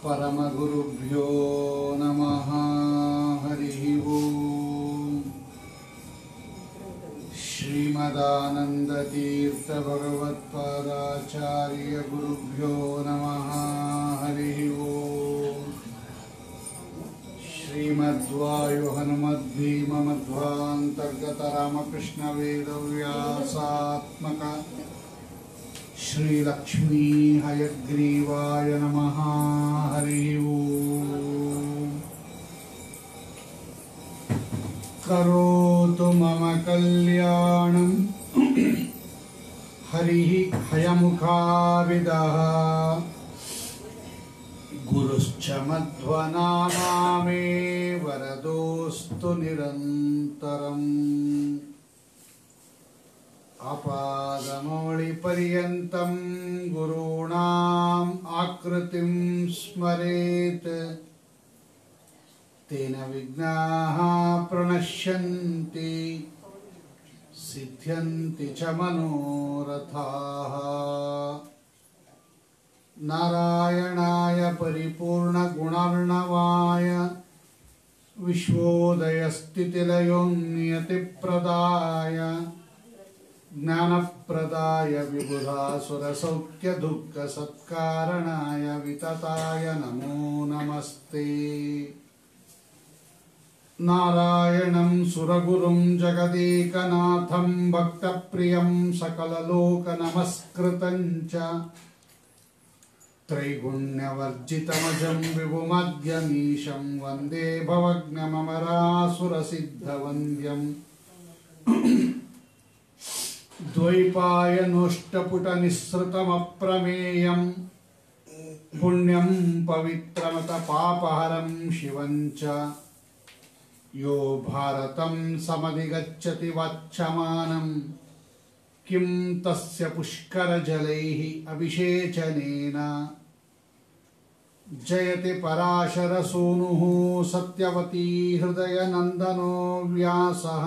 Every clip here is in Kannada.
परमगुरुभ्यो नमः हरिः ओम् श्रीमदानन्दतीर्थभगवत्पादाचार्यगुरुभ्यो नमः हरिः ओम् श्रीमध्वायुहनुमद्भीममध्वान्तर्गतरामकृष्णवेदव्यासात्मक श्रीलक्ष्मी हयग्रीवाय नमः हरिः ओम् करोतु मम कल्याणम् हरिः हयमुखाविदः गुरुश्च मध्वनामा मे वरदोऽस्तु निरन्तरम् अपादमौलिपर्यन्तं गुरूणाम् आकृतिं स्मरेत् तेन विघ्नाः प्रणश्यन्ति सिद्ध्यन्ति च मनोरथाः नारायणाय परिपूर्णगुणार्णवाय विश्वोदयस्थितिलयोन्नियतिप्रदाय ज्ञानप्रदाय विबुधासुरसौख्यदुःखसत्कारणाय वितताय नमो नमस्ते नारायणं सुरगुरुं जगदेकनाथं भक्तप्रियं सकललोकनमस्कृतं च त्रैगुण्यवर्जितमजं विभुमद्यमीशं वन्दे भवग्नममरासुरसिद्धवन्द्यम् द्वैपायनोष्टपुटनिःसृतमप्रमेयं पुण्यं पवित्रमतपापहरं शिवं च यो भारतं समधिगच्छति वाच्छमानं किं तस्य पुष्करजलैः अभिषेचनेन जयति पराशरसूनुः सत्यवती हृदयनन्दनो व्यासः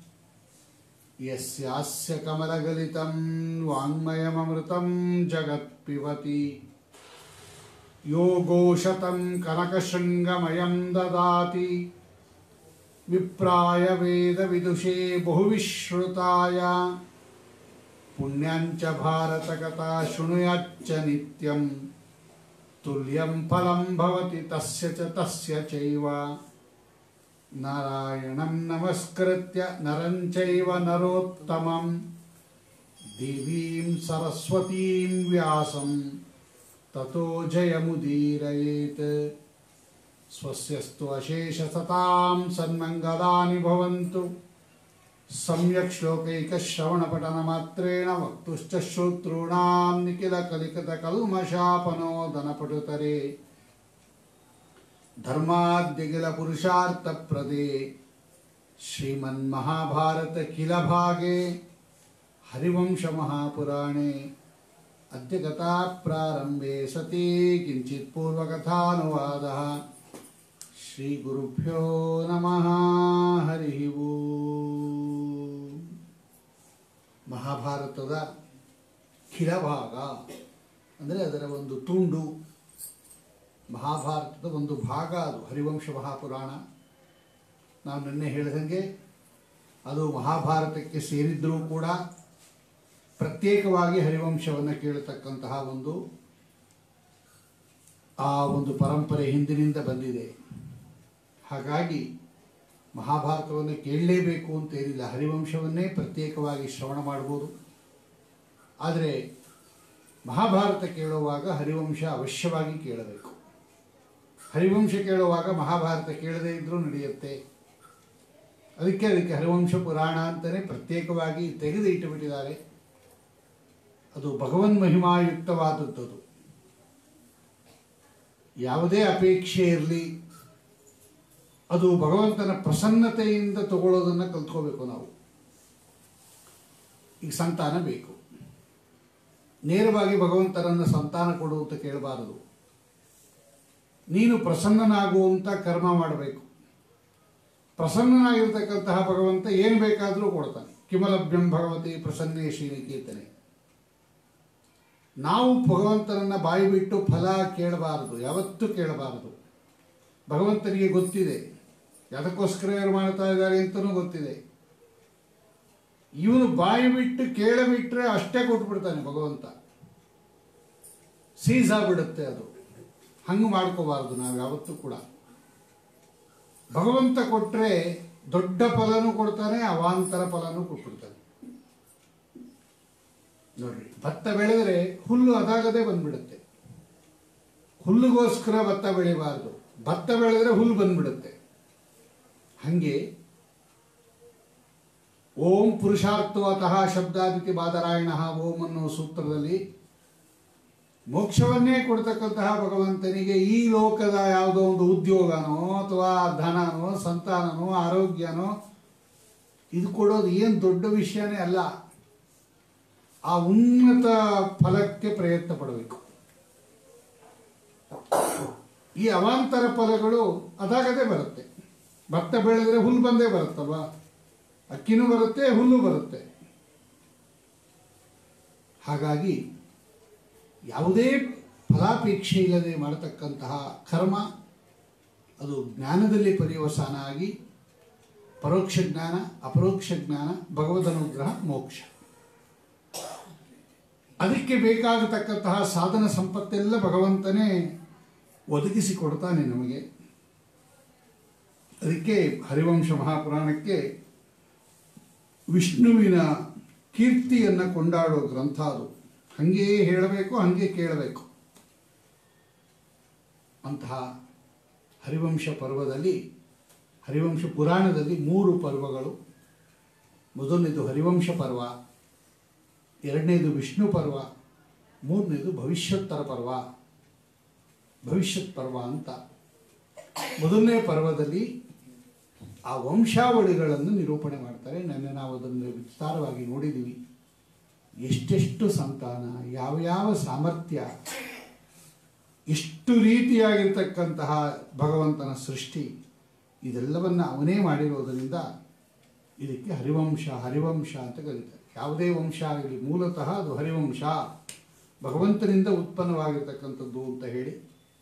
यस्यास्य कमलगलितं वाङ्मयममृतं जगत्पिबति यो गोशतं कनकशृङ्गमयं ददाति विप्राय वेदविदुषे बहुविश्रुताय पुण्यञ्च भारतकथा शृणुयाच्च नित्यं तुल्यं फलं भवति तस्य च तस्य चैव नारायणं नमस्कृत्य नरं चैव नरोत्तमं देवीं सरस्वतीं व्यासं ततो जयमुदीरयेत् स्वस्यस्तु अशेषसतां सन्मङ्गलानि भवन्तु सम्यक् श्लोकैकश्रवणपठनमात्रेण वक्तुश्च श्रोतॄणां निखिलकलिकतकल्मषापनोदनपटुतरे धर्माद्यखिलपुरुषार्थप्रदे श्रीमन्महाभारतखिलभागे हरिवंशमहापुराणे अद्य कथा प्रारम्भे सति किञ्चित् पूर्वकथानुवादः ಶ್ರೀಗುರುಭ್ಯೋ ನಮಃ ಹರಿ ಓಂ ಮಹಾಭಾರತದ ಖಿಲಭಾಗ ಅಂದರೆ ಅದರ ಒಂದು ತುಂಡು ಮಹಾಭಾರತದ ಒಂದು ಭಾಗ ಅದು ಹರಿವಂಶ ಮಹಾಪುರಾಣ ನಾವು ನಿನ್ನೆ ಹೇಳಿದಂಗೆ ಅದು ಮಹಾಭಾರತಕ್ಕೆ ಸೇರಿದ್ದರೂ ಕೂಡ ಪ್ರತ್ಯೇಕವಾಗಿ ಹರಿವಂಶವನ್ನು ಕೇಳತಕ್ಕಂತಹ ಒಂದು ಆ ಒಂದು ಪರಂಪರೆ ಹಿಂದಿನಿಂದ ಬಂದಿದೆ ಹಾಗಾಗಿ ಮಹಾಭಾರತವನ್ನು ಕೇಳಲೇಬೇಕು ಅಂತ ಏನಿಲ್ಲ ಹರಿವಂಶವನ್ನೇ ಪ್ರತ್ಯೇಕವಾಗಿ ಶ್ರವಣ ಮಾಡ್ಬೋದು ಆದರೆ ಮಹಾಭಾರತ ಕೇಳುವಾಗ ಹರಿವಂಶ ಅವಶ್ಯವಾಗಿ ಕೇಳಬೇಕು ಹರಿವಂಶ ಕೇಳುವಾಗ ಮಹಾಭಾರತ ಕೇಳದೇ ಇದ್ದರೂ ನಡೆಯುತ್ತೆ ಅದಕ್ಕೆ ಅದಕ್ಕೆ ಹರಿವಂಶ ಪುರಾಣ ಅಂತಲೇ ಪ್ರತ್ಯೇಕವಾಗಿ ತೆಗೆದು ಇಟ್ಟುಬಿಟ್ಟಿದ್ದಾರೆ ಅದು ಭಗವನ್ ಮಹಿಮಾಯುಕ್ತವಾದದ್ದು ಯಾವುದೇ ಅಪೇಕ್ಷೆ ಇರಲಿ ಅದು ಭಗವಂತನ ಪ್ರಸನ್ನತೆಯಿಂದ ತಗೊಳ್ಳೋದನ್ನು ಕಲ್ತ್ಕೋಬೇಕು ನಾವು ಈಗ ಸಂತಾನ ಬೇಕು ನೇರವಾಗಿ ಭಗವಂತನನ್ನು ಸಂತಾನ ಕೊಡು ಅಂತ ಕೇಳಬಾರದು ನೀನು ಪ್ರಸನ್ನನಾಗುವಂಥ ಕರ್ಮ ಮಾಡಬೇಕು ಪ್ರಸನ್ನನಾಗಿರ್ತಕ್ಕಂತಹ ಭಗವಂತ ಏನು ಬೇಕಾದರೂ ಕೊಡ್ತಾನೆ ಕಿಮಲಭ್ಯಂ ಭಗವತಿ ಪ್ರಸನ್ನೇ ಶ್ರೀನಿಕೇತನೆ ನಾವು ಭಗವಂತನನ್ನ ಬಾಯಿ ಬಿಟ್ಟು ಫಲ ಕೇಳಬಾರದು ಯಾವತ್ತೂ ಕೇಳಬಾರದು ಭಗವಂತನಿಗೆ ಗೊತ್ತಿದೆ ಯಾತಕ್ಕೋಸ್ಕರ ಇವರು ಮಾಡ್ತಾ ಇದ್ದಾರೆ ಅಂತಲೂ ಗೊತ್ತಿದೆ ಇವನು ಬಾಯಿ ಬಿಟ್ಟು ಕೇಳಬಿಟ್ರೆ ಅಷ್ಟೇ ಕೊಟ್ಬಿಡ್ತಾನೆ ಭಗವಂತ ಸೀಸ್ ಆಗ್ಬಿಡುತ್ತೆ ಅದು ಹಂಗೆ ಮಾಡ್ಕೋಬಾರ್ದು ನಾವು ಯಾವತ್ತೂ ಕೂಡ ಭಗವಂತ ಕೊಟ್ಟರೆ ದೊಡ್ಡ ಫಲನೂ ಕೊಡ್ತಾನೆ ಅವಾಂತರ ಫಲನೂ ಕೊಟ್ಬಿಡ್ತಾನೆ ನೋಡ್ರಿ ಭತ್ತ ಬೆಳೆದರೆ ಹುಲ್ಲು ಅದಾಗದೆ ಬಂದ್ಬಿಡುತ್ತೆ ಹುಲ್ಲುಗೋಸ್ಕರ ಭತ್ತ ಬೆಳಿಬಾರ್ದು ಭತ್ತ ಬೆಳೆದರೆ ಹುಲ್ಲು ಬಂದ್ಬಿಡುತ್ತೆ ಹಂಗೆ ಓಂ ಪುರುಷಾರ್ಥವತಃ ಶಬ್ದಾದಿತಿ ಬಾದರಾಯಣ ಓಂ ಅನ್ನೋ ಸೂತ್ರದಲ್ಲಿ ಮೋಕ್ಷವನ್ನೇ ಕೊಡ್ತಕ್ಕಂತಹ ಭಗವಂತನಿಗೆ ಈ ಲೋಕದ ಯಾವುದೋ ಒಂದು ಉದ್ಯೋಗನೋ ಅಥವಾ ಧನನೋ ಸಂತಾನನೋ ಆರೋಗ್ಯನೋ ಇದು ಕೊಡೋದು ಏನು ದೊಡ್ಡ ವಿಷಯನೇ ಅಲ್ಲ ಆ ಉನ್ನತ ಫಲಕ್ಕೆ ಪ್ರಯತ್ನ ಪಡಬೇಕು ಈ ಅವಾಂತರ ಫಲಗಳು ಅದಾಗದೇ ಬರುತ್ತೆ ಭತ್ತ ಬೆಳೆದ್ರೆ ಹುಲ್ಲು ಬಂದೇ ಬರುತ್ತಲ್ವಾ ಅಕ್ಕಿನೂ ಬರುತ್ತೆ ಹುಲ್ಲು ಬರುತ್ತೆ ಹಾಗಾಗಿ ಯಾವುದೇ ಫಲಾಪೇಕ್ಷೆ ಇಲ್ಲದೆ ಮಾಡತಕ್ಕಂತಹ ಕರ್ಮ ಅದು ಜ್ಞಾನದಲ್ಲಿ ಪರ್ಯವಸಾನ ಆಗಿ ಪರೋಕ್ಷ ಜ್ಞಾನ ಅಪರೋಕ್ಷ ಜ್ಞಾನ ಭಗವದನುಗ್ರಹ ಮೋಕ್ಷ ಅದಕ್ಕೆ ಬೇಕಾಗತಕ್ಕಂತಹ ಸಾಧನ ಸಂಪತ್ತೆಲ್ಲ ಭಗವಂತನೇ ಒದಗಿಸಿಕೊಡ್ತಾನೆ ನಮಗೆ ಅದಕ್ಕೆ ಹರಿವಂಶ ಮಹಾಪುರಾಣಕ್ಕೆ ವಿಷ್ಣುವಿನ ಕೀರ್ತಿಯನ್ನು ಕೊಂಡಾಡೋ ಗ್ರಂಥ ಅದು ಹಂಗೇ ಹೇಳಬೇಕು ಹಂಗೆ ಕೇಳಬೇಕು ಅಂತಹ ಹರಿವಂಶ ಪರ್ವದಲ್ಲಿ ಹರಿವಂಶ ಪುರಾಣದಲ್ಲಿ ಮೂರು ಪರ್ವಗಳು ಮೊದಲನೇದು ಹರಿವಂಶ ಪರ್ವ ಎರಡನೇದು ವಿಷ್ಣು ಪರ್ವ ಮೂರನೇದು ಭವಿಷ್ಯೋತ್ತರ ಪರ್ವ ಭವಿಷ್ಯತ್ ಪರ್ವ ಅಂತ ಮೊದಲನೇ ಪರ್ವದಲ್ಲಿ ಆ ವಂಶಾವಳಿಗಳನ್ನು ನಿರೂಪಣೆ ಮಾಡ್ತಾರೆ ನೆನ್ನೆ ನಾವು ಅದನ್ನು ವಿಸ್ತಾರವಾಗಿ ನೋಡಿದ್ದೀವಿ ಎಷ್ಟೆಷ್ಟು ಸಂತಾನ ಯಾವ ಯಾವ ಸಾಮರ್ಥ್ಯ ಎಷ್ಟು ರೀತಿಯಾಗಿರ್ತಕ್ಕಂತಹ ಭಗವಂತನ ಸೃಷ್ಟಿ ಇದೆಲ್ಲವನ್ನು ಅವನೇ ಮಾಡಿರೋದರಿಂದ ಇದಕ್ಕೆ ಹರಿವಂಶ ಹರಿವಂಶ ಅಂತ ಕರೀತಾರೆ ಯಾವುದೇ ವಂಶ ಆಗಲಿ ಮೂಲತಃ ಅದು ಹರಿವಂಶ ಭಗವಂತನಿಂದ ಉತ್ಪನ್ನವಾಗಿರ್ತಕ್ಕಂಥದ್ದು ಅಂತ ಹೇಳಿ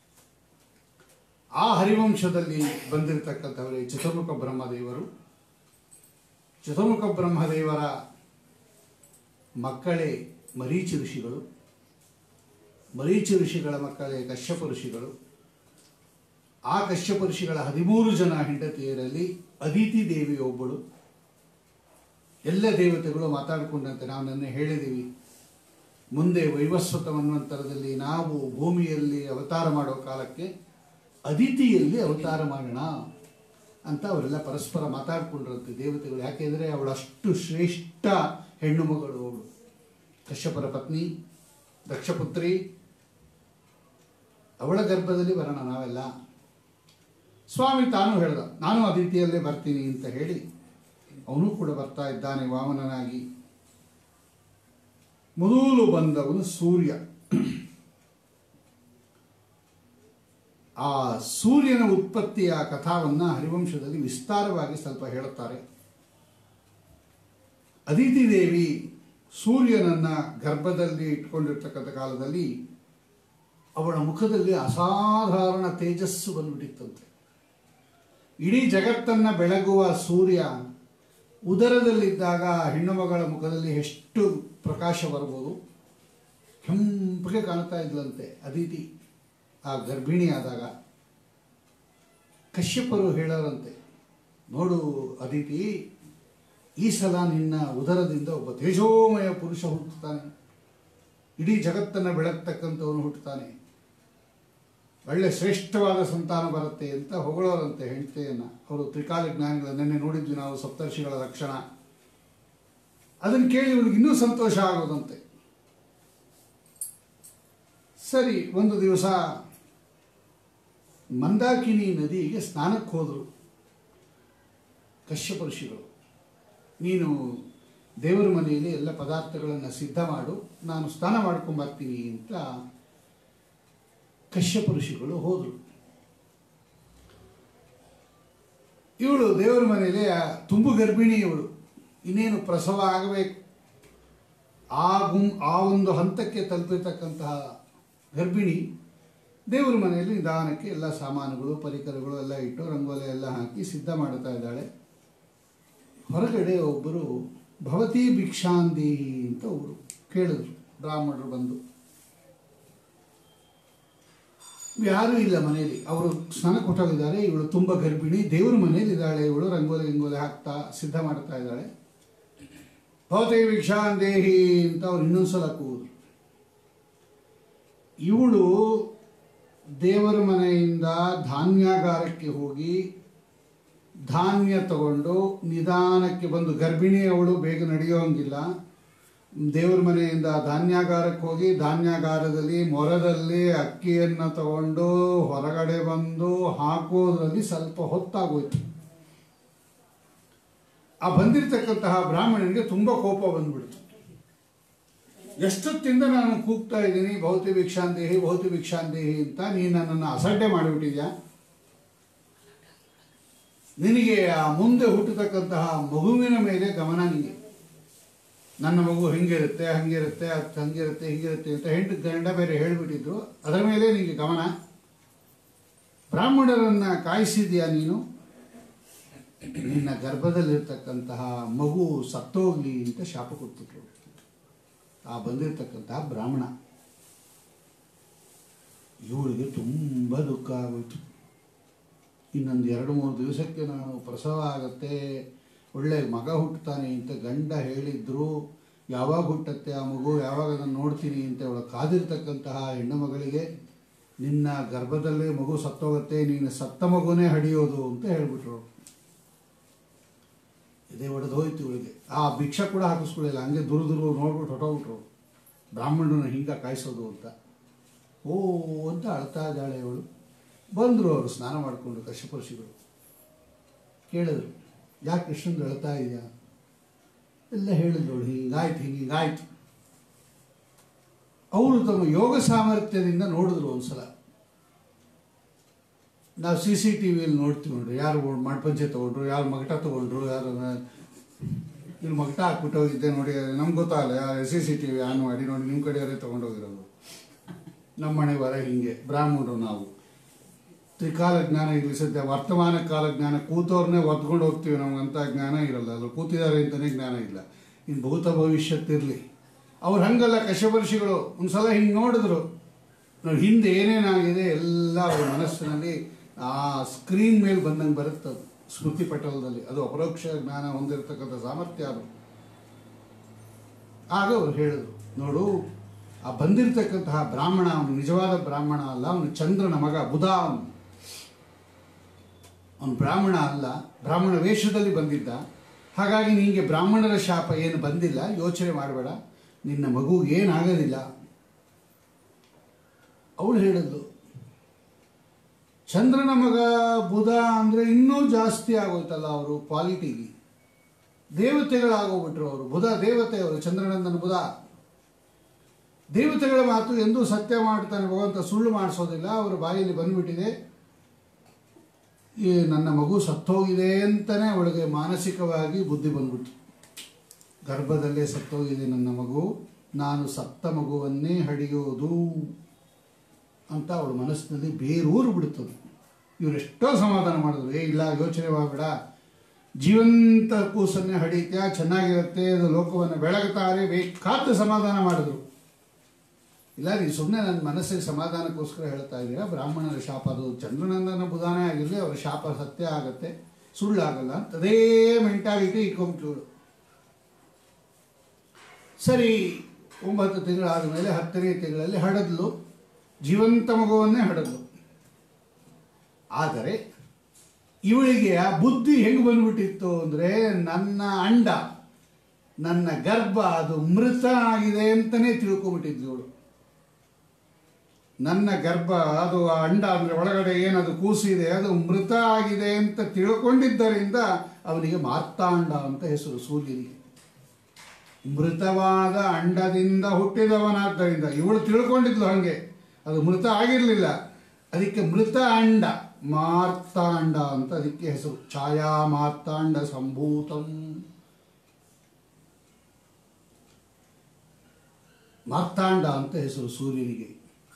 ಆ ಹರಿವಂಶದಲ್ಲಿ ಬಂದಿರತಕ್ಕಂಥವರೇ ಚತುರ್ಮುಖ ಬ್ರಹ್ಮದೇವರು ಚತುರ್ಮುಖ ಬ್ರಹ್ಮದೇವರ ಮಕ್ಕಳೇ ಮರೀಚಿ ಋಷಿಗಳು ಮರೀಚಿ ಋಷಿಗಳ ಮಕ್ಕಳೇ ಕಶ್ಯಪ ಋಷಿಗಳು ಆ ಕಶ್ಯಪ ಋಷಿಗಳ ಹದಿಮೂರು ಜನ ಹೆಂಡತಿಯರಲ್ಲಿ ಅದಿತಿ ದೇವಿ ಒಬ್ಬಳು ಎಲ್ಲ ದೇವತೆಗಳು ಮಾತಾಡಿಕೊಂಡಂತೆ ನಾವು ನೆನ್ನೆ ಹೇಳಿದ್ದೀವಿ ಮುಂದೆ ವೈವಸ್ವತ ಮನ್ವಂತರದಲ್ಲಿ ನಾವು ಭೂಮಿಯಲ್ಲಿ ಅವತಾರ ಮಾಡೋ ಕಾಲಕ್ಕೆ ಅದಿತಿಯಲ್ಲಿ ಅವತಾರ ಮಾಡೋಣ ಅಂತ ಅವರೆಲ್ಲ ಪರಸ್ಪರ ಮಾತಾಡ್ಕೊಂಡಿರುತ್ತೆ ದೇವತೆಗಳು ಯಾಕೆಂದರೆ ಅವಳು ಅಷ್ಟು ಶ್ರೇಷ್ಠ ಹೆಣ್ಣು ಮಗಳು ಅವಳು ಕಶ್ಯಪರ ಪತ್ನಿ ದಕ್ಷಪುತ್ರಿ ಅವಳ ಗರ್ಭದಲ್ಲಿ ಬರೋಣ ನಾವೆಲ್ಲ ಸ್ವಾಮಿ ತಾನು ಹೇಳ್ದ ನಾನು ಅದಿತಿಯಲ್ಲೇ ಬರ್ತೀನಿ ಅಂತ ಹೇಳಿ ಅವನು ಕೂಡ ಬರ್ತಾ ಇದ್ದಾನೆ ವಾಮನನಾಗಿ ಮೊದಲು ಬಂದವನು ಸೂರ್ಯ ಆ ಸೂರ್ಯನ ಉತ್ಪತ್ತಿಯ ಕಥಾವನ್ನ ಹರಿವಂಶದಲ್ಲಿ ವಿಸ್ತಾರವಾಗಿ ಸ್ವಲ್ಪ ಹೇಳುತ್ತಾರೆ ಅದಿತಿ ದೇವಿ ಸೂರ್ಯನನ್ನ ಗರ್ಭದಲ್ಲಿ ಇಟ್ಕೊಂಡಿರ್ತಕ್ಕಂಥ ಕಾಲದಲ್ಲಿ ಅವಳ ಮುಖದಲ್ಲಿ ಅಸಾಧಾರಣ ತೇಜಸ್ಸು ಬಂದ್ಬಿಟ್ಟಿತ್ತಂತೆ ಇಡೀ ಜಗತ್ತನ್ನ ಬೆಳಗುವ ಸೂರ್ಯ ಉದರದಲ್ಲಿದ್ದಾಗ ಹೆಣ್ಣು ಮಗಳ ಮುಖದಲ್ಲಿ ಎಷ್ಟು ಪ್ರಕಾಶ ಬರ್ಬೋದು ಕೆಂಪಗೆ ಕಾಣ್ತಾ ಇದ್ಲಂತೆ ಅದಿತಿ ಆ ಗರ್ಭಿಣಿ ಆದಾಗ ಕಶ್ಯಪರು ಹೇಳೋರಂತೆ ನೋಡು ಅದಿತಿ ಈ ಸಲ ನಿನ್ನ ಉದರದಿಂದ ಒಬ್ಬ ತೇಜೋಮಯ ಪುರುಷ ಹುಟ್ಟುತ್ತಾನೆ ಇಡೀ ಜಗತ್ತನ್ನು ಬೆಳಗ್ತಕ್ಕಂಥವನು ಹುಟ್ಟುತ್ತಾನೆ ಒಳ್ಳೆ ಶ್ರೇಷ್ಠವಾದ ಸಂತಾನ ಬರುತ್ತೆ ಅಂತ ಹೊಗಳೋರಂತೆ ಹೆಂಡತಿಯನ್ನು ಅವರು ತ್ರಿಕಾಲ ಜ್ಞಾನಿಗಳ ನೆನ್ನೆ ನೋಡಿದ್ವಿ ನಾವು ಸಪ್ತರ್ಷಿಗಳ ಲಕ್ಷಣ ಅದನ್ನು ಕೇಳಿ ಇವಳಿಗೆ ಇನ್ನೂ ಸಂತೋಷ ಆಗೋದಂತೆ ಸರಿ ಒಂದು ದಿವಸ ಮಂದಾಕಿನಿ ನದಿಗೆ ಸ್ನಾನಕ್ಕೆ ಹೋದರು ಕಶ್ಯಪ ಋಷಿಗಳು ನೀನು ದೇವರ ಮನೆಯಲ್ಲಿ ಎಲ್ಲ ಪದಾರ್ಥಗಳನ್ನು ಸಿದ್ಧ ಮಾಡು ನಾನು ಸ್ನಾನ ಮಾಡ್ಕೊಂಬರ್ತೀನಿ ಅಂತ ಕಶ್ಯಪ ಋಷಿಗಳು ಹೋದರು ಇವಳು ದೇವರ ಮನೆಯಲ್ಲಿ ಆ ತುಂಬು ಗರ್ಭಿಣಿ ಇವಳು ಇನ್ನೇನು ಪ್ರಸವ ಆಗಬೇಕು ಆ ಗುಂ ಆ ಒಂದು ಹಂತಕ್ಕೆ ತಲುಪಿರ್ತಕ್ಕಂತಹ ಗರ್ಭಿಣಿ ದೇವರ ಮನೆಯಲ್ಲಿ ನಿಧಾನಕ್ಕೆ ಎಲ್ಲ ಸಾಮಾನುಗಳು ಪರಿಕರಗಳು ಎಲ್ಲ ಇಟ್ಟು ರಂಗೋಲಿ ಎಲ್ಲ ಹಾಕಿ ಸಿದ್ಧ ಮಾಡ್ತಾ ಇದ್ದಾಳೆ ಹೊರಗಡೆ ಒಬ್ಬರು ಭವತಿ ಭಿಕ್ಷಾಂದೇಹಿ ಅಂತ ಅವರು ಕೇಳಿದ್ರು ಬ್ರಾಹ್ಮಣರು ಬಂದು ಯಾರೂ ಇಲ್ಲ ಮನೆಯಲ್ಲಿ ಅವರು ಸ್ನಾನ ಕೊಟ್ಟೋಗಿದ್ದಾರೆ ಇವಳು ತುಂಬ ಗರ್ಭಿಣಿ ದೇವ್ರ ಮನೆಯಲ್ಲಿ ಇದ್ದಾಳೆ ಇವಳು ರಂಗೋಲಿ ರಂಗೋಲಿ ಹಾಕ್ತಾ ಸಿದ್ಧ ಮಾಡ್ತಾ ಇದ್ದಾಳೆ ಭವತಿ ಭಿಕ್ಷಾಂದೇಹಿ ಅಂತ ಅವ್ರು ಇನ್ನೊಂದ್ಸಲ ಕೂದ್ರು ಇವಳು ದೇವರ ಮನೆಯಿಂದ ಧಾನ್ಯಾಗಾರಕ್ಕೆ ಹೋಗಿ ಧಾನ್ಯ ತಗೊಂಡು ನಿಧಾನಕ್ಕೆ ಬಂದು ಗರ್ಭಿಣಿ ಅವಳು ಬೇಗ ನಡೆಯೋಂಗಿಲ್ಲ ದೇವರ ಮನೆಯಿಂದ ಧಾನ್ಯಾಗಾರಕ್ಕೆ ಹೋಗಿ ಧಾನ್ಯಾಗಾರದಲ್ಲಿ ಮೊರದಲ್ಲಿ ಅಕ್ಕಿಯನ್ನು ತಗೊಂಡು ಹೊರಗಡೆ ಬಂದು ಹಾಕೋದ್ರಲ್ಲಿ ಸ್ವಲ್ಪ ಹೊತ್ತಾಗೋಯ್ತು ಆ ಬಂದಿರತಕ್ಕಂತಹ ಬ್ರಾಹ್ಮಣನಿಗೆ ತುಂಬ ಕೋಪ ಬಂದ್ಬಿಡ್ತು ಎಷ್ಟೊತ್ತಿಂದ ನಾನು ಕೂಗ್ತಾ ಇದ್ದೀನಿ ಭೌತಿ ಭಿಕ್ಷಾಂದೇಹಿ ಭೌತಿ ಭಿಕ್ಷಾಂದೇಹಿ ಅಂತ ನೀನು ನನ್ನನ್ನು ಅಸಡ್ಡೆ ಮಾಡಿಬಿಟ್ಟಿದ್ಯಾ ನಿನಗೆ ಆ ಮುಂದೆ ಹುಟ್ಟತಕ್ಕಂತಹ ಮಗುವಿನ ಮೇಲೆ ಗಮನ ನಿನಗೆ ನನ್ನ ಮಗು ಹಿಂಗಿರುತ್ತೆ ಹಂಗಿರುತ್ತೆ ಅದು ಹಂಗಿರುತ್ತೆ ಹಿಂಗಿರುತ್ತೆ ಅಂತ ಹೆಂಡು ಗಂಡ ಬೇರೆ ಹೇಳಿಬಿಟ್ಟಿದ್ರು ಅದರ ಮೇಲೆ ನಿನಗೆ ಗಮನ ಬ್ರಾಹ್ಮಣರನ್ನ ಕಾಯಿಸಿದ್ಯಾ ನೀನು ನಿನ್ನ ಗರ್ಭದಲ್ಲಿರ್ತಕ್ಕಂತಹ ಮಗು ಸತ್ತೋಗ್ಲಿ ಅಂತ ಶಾಪ ಕೊಟ್ಬಿಟ್ರು ಆ ಬಂದಿರತಕ್ಕಂತಹ ಬ್ರಾಹ್ಮಣ ಇವಳಿಗೆ ತುಂಬ ದುಃಖ ಆಗೋಯ್ತು ಇನ್ನೊಂದು ಎರಡು ಮೂರು ದಿವಸಕ್ಕೆ ನಾನು ಪ್ರಸವ ಆಗತ್ತೆ ಒಳ್ಳೆ ಮಗ ಹುಟ್ಟುತ್ತಾನೆ ಅಂತ ಗಂಡ ಹೇಳಿದ್ರು ಯಾವಾಗ ಹುಟ್ಟತ್ತೆ ಆ ಮಗು ಯಾವಾಗ ನಾನು ನೋಡ್ತೀನಿ ಅಂತ ಅವಳು ಕಾದಿರ್ತಕ್ಕಂತಹ ಹೆಣ್ಣು ಮಗಳಿಗೆ ನಿನ್ನ ಗರ್ಭದಲ್ಲೇ ಮಗು ಸತ್ತೋಗತ್ತೆ ನೀನು ಸತ್ತ ಮಗುನೇ ಹಡಿಯೋದು ಅಂತ ಹೇಳ್ಬಿಟ್ರು ಇದೇ ಒಡೆದು ಹೋಯ್ತು ಇವಳಿಗೆ ಆ ಭಿಕ್ಷ ಕೂಡ ಹಾಕಿಸ್ಕೊಳ್ಳಿಲ್ಲ ಹಂಗೆ ದುರು ದುರು ನೋಡ್ಬಿಟ್ಟು ಹೊಟ್ಟೋಗ್ಬಿಟ್ರು ಬ್ರಾಹ್ಮಣನ ಹಿಂಗ ಕಾಯಿಸೋದು ಅಂತ ಓ ಅಂತ ಅಳ್ತಾ ಇದ್ದಾಳೆ ಇವಳು ಬಂದರು ಅವರು ಸ್ನಾನ ಮಾಡಿಕೊಂಡು ಕಶ್ಯಪರ್ಷಿಗಳು ಕೇಳಿದ್ರು ಯಾಕೆ ಕೃಷ್ಣಂದು ಅಳ್ತಾ ಇದೆಯಾ ಎಲ್ಲ ಹೇಳಿದ್ರು ಅವಳು ಹಿಂಗಾಯ್ತು ಹಿಂಗಾಯ್ತು ಅವರು ತಮ್ಮ ಯೋಗ ಸಾಮರ್ಥ್ಯದಿಂದ ನೋಡಿದ್ರು ಒಂದ್ಸಲ ನಾವು ಸಿ ಸಿ ಟಿ ವಿಯಲ್ಲಿ ನೋಡ್ತೀವಿ ನೋಡ್ರಿ ಯಾರು ಮಾಡ್ಪಂಚೆ ತೊಗೊಂಡ್ರು ಯಾರು ಮಗಟ ತೊಗೊಂಡ್ರು ಯಾರು ಇಲ್ಲಿ ಮಗಟ ಹಾಕ್ಬಿಟ್ಟು ಹೋಗಿದ್ದೆ ನೋಡಿ ನಮ್ಗೆ ಗೊತ್ತಾಗಲ್ಲ C C T V on ಮಾಡಿ ನೋಡಿ ನಿಮ್ಮ ಕಡೆಯವರೇ ತೊಗೊಂಡೋಗಿರೋದು ನಮ್ಮ ಮನೆ ಬರ ಹಿಂಗೆ ಬ್ರಾಹ್ಮಣರು ನಾವು ತ್ರಿಕಾಲ ಜ್ಞಾನ ಇರಲಿ ಸದ್ಯ ವರ್ತಮಾನ ಕಾಲ ಜ್ಞಾನ ಕೂತವ್ರನ್ನೇ ಒತ್ಕೊಂಡು ಹೋಗ್ತೀವಿ ನಮ್ಗಂತ ಜ್ಞಾನ ಇರಲ್ಲ ಅದು ಕೂತಿದ್ದಾರೆ ಅಂತಲೇ ಜ್ಞಾನ ಇಲ್ಲ ಇನ್ನು ಭೂತ ಭವಿಷ್ಯತ್ತಿರಲಿ ಅವ್ರು ಹಂಗಲ್ಲ ಕಶ್ಯಪರ್ಷಿಗಳು ಒಂದ್ಸಲ ಹಿಂಗೆ ನೋಡಿದ್ರು ನೋಡಿ ಹಿಂದೆ ಏನೇನಾಗಿದೆ ಎಲ್ಲ ಅವ್ರ ಮನಸ್ಸಿನಲ್ಲಿ ಆ ಸ್ಕ್ರೀನ್ ಮೇಲೆ ಬಂದಂಗೆ ಬರುತ್ತೆ ಅದು ಸ್ಮೃತಿ ಪಟಲದಲ್ಲಿ ಅದು ಅಪರೋಕ್ಷ ಜ್ಞಾನ ಹೊಂದಿರತಕ್ಕಂಥ ಸಾಮರ್ಥ್ಯ ಅದು ಆಗ ಅವ್ರು ಹೇಳಿದ್ರು ನೋಡು ಆ ಬಂದಿರತಕ್ಕಂತಹ ಬ್ರಾಹ್ಮಣ ಅವನು ನಿಜವಾದ ಬ್ರಾಹ್ಮಣ ಅಲ್ಲ ಅವನು ಚಂದ್ರನ ಮಗ ಬುಧ ಅವನು ಅವನು ಬ್ರಾಹ್ಮಣ ಅಲ್ಲ ಬ್ರಾಹ್ಮಣ ವೇಷದಲ್ಲಿ ಬಂದಿದ್ದ ಹಾಗಾಗಿ ನಿನಗೆ ಬ್ರಾಹ್ಮಣರ ಶಾಪ ಏನು ಬಂದಿಲ್ಲ ಯೋಚನೆ ಮಾಡಬೇಡ ನಿನ್ನ ಮಗುಗೆ ಏನಾಗೋದಿಲ್ಲ ಅವಳು ಹೇಳಿದ್ಲು ಚಂದ್ರನ ಮಗ ಬುಧ ಅಂದರೆ ಇನ್ನೂ ಜಾಸ್ತಿ ಆಗೋಯ್ತಲ್ಲ ಅವರು ಕ್ವಾಲಿಟಿಗೆ ದೇವತೆಗಳಾಗೋಗ್ಬಿಟ್ರು ಅವರು ಬುಧ ದೇವತೆ ಅವರು ಚಂದ್ರನಂದನ ಬುಧ ದೇವತೆಗಳ ಮಾತು ಎಂದೂ ಸತ್ಯ ಮಾಡ್ತಾನೆ ಭಗವಂತ ಸುಳ್ಳು ಮಾಡಿಸೋದಿಲ್ಲ ಅವರ ಬಾಯಲ್ಲಿ ಬಂದ್ಬಿಟ್ಟಿದೆ ಈ ನನ್ನ ಮಗು ಸತ್ತೋಗಿದೆ ಅಂತಲೇ ಅವಳಿಗೆ ಮಾನಸಿಕವಾಗಿ ಬುದ್ಧಿ ಬಂದ್ಬಿಟ್ಟು ಗರ್ಭದಲ್ಲೇ ಸತ್ತೋಗಿದೆ ನನ್ನ ಮಗು ನಾನು ಸತ್ತ ಮಗುವನ್ನೇ ಹಡಿಯೋದು ಅಂತ ಅವಳ ಮನಸ್ಸಿನಲ್ಲಿ ಬೇರೂರು ಬಿಡುತ್ತದೆ ಇವರೆಷ್ಟೋ ಸಮಾಧಾನ ಮಾಡಿದ್ರು ಏ ಇಲ್ಲ ಯೋಚನೆ ಮಾಡಬೇಡ ಜೀವಂತ ಕೂಸನ್ನೇ ಹಡಿತ್ಯಾ ಚೆನ್ನಾಗಿರುತ್ತೆ ಅದು ಲೋಕವನ್ನು ಬೆಳಗುತ್ತಾರೆ ಬೇಕಾದ ಸಮಾಧಾನ ಮಾಡಿದ್ರು ಇಲ್ಲ ನೀವು ಸುಮ್ಮನೆ ನನ್ನ ಮನಸ್ಸಿಗೆ ಸಮಾಧಾನಕ್ಕೋಸ್ಕರ ಹೇಳ್ತಾ ಇದ್ದೀರಾ ಬ್ರಾಹ್ಮಣರ ಶಾಪ ಅದು ಚಂದ್ರನಂದನ ಬುಧಾನೇ ಆಗಿರಲಿ ಅವರ ಶಾಪ ಸತ್ಯ ಆಗತ್ತೆ ಸುಳ್ಳಾಗಲ್ಲ ಅಂತ ಅದೇ ಮೆಂಟಾಲಿಟಿ ಇಟ್ಕೊಂಬಿಟ್ರು ಸರಿ ಒಂಬತ್ತು ತಿಂಗಳಾದ ಮೇಲೆ ಹತ್ತನೇ ತಿಂಗಳಲ್ಲಿ ಹಡದ್ಲು ಜೀವಂತ ಮಗುವನ್ನೇ ಹಡದ್ಲು ಆದರೆ ಇವಳಿಗೆ ಆ ಬುದ್ಧಿ ಹೆಂಗೆ ಬಂದ್ಬಿಟ್ಟಿತ್ತು ಅಂದರೆ ನನ್ನ ಅಂಡ ನನ್ನ ಗರ್ಭ ಅದು ಮೃತ ಆಗಿದೆ ಅಂತಲೇ ತಿಳ್ಕೊಂಬಿಟ್ಟಿದ್ಲು ಇವಳು ನನ್ನ ಗರ್ಭ ಅದು ಆ ಅಂಡ ಅಂದರೆ ಒಳಗಡೆ ಏನದು ಕೂಸಿದೆ ಅದು ಮೃತ ಆಗಿದೆ ಅಂತ ತಿಳ್ಕೊಂಡಿದ್ದರಿಂದ ಅವನಿಗೆ ಮಾರ್ತಾಂಡ ಅಂತ ಹೆಸರು ಸೂರ್ಯನಿಗೆ ಮೃತವಾದ ಅಂಡದಿಂದ ಹುಟ್ಟಿದವನಾದ್ದರಿಂದ ಇವಳು ತಿಳ್ಕೊಂಡಿದ್ಲು ಹಾಗೆ ಅದು ಮೃತ ಆಗಿರಲಿಲ್ಲ ಅದಕ್ಕೆ ಮೃತ ಅಂಡ ಮಾರ್ತಾಂಡ ಅಂತ ಅದಕ್ಕೆ ಹೆಸರು ಛಾಯಾ ಮಾರ್ತಾಂಡ ಸಂಭೂತಂ ಮಾರ್ತಾಂಡ ಅಂತ ಹೆಸರು ಸೂರ್ಯನಿಗೆ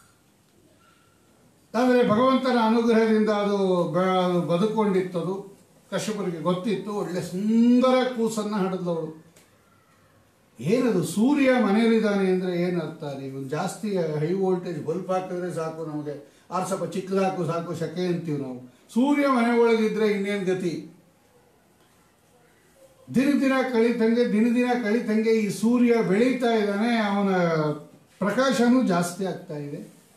ಆದರೆ ಭಗವಂತನ ಅನುಗ್ರಹದಿಂದ ಅದು ಬ- ಬದುಕೊಂಡಿತ್ತದು ಕಶ್ಯಪರಿಗೆ ಗೊತ್ತಿತ್ತು ಒಳ್ಳೆ ಸುಂದರ ಕೂಸನ್ನು ಹಡಿದವಳು ಏನದು ಸೂರ್ಯ ಮನೆಯಲ್ಲಿದ್ದಾನೆ ಅಂದರೆ ಏನರ್ಥ ನೀವು ಜಾಸ್ತಿ ಹೈ ವೋಲ್ಟೇಜ್ ಬಲ್ಬ್ ಹಾಕಿದ್ರೆ ಸಾಕು ನಮಗೆ ಆರು ಸ್ವಲ್ಪ ಚಿಕ್ಕದಾಕು ಸಾಕು ಶಕೆ ಅಂತೀವಿ ನಾವು ಸೂರ್ಯ ಮನೆ ಒಳಗಿದ್ರೆ ಇನ್ನೇನು ಗತಿ ದಿನ ದಿನ ಕಳಿತಂಗೆ ದಿನ ದಿನ ಕಳಿತಂಗೆ ಈ ಸೂರ್ಯ ಬೆಳೀತಾ ಇದ್ದಾನೆ ಅವನ ಪ್ರಕಾಶನೂ ಜಾಸ್ತಿ ಆಗ್ತಾ ಇದೆ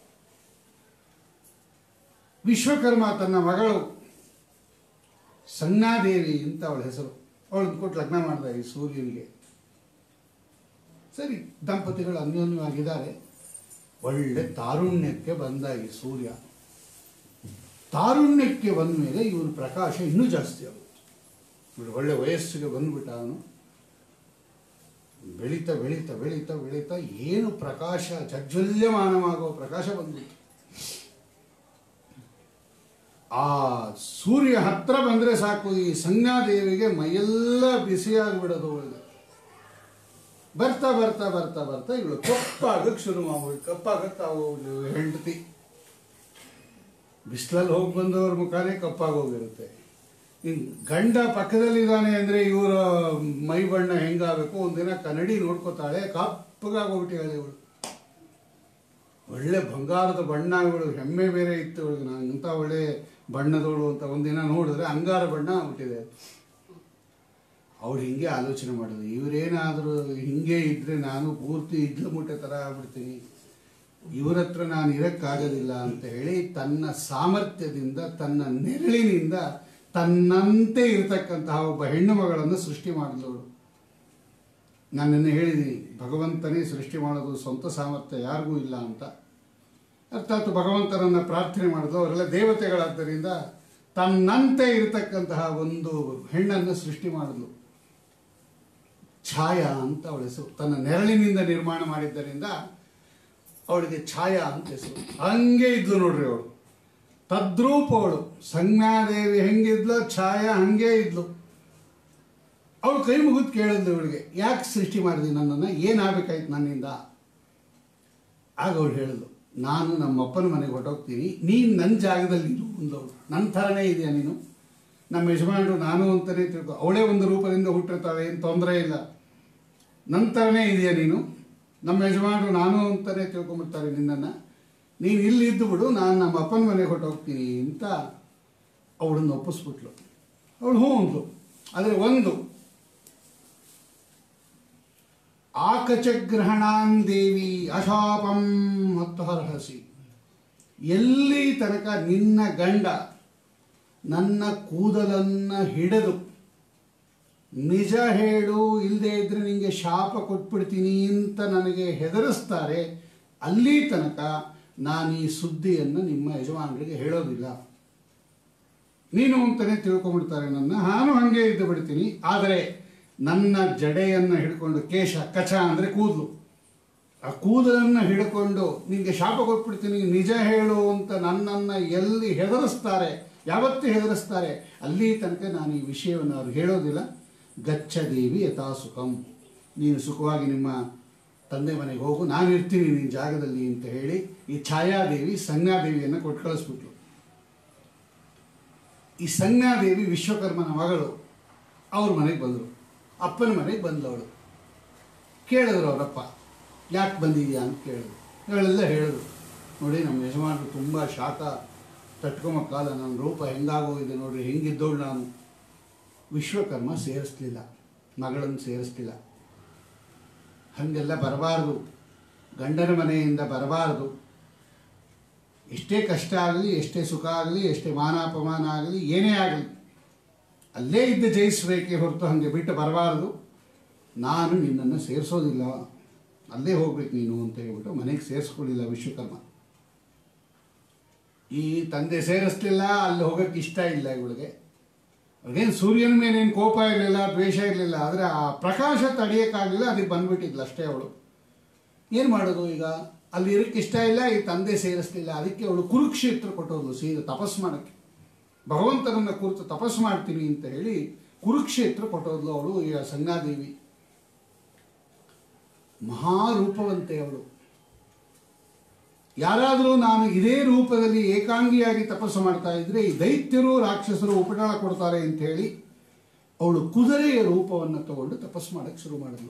ವಿಶ್ವಕರ್ಮ ತನ್ನ ಮಗಳು ಸಣ್ಣಾದೇವಿ ಅಂತ ಅವಳ ಹೆಸರು ಅವಳನ್ನು ಕೊಟ್ಟು ಲಗ್ನ ಮಾಡ್ದ ಈ ಸೂರ್ಯನಿಗೆ ಸರಿ ದಂಪತಿಗಳು ಅನ್ಯೋನ್ಯವಾಗಿದ್ದಾರೆ ಒಳ್ಳೆ ತಾರುಣ್ಯಕ್ಕೆ ಬಂದ ಈ ಸೂರ್ಯ ತಾರುಣ್ಯಕ್ಕೆ ಬಂದ ಮೇಲೆ ಇವನ ಪ್ರಕಾಶ ಇನ್ನೂ ಜಾಸ್ತಿ ಆಗುತ್ತೆ ಇವ್ನು ಒಳ್ಳೆ ವಯಸ್ಸಿಗೆ ಬಂದ್ಬಿಟ್ಟ ಅವನು ಬೆಳೀತಾ ಬೆಳೀತಾ ಬೆಳೀತಾ ಬೆಳೀತಾ ಏನು ಪ್ರಕಾಶ ಜಜ್ವಲ್ಯಮಾನವಾಗುವ ಪ್ರಕಾಶ ಬಂದ್ಬಿಟ್ಟು ಆ ಸೂರ್ಯ ಹತ್ರ ಬಂದ್ರೆ ಸಾಕು ಈ ಸಂಜ್ಞಾದೇವಿಗೆ ಮೈಯೆಲ್ಲ ಬಿಸಿಯಾಗ್ಬಿಡೋದು ಅವಳಿಗೆ ಬರ್ತಾ ಬರ್ತಾ ಬರ್ತಾ ಬರ್ತಾ ಇವಳು ಕಪ್ಪಾಗಕ್ಕೆ ಶುರು ಮಾಡ್ಬಿಟ್ಟು ಕಪ್ಪಾಗಕ್ಕೆ ಅವಳು ಹೆಂಡತಿ ಬಿಸಿಲಲ್ಲಿ ಹೋಗಿ ಬಂದವ್ರ ಮುಖಾನೇ ಕಪ್ಪಾಗಿ ಹೋಗಿರುತ್ತೆ ಇನ್ ಗಂಡ ಪಕ್ಕದಲ್ಲಿದ್ದಾನೆ ಅಂದ್ರೆ ಇವರ ಮೈ ಬಣ್ಣ ಹೆಂಗಾಗಬೇಕು ಒಂದಿನ ಕನ್ನಡಿ ನೋಡ್ಕೋತಾಳೆ ಕಪ್ಪಗಾಗೋಗ್ಬಿಟ್ಟಿದ್ದಾಳೆ ಇವಳು ಒಳ್ಳೆ ಬಂಗಾರದ ಬಣ್ಣ ಇವಳು ಹೆಮ್ಮೆ ಬೇರೆ ಇತ್ತು ಇವಳಿಗೆ ನಾನು ಇಂಥ ಒಳ್ಳೆ ಬಣ್ಣದವಳು ಅಂತ ಒಂದಿನ ನೋಡಿದ್ರೆ ಅಂಗಾರ ಬಣ್ಣ ಆಗ್ಬಿಟ್ಟಿದೆ ಅವಳು ಹಿಂಗೆ ಆಲೋಚನೆ ಮಾಡೋದು ಇವರೇನಾದರೂ ಹಿಂಗೆ ಇದ್ರೆ ನಾನು ಪೂರ್ತಿ ಇಡ್ಲು ಮುಟ್ಟೆ ಥರ ಆಗ್ಬಿಡ್ತೀನಿ ಇವರ ಹತ್ರ ನಾನು ಇರಕ್ಕಾಗೋದಿಲ್ಲ ಅಂತ ಹೇಳಿ ತನ್ನ ಸಾಮರ್ಥ್ಯದಿಂದ ತನ್ನ ನೆರಳಿನಿಂದ ತನ್ನಂತೆ ಇರತಕ್ಕಂತಹ ಒಬ್ಬ ಹೆಣ್ಣು ಮಗಳನ್ನು ಸೃಷ್ಟಿ ಮಾಡಿದವಳು ನಾನು ನಿನ್ನೆ ಹೇಳಿದ್ದೀನಿ ಭಗವಂತನೇ ಸೃಷ್ಟಿ ಮಾಡೋದು ಸ್ವಂತ ಸಾಮರ್ಥ್ಯ ಯಾರಿಗೂ ಇಲ್ಲ ಅಂತ ಅರ್ಥಾತ್ ಭಗವಂತನನ್ನ ಪ್ರಾರ್ಥನೆ ಮಾಡಿದ್ರು ಅವರೆಲ್ಲ ದೇವತೆಗಳಾದ್ದರಿಂದ ತನ್ನಂತೆ ಇರತಕ್ಕಂತಹ ಒಂದು ಹೆಣ್ಣನ್ನು ಸೃಷ್ಟಿ ಮಾಡಿದ್ಲು ಛಾಯಾ ಅಂತ ಅವಳ ಹೆಸರು ತನ್ನ ನೆರಳಿನಿಂದ ನಿರ್ಮಾಣ ಮಾಡಿದ್ದರಿಂದ ಅವಳಿಗೆ ಛಾಯಾ ಅಂತ ಹೆಸರು ಹಂಗೆ ಇದ್ಲು ನೋಡ್ರಿ ಅವಳು ತದ್ರೂಪ ಅವಳು ಸಂಜ್ಞಾದೇವಿ ಹೆಂಗಿದ್ಲು ಛಾಯಾ ಹಂಗೆ ಇದ್ಲು ಅವಳು ಕೈ ಮುಗಿದು ಕೇಳಿದ್ಲು ಇವಳಿಗೆ ಯಾಕೆ ಸೃಷ್ಟಿ ಮಾಡಿದ್ವಿ ನನ್ನನ್ನು ಏನಾಗಬೇಕಾಯ್ತು ನನ್ನಿಂದ ಆಗ ಅವಳು ಹೇಳಿದ್ಲು ನಾನು ನಮ್ಮ ಅಪ್ಪನ ಮನೆಗೆ ಹೊರಟೋಗ್ತೀನಿ ನೀನು ನನ್ನ ಜಾಗದಲ್ಲಿ ಇರು ಅಂದವಳು ನನ್ನ ಥರನೇ ಇದೆಯಾ ನೀನು ನಮ್ಮ ಯಜಮಾನರು ನಾನು ಅಂತಲೇ ತಿಳ್ಕೊ ಅವಳೇ ಒಂದು ರೂಪದಿಂದ ಹುಟ್ಟಿರ್ತಾಳೆ ಏನು ತೊಂದರೆ ಇಲ್ಲ ನನ್ನ ಥರನೇ ಇದೆಯಾ ನೀನು ನಮ್ಮ ಯಜಮಾನರು ನಾನು ಅಂತಲೇ ತಿಳ್ಕೊಂಬಿಡ್ತಾರೆ ನಿನ್ನನ್ನು ನೀನು ಇಲ್ಲಿ ಇದ್ದು ಬಿಡು ನಾನು ನಮ್ಮ ಅಪ್ಪನ ಮನೆಗೆ ಹೊರಟೋಗ್ತೀನಿ ಅಂತ ಅವಳನ್ನು ಒಪ್ಪಿಸ್ಬಿಟ್ಲು ಅವಳು ಹ್ಞೂ ಅಂದ್ಲು ಆದರೆ ಒಂದು ಆಕಚಗ್ರಹಣಾನ್ ದೇವಿ ಅಶಾಪಂ ಮತ್ತು ಹರಹಸಿ ಎಲ್ಲಿ ತನಕ ನಿನ್ನ ಗಂಡ ನನ್ನ ಕೂದಲನ್ನು ಹಿಡಿದು ನಿಜ ಹೇಳು ಇಲ್ಲದೆ ಇದ್ರೆ ನಿಮಗೆ ಶಾಪ ಕೊಟ್ಬಿಡ್ತೀನಿ ಅಂತ ನನಗೆ ಹೆದರಿಸ್ತಾರೆ ಅಲ್ಲಿ ತನಕ ನಾನು ಈ ಸುದ್ದಿಯನ್ನು ನಿಮ್ಮ ಯಜಮಾನರಿಗೆ ಹೇಳೋದಿಲ್ಲ ನೀನು ಅಂತಲೇ ತಿಳ್ಕೊಂಡ್ಬಿಡ್ತಾರೆ ನನ್ನ ನಾನು ಹಾಗೆ ಇದ್ದು ಬಿಡ್ತೀನಿ ಆದರೆ ನನ್ನ ಜಡೆಯನ್ನು ಹಿಡ್ಕೊಂಡು ಕೇಶ ಕಚ ಅಂದರೆ ಕೂದಲು ಆ ಕೂದಲನ್ನು ಹಿಡ್ಕೊಂಡು ನಿನಗೆ ಶಾಪ ಕೊಟ್ಬಿಡ್ತೀನಿ ನಿಜ ಹೇಳು ಅಂತ ನನ್ನನ್ನು ಎಲ್ಲಿ ಹೆದರಿಸ್ತಾರೆ ಯಾವತ್ತೂ ಹೆದರಿಸ್ತಾರೆ ಅಲ್ಲಿ ತನಕ ನಾನು ಈ ವಿಷಯವನ್ನು ಅವ್ರು ಹೇಳೋದಿಲ್ಲ ಗಚ್ಚ ದೇವಿ ಯಥಾ ಸುಖಂ ನೀನು ಸುಖವಾಗಿ ನಿಮ್ಮ ತಂದೆ ಮನೆಗೆ ಹೋಗು ನಾನು ಇರ್ತೀನಿ ನಿನ್ನ ಜಾಗದಲ್ಲಿ ಅಂತ ಹೇಳಿ ಈ ಛಾಯಾದೇವಿ ಸಂಜ್ಞಾದೇವಿಯನ್ನು ಕೊಟ್ಟು ಕಳಿಸ್ಬಿಟ್ಲು ಈ ಸಂಜ್ಞಾದೇವಿ ವಿಶ್ವಕರ್ಮನ ಮಗಳು ಅವ್ರ ಮನೆಗೆ ಬಂದರು ಅಪ್ಪನ ಮನೆಗೆ ಬಂದವಳು ಕೇಳಿದ್ರು ಅವರಪ್ಪ ಯಾಕೆ ಬಂದಿದ್ಯಾ ಅಂತ ಕೇಳಿದ್ರು ಇವಳೆಲ್ಲ ಹೇಳಿದ್ರು ನೋಡಿ ನಮ್ಮ ಯಜಮಾನರು ತುಂಬ ಶಾಖ ತಟ್ಕೊಂಬಕ್ಕಾಲ ನನ್ನ ರೂಪ ಹೆಂಗಾಗೋಗಿದೆ ನೋಡ್ರಿ ಹೆಂಗಿದ್ದವಳು ನಾನು ವಿಶ್ವಕರ್ಮ ಸೇರಿಸ್ಲಿಲ್ಲ ಮಗಳನ್ನು ಸೇರಿಸ್ಲಿಲ್ಲ ಹಾಗೆಲ್ಲ ಬರಬಾರ್ದು ಗಂಡನ ಮನೆಯಿಂದ ಬರಬಾರ್ದು ಎಷ್ಟೇ ಕಷ್ಟ ಆಗಲಿ ಎಷ್ಟೇ ಸುಖ ಆಗಲಿ ಎಷ್ಟೇ ಮಾನಾಪಮಾನ ಆಗಲಿ ಏನೇ ಆಗಲಿ ಅಲ್ಲೇ ಇದ್ದು ಜಯಿಸಬೇಕೇ ಹೊರತು ಹಾಗೆ ಬಿಟ್ಟು ಬರಬಾರ್ದು ನಾನು ನಿನ್ನನ್ನು ಸೇರಿಸೋದಿಲ್ಲ ಅಲ್ಲೇ ಹೋಗ್ಬೇಕು ನೀನು ಅಂತ ಹೇಳ್ಬಿಟ್ಟು ಮನೆಗೆ ಸೇರಿಸ್ಕೊಳ್ಳಿಲ್ಲ ವಿಶ್ವಕರ್ಮ ಈ ತಂದೆ ಸೇರಿಸ್ಲಿಲ್ಲ ಅಲ್ಲಿ ಹೋಗೋಕ್ಕೆ ಇಷ್ಟ ಇಲ್ಲ ಇವಳಿಗೆ ಅವ್ರಿಗೇನು ಸೂರ್ಯನ ಮೇಲೆ ಏನು ಕೋಪ ಇರಲಿಲ್ಲ ದ್ವೇಷ ಇರಲಿಲ್ಲ ಆದರೆ ಆ ಪ್ರಕಾಶ ತಡೆಯೋಕ್ಕಾಗಲಿಲ್ಲ ಅದಕ್ಕೆ ಬಂದ್ಬಿಟ್ಟಿದ್ಲು ಅಷ್ಟೇ ಅವಳು ಏನು ಮಾಡೋದು ಈಗ ಅಲ್ಲಿ ಇರೋಕ್ಕೆ ಇಷ್ಟ ಇಲ್ಲ ಈ ತಂದೆ ಸೇರಿಸ್ಲಿಲ್ಲ ಅದಕ್ಕೆ ಅವಳು ಕುರುಕ್ಷೇತ್ರ ಕೊಟ್ಟೋದು ಸೀದಾ ತಪಸ್ ಮಾಡೋಕ್ಕೆ ಭಗವಂತನನ್ನ ಕುರಿತು ತಪಸ್ಸು ಮಾಡ್ತೀನಿ ಅಂತ ಹೇಳಿ ಕುರುಕ್ಷೇತ್ರ ಕೊಟ್ಟೋದ್ಲು ಅವಳು ಈ ಸಂಜ್ಞಾದೇವಿ ಮಹಾರೂಪವಂತೆ ಅವಳು ಯಾರಾದರೂ ನಾನು ಇದೇ ರೂಪದಲ್ಲಿ ಏಕಾಂಗಿಯಾಗಿ ತಪಸ್ಸು ಮಾಡ್ತಾ ಇದ್ರೆ ಈ ದೈತ್ಯರು ರಾಕ್ಷಸರು ಉಪಟಳ ಕೊಡ್ತಾರೆ ಅಂತ ಹೇಳಿ ಅವಳು ಕುದುರೆಯ ರೂಪವನ್ನು ತಗೊಂಡು ತಪಸ್ಸು ಮಾಡಕ್ಕೆ ಶುರು ಮಾಡಿದ್ಳು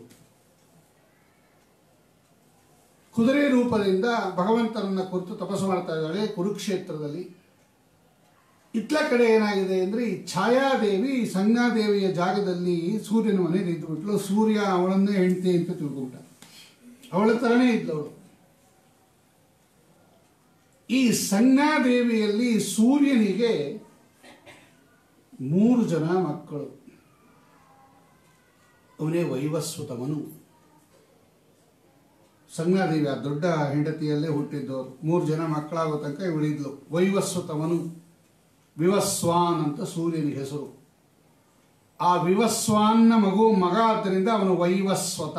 ಕುದುರೆ ರೂಪದಿಂದ ಭಗವಂತನನ್ನ ಕುರಿತು ತಪಸ್ಸು ಮಾಡ್ತಾ ಇದ್ದಾಳೆ ಕುರುಕ್ಷೇತ್ರದಲ್ಲಿ ಇತ್ಲ ಕಡೆ ಏನಾಗಿದೆ ಅಂದ್ರೆ ಈ ಛಾಯಾದೇವಿ ಈ ಸಂಜ್ಞಾದೇವಿಯ ಜಾಗದಲ್ಲಿ ಸೂರ್ಯನ ಮನೆಯಲ್ಲಿ ಇದ್ದುಬಿಟ್ಲು ಸೂರ್ಯ ಅವಳನ್ನೇ ಹೆಂಡತಿ ಅಂತ ತಿಳ್ಕೊಂಬಿಟ್ಟ ಅವಳ ಥರನೇ ಇದ್ಲವಳು ಈ ಸಂಜ್ಞಾದೇವಿಯಲ್ಲಿ ಸೂರ್ಯನಿಗೆ ಮೂರು ಜನ ಮಕ್ಕಳು ಅವನೇ ವೈವಸ್ವತಮನು ಸಂಜ್ಞಾದೇವಿ ಆ ದೊಡ್ಡ ಹೆಂಡತಿಯಲ್ಲೇ ಹುಟ್ಟಿದ್ದವರು ಮೂರು ಜನ ಮಕ್ಕಳಾಗೋ ತನಕ ಇವಳಿದ್ಲು ವೈವಸ್ವತಮನು ವಿವಸ್ವಾನ್ ಅಂತ ಸೂರ್ಯನಿಗೆ ಹೆಸರು ಆ ವಿವಸ್ವಾನ್ನ ಮಗು ಮಗ ಆದ್ದರಿಂದ ಅವನು ವೈವಸ್ವತ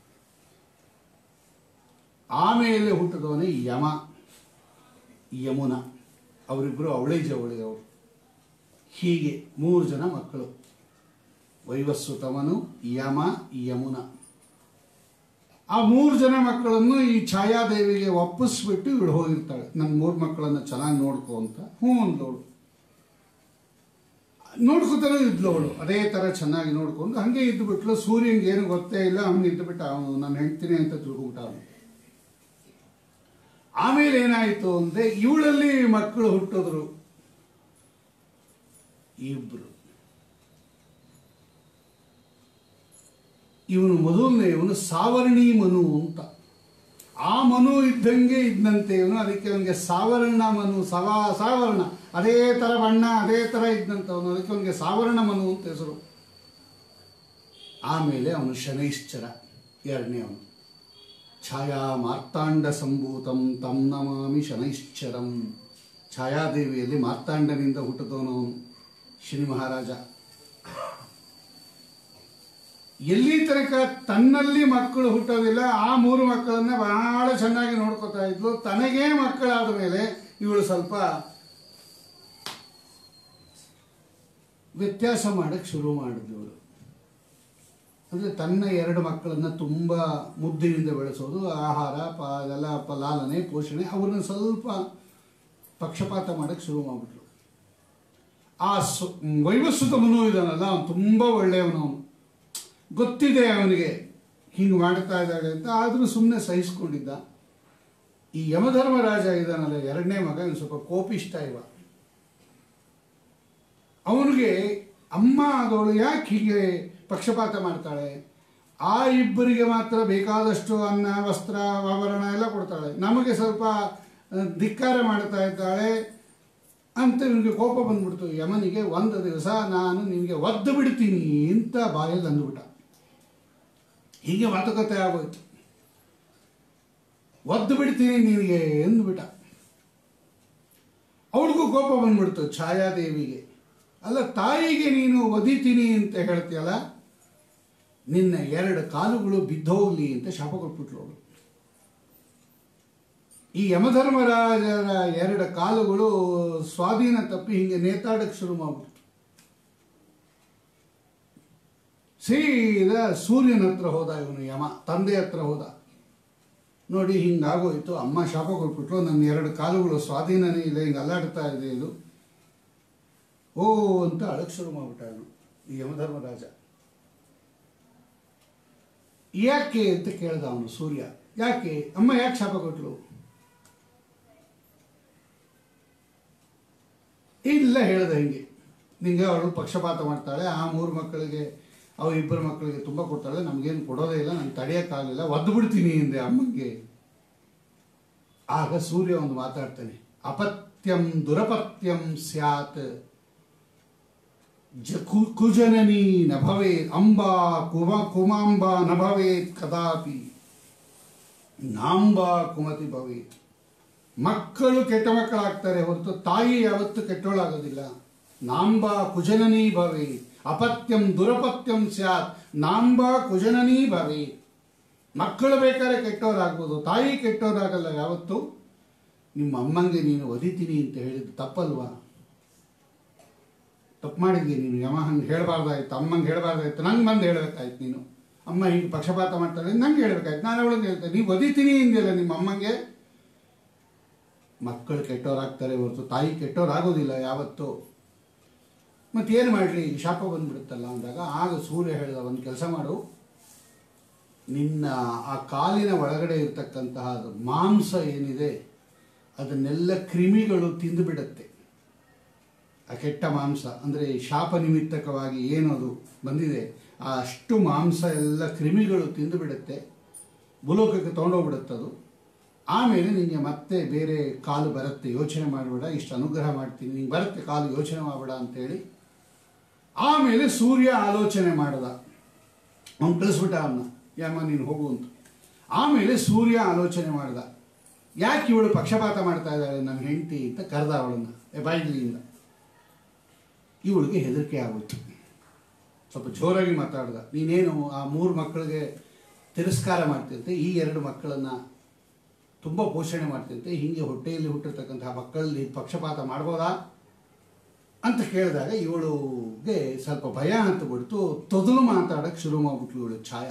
ಆಮೇಲೆ ಹುಟ್ಟಿದವನೇ ಯಮ ಯಮುನ ಅವರಿಬ್ಬರು ಅವಳೇ ಜವಳಿದವರು ಹೀಗೆ ಮೂರು ಜನ ಮಕ್ಕಳು ವೈವಸ್ವತಮನು ಯಮ ಯಮುನ ಆ ಮೂರು ಜನ ಮಕ್ಕಳನ್ನು ಈ ಛಾಯಾದೇವಿಗೆ ಒಪ್ಪಿಸ್ಬಿಟ್ಟು ಇವಳು ಹೋಗಿರ್ತಾಳೆ ನನ್ನ ಮೂರು ಮಕ್ಕಳನ್ನ ಚೆನ್ನಾಗಿ ನೋಡ್ಕೊ ಅಂತ ಹ್ಞೂ ಅಂದವಳು ನೋಡ್ಕೊತಾನೆ ಇದ್ಲು ಅವಳು ಅದೇ ಥರ ಚೆನ್ನಾಗಿ ನೋಡ್ಕೊಂಡು ಹಂಗೆ ಇದ್ದು ಬಿಟ್ಲು ಸೂರ್ಯನ್ಗೆ ಏನು ಗೊತ್ತೇ ಇಲ್ಲ ಅವನು ಇದ್ದು ಬಿಟ್ಟ ಅವನು ನಾನು ಹೇಳ್ತೀನಿ ಅಂತ ತಿಳ್ಕೊಂಬಿಟ್ಟ ಅವನು ಆಮೇಲೆ ಏನಾಯಿತು ಅಂದರೆ ಇವಳಲ್ಲಿ ಮಕ್ಕಳು ಹುಟ್ಟಿದ್ರು ಇಬ್ರು ಇವನು ಮೊದಲನೇ ಇವನು ಸಾವರ್ಣಿ ಮನು ಅಂತ ಆ ಮನು ಇದ್ದಂಗೆ ಇದ್ದಂತೆ ಇವನು ಅದಕ್ಕೆ ಅವನಿಗೆ ಸಾವರ್ಣ ಮನು ಸವಾ ಸಾವರ್ಣ ಅದೇ ಥರ ಬಣ್ಣ ಅದೇ ಥರ ಇದ್ದಂಥವನು ಅದಕ್ಕೆ ಅವನಿಗೆ ಸಾವರ್ಣ ಮನು ಅಂತ ಹೆಸರು ಆಮೇಲೆ ಅವನು ಶನೈಶ್ಚರ ಎರಡನೇ ಅವನು ಛಾಯಾ ಮಾರ್ತಾಂಡ ಸಂಭೂತಂ ತಂ ನಮಾಮಿ ಶನೈಶ್ಚರಂ ಛಾಯಾದೇವಿಯಲ್ಲಿ ಮಾರ್ತಾಂಡನಿಂದ ಹುಟ್ಟಿದವನು ಅವನು ಶನಿ ಮಹಾರಾಜ ಎಲ್ಲಿ ತನಕ ತನ್ನಲ್ಲಿ ಮಕ್ಕಳು ಹುಟ್ಟೋದಿಲ್ಲ ಆ ಮೂರು ಮಕ್ಕಳನ್ನ ಬಹಳ ಚೆನ್ನಾಗಿ ನೋಡ್ಕೋತಾ ಇದ್ಲು ತನಗೇ ಮಕ್ಕಳಾದ ಮೇಲೆ ಇವಳು ಸ್ವಲ್ಪ ವ್ಯತ್ಯಾಸ ಮಾಡಕ್ಕೆ ಶುರು ಮಾಡಿದ್ಲು ಇವಳು ಅಂದರೆ ತನ್ನ ಎರಡು ಮಕ್ಕಳನ್ನು ತುಂಬ ಮುದ್ದಿನಿಂದ ಬೆಳೆಸೋದು ಆಹಾರ ಪ ಅದೆಲ್ಲ ಪ ಲಾಲನೆ ಪೋಷಣೆ ಅವ್ರನ್ನ ಸ್ವಲ್ಪ ಪಕ್ಷಪಾತ ಮಾಡಕ್ಕೆ ಶುರು ಮಾಡಿಬಿಟ್ಲು ಆ ಸು ವೈವಸ್ಸುತ ಮನು ಇದಾನಲ್ಲ ಅವನು ತುಂಬ ಒಳ್ಳೆಯವನು ಅವನು ಗೊತ್ತಿದೆ ಅವನಿಗೆ ಹಿಂಗೆ ಮಾಡ್ತಾ ಇದ್ದಾಳೆ ಅಂತ ಆದರೂ ಸುಮ್ಮನೆ ಸಹಿಸ್ಕೊಂಡಿದ್ದ ಈ ಯಮಧರ್ಮರಾಜ ಇದ್ದಾನಲ್ಲ ಎರಡನೇ ಮಗ ಇವನು ಸ್ವಲ್ಪ ಕೋಪಿಷ್ಟ ಇವ ಅವನಿಗೆ ಅಮ್ಮ ಆದವಳು ಯಾಕೆ ಹೀಗೆ ಪಕ್ಷಪಾತ ಮಾಡ್ತಾಳೆ ಆ ಇಬ್ಬರಿಗೆ ಮಾತ್ರ ಬೇಕಾದಷ್ಟು ಅನ್ನ ವಸ್ತ್ರ ಆಭರಣ ಎಲ್ಲ ಕೊಡ್ತಾಳೆ ನಮಗೆ ಸ್ವಲ್ಪ ಆ, ಧಿಕ್ಕಾರ ಮಾಡ್ತಾ ಇದ್ದಾಳೆ ಅಂತ ಇವನಿಗೆ ಕೋಪ ಬಂದ್ಬಿಡ್ತು ಯಮನಿಗೆ ಒಂದು ದಿವಸ ನಾನು ನಿನಗೆ ಒದ್ದು ಬಿಡ್ತೀನಿ ಅಂತ ಬಾಯಲ್ಲಿ ಅಂದ್ಬಿಟ್ಟ ಹೀಗೆ ಮಾತುಕತೆ ಆಗೋಯ್ತು ಒದ್ದು ಬಿಡ್ತೀನಿ ನಿನಗೆ ಎಂದ್ಬಿಟ್ಟ ಅವಳಿಗೂ ಕೋಪ ಬಂದ್ಬಿಡ್ತು ಛಾಯಾದೇವಿಗೆ ಅಲ್ಲ ತಾಯಿಗೆ ನೀನು ಒದಿತೀನಿ ಅಂತ ಹೇಳ್ತೀಯಲ್ಲ ನಿನ್ನ ಎರಡು ಕಾಲುಗಳು ಬಿದ್ದೋಗ್ಲಿ ಅಂತ ಶಾಪ ಕೊಟ್ಬಿಟ್ಲು ಅವಳು ಈ ಯಮಧರ್ಮರಾಜರ ಎರಡು ಕಾಲುಗಳು ಸ್ವಾಧೀನ ತಪ್ಪಿ ಹಿಂಗೆ ನೇತಾಡಕ್ಕೆ ಶುರು ಮಾಡ್ಬಿಡ್ತು ಸೀದಾ ಸೂರ್ಯನ ಹತ್ರ ಹೋದ ಇವನು ಯಮ ತಂದೆ ಹತ್ರ ಹೋದ ನೋಡಿ ಹಿಂಗಾಗೋಯ್ತು ಅಮ್ಮ ಶಾಪ ಕೊಟ್ಬಿಟ್ಲು ನನ್ನ ಎರಡು ಕಾಲುಗಳು ಸ್ವಾಧೀನನೇ ಇದೆ ಹಿಂಗೆ ಅಲ್ಲಾಡ್ತಾ ಇದೆ ಇದು ಓ ಅಂತ ಅಳಕ್ ಶುರು ಮಾಡ್ಬಿಟ್ಟ ಅವನು ಈ ಯಮಧರ್ಮರಾಜ ಯಾಕೆ ಅಂತ ಕೇಳ್ದ ಅವನು ಸೂರ್ಯ ಯಾಕೆ ಅಮ್ಮ ಯಾಕೆ ಶಾಪ ಕೊಟ್ಲು ಇಲ್ಲ ಹೇಳ್ದ ಹಿಂಗೆ ನಿಂಗೆ ಅವಳು ಪಕ್ಷಪಾತ ಮಾಡ್ತಾಳೆ ಆ ಮೂರು ಮಕ್ಕಳಿಗೆ ಅವ ಇಬ್ಬರು ಮಕ್ಕಳಿಗೆ ತುಂಬ ಕೊಡ್ತಾಳೆ ನಮಗೇನು ಕೊಡೋದೇ ಇಲ್ಲ ನಾನು ತಡೆಯೋಕ್ಕಾಗಲಿಲ್ಲ ಒದ್ದು ಬಿಡ್ತೀನಿ ಎಂದೆ ಅಮ್ಮಂಗೆ ಆಗ ಸೂರ್ಯ ಒಂದು ಮಾತಾಡ್ತಾನೆ ಅಪತ್ಯಂ ದುರಪತ್ಯಂ ಸ್ಯಾತ್ ಜ ಕು- ಕುಜನನಿ ನ ಭವೇತ್ ಅಂಬಾ ಕುಮ ಕುಮಾಂಬ ನ ಭವೇತ್ ಕದಾಪಿ ನಾಂಬಾ ಕುಮತಿ ಭವೇತ್ ಮಕ್ಕಳು ಕೆಟ್ಟ ಮಕ್ಕಳಾಗ್ತಾರೆ ಹೊರತು ತಾಯಿ ಯಾವತ್ತು ಕೆಟ್ಟೋಳಾಗೋದಿಲ್ಲ ನಾಂಬ ಕುಜನನಿ ಭವೆ ಅಪತ್ಯಂ ದುರಪತ್ಯಂ ಸ್ಯಾತ್ ನಾಂಬ ಕುಜನನಿ ಭವೆ ಮಕ್ಕಳು ಬೇಕಾದ್ರೆ ಕೆಟ್ಟವರಾಗ್ಬೋದು ತಾಯಿ ಕೆಟ್ಟವರಾಗಲ್ಲ ಯಾವತ್ತು ನಿಮ್ಮ ಅಮ್ಮಂಗೆ ನೀನು ಒದಿತೀನಿ ಅಂತ ಹೇಳಿದ್ದು ತಪ್ಪಲ್ವಾ ತಪ್ಪು ಮಾಡಿದ್ವಿ ನೀನು ಯಮ ಹಂಗೆ ಹೇಳಬಾರ್ದಾಯ್ತು ಅಮ್ಮಂಗೆ ಹೇಳಬಾರ್ದಾಯ್ತು ನಂಗೆ ಬಂದು ಹೇಳ್ಬೇಕಾಯ್ತು ನೀನು ಅಮ್ಮ ಹೀಗೆ ಪಕ್ಷಪಾತ ಮಾಡ್ತಾಳೆ ನಂಗೆ ಹೇಳ್ಬೇಕಾಯ್ತು ನಾನು ಅವಳನ್ನು ಹೇಳ್ತೇನೆ ನೀವು ಒದಿತೀನಿ ಇಂದಿಲ್ಲ ನಿಮ್ಮ ಅಮ್ಮಂಗೆ ಮಕ್ಕಳು ಕೆಟ್ಟವರಾಗ್ತಾರೆ ಹೊರತು ತಾಯಿ ಕೆಟ್ಟವರಾಗೋದಿಲ್ಲ ಯಾವತ್ತೂ ಮತ್ತೇನು ಮಾಡಲಿ ಶಾಪ ಬಂದ್ಬಿಡುತ್ತಲ್ಲ ಅಂದಾಗ ಆಗ ಸೂರ್ಯ ಹೇಳಿದ ಒಂದು ಕೆಲಸ ಮಾಡು ನಿನ್ನ ಆ ಕಾಲಿನ ಒಳಗಡೆ ಇರತಕ್ಕಂತಹ ಮಾಂಸ ಏನಿದೆ ಅದನ್ನೆಲ್ಲ ಕ್ರಿಮಿಗಳು ತಿಂದುಬಿಡತ್ತೆ ಆ ಕೆಟ್ಟ ಮಾಂಸ ಅಂದರೆ ಶಾಪ ನಿಮಿತ್ತಕವಾಗಿ ಏನದು ಬಂದಿದೆ ಆ ಅಷ್ಟು ಮಾಂಸ ಎಲ್ಲ ಕ್ರಿಮಿಗಳು ತಿಂದು ಬಿಡುತ್ತೆ ಭೂಲೋಕಕ್ಕೆ ತೊಗೊಂಡೋಗ್ಬಿಡುತ್ತದು ಆಮೇಲೆ ನಿನಗೆ ಮತ್ತೆ ಬೇರೆ ಕಾಲು ಬರುತ್ತೆ ಯೋಚನೆ ಮಾಡಬೇಡ ಇಷ್ಟು ಅನುಗ್ರಹ ಮಾಡ್ತೀನಿ ನಿಂಗೆ ಬರುತ್ತೆ ಕಾಲು ಯೋಚನೆ ಮಾಡಬೇಡ ಅಂತೇಳಿ ಆಮೇಲೆ ಸೂರ್ಯ ಆಲೋಚನೆ ಮಾಡ್ದ ಅವನು ಕಳಿಸ್ಬಿಟ್ಟ ಅವನ್ನ ಯಾಮ ನೀನು ಹೋಗು ಅಂತ ಆಮೇಲೆ ಸೂರ್ಯ ಆಲೋಚನೆ ಮಾಡ್ದ ಯಾಕೆ ಇವಳು ಪಕ್ಷಪಾತ ಮಾಡ್ತಾ ಇದ್ದಾಳೆ ನನ್ನ ಹೆಂಡತಿ ಅಂತ ಕರೆದ ಅವಳನ್ನು ಬಾಯಿಲಿಂದ ಇವಳಿಗೆ ಹೆದರಿಕೆ ಆಗೋಯ್ತು ಸ್ವಲ್ಪ ಜೋರಾಗಿ ಮಾತಾಡ್ದ ನೀನೇನು ಆ ಮೂರು ಮಕ್ಕಳಿಗೆ ತಿರಸ್ಕಾರ ಮಾಡ್ತಿರ್ತೆ ಈ ಎರಡು ಮಕ್ಕಳನ್ನು ತುಂಬ ಪೋಷಣೆ ಮಾಡ್ತಿರ್ತೆ ಹೀಗೆ ಹೊಟ್ಟೆಯಲ್ಲಿ ಹುಟ್ಟಿರ್ತಕ್ಕಂತಹ ಮಕ್ಕಳಲ್ಲಿ ಪಕ್ಷಪಾತ ಮಾಡ್ಬೋದಾ ಅಂತ ಕೇಳಿದಾಗ ಇವಳುಗೆ ಸ್ವಲ್ಪ ಭಯ ಅಂತ ಬಿಡ್ತು ತೊದಲು ಮಾತಾಡಕ್ಕೆ ಶುರು ಮಾಡ್ಬಿಟ್ಲು ಇವಳು ಛಾಯ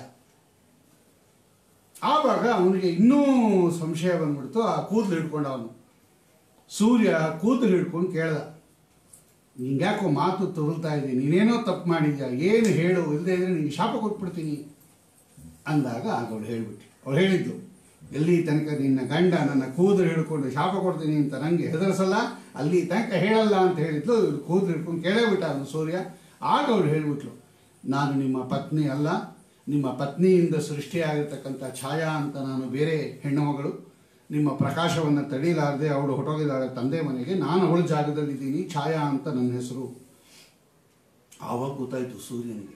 ಆವಾಗ ಅವನಿಗೆ ಇನ್ನೂ ಸಂಶಯ ಬಂದ್ಬಿಡ್ತು ಆ ಕೂದಲು ಹಿಡ್ಕೊಂಡು ಅವನು ಸೂರ್ಯ ಕೂದಲು ಹಿಡ್ಕೊಂಡು ಕೇಳ್ದ ನಿಂಗ್ಯಾಕೋ ಮಾತು ತೊದಲ್ತಾ ಇದ್ದೀನಿ ನೀನೇನೋ ತಪ್ಪು ಮಾಡಿದ್ಯಾ ಏನು ಹೇಳು ಇಲ್ಲದೆ ಇದ್ರೆ ನಿಂಗೆ ಶಾಪ ಕೊಟ್ಬಿಡ್ತೀನಿ ಅಂದಾಗ ಆಗ ಅವಳು ಹೇಳ್ಬಿಟ್ಟು ಅವಳು ಹೇಳಿದ್ಲು ಎಲ್ಲಿ ತನಕ ನಿನ್ನ ಗಂಡ ನನ್ನ ಕೂದಲು ಹಿಡ್ಕೊಂಡು ಶಾಪ ಕೊಡ್ತೀನಿ ಅಂತ ನನಗೆ ಹೆದರ್ಸಲ್ಲ ಅಲ್ಲಿ ತನಕ ಹೇಳಲ್ಲ ಅಂತ ಹೇಳಿದ್ಲು ಇವ್ಳು ಕೂದಲು ಹಿಡ್ಕೊಂಡು ಕೇಳೇ ಬಿಟ್ಟ ಅವನು ಸೂರ್ಯ ಆಗ ಅವಳು ಹೇಳ್ಬಿಟ್ಲು ನಾನು ನಿಮ್ಮ ಪತ್ನಿ ಅಲ್ಲ ನಿಮ್ಮ ಪತ್ನಿಯಿಂದ ಸೃಷ್ಟಿಯಾಗಿರ್ತಕ್ಕಂಥ ಛಾಯಾ ಅಂತ ನಾನು ಬೇರೆ ಹೆಣ್ಣು ಮಗಳು ನಿಮ್ಮ ಪ್ರಕಾಶವನ್ನು ತಡೀಲಾರದೆ ಅವಳು ಹೊಟ್ಟೋಗಿದ್ದಾಳೆ ತಂದೆ ಮನೆಗೆ ನಾನು ಅವಳ ಜಾಗದಲ್ಲಿದ್ದೀನಿ ಛಾಯಾ ಅಂತ ನನ್ನ ಹೆಸರು ಆವಾಗ ಗೊತ್ತಾಯಿತು ಸೂರ್ಯನಿಗೆ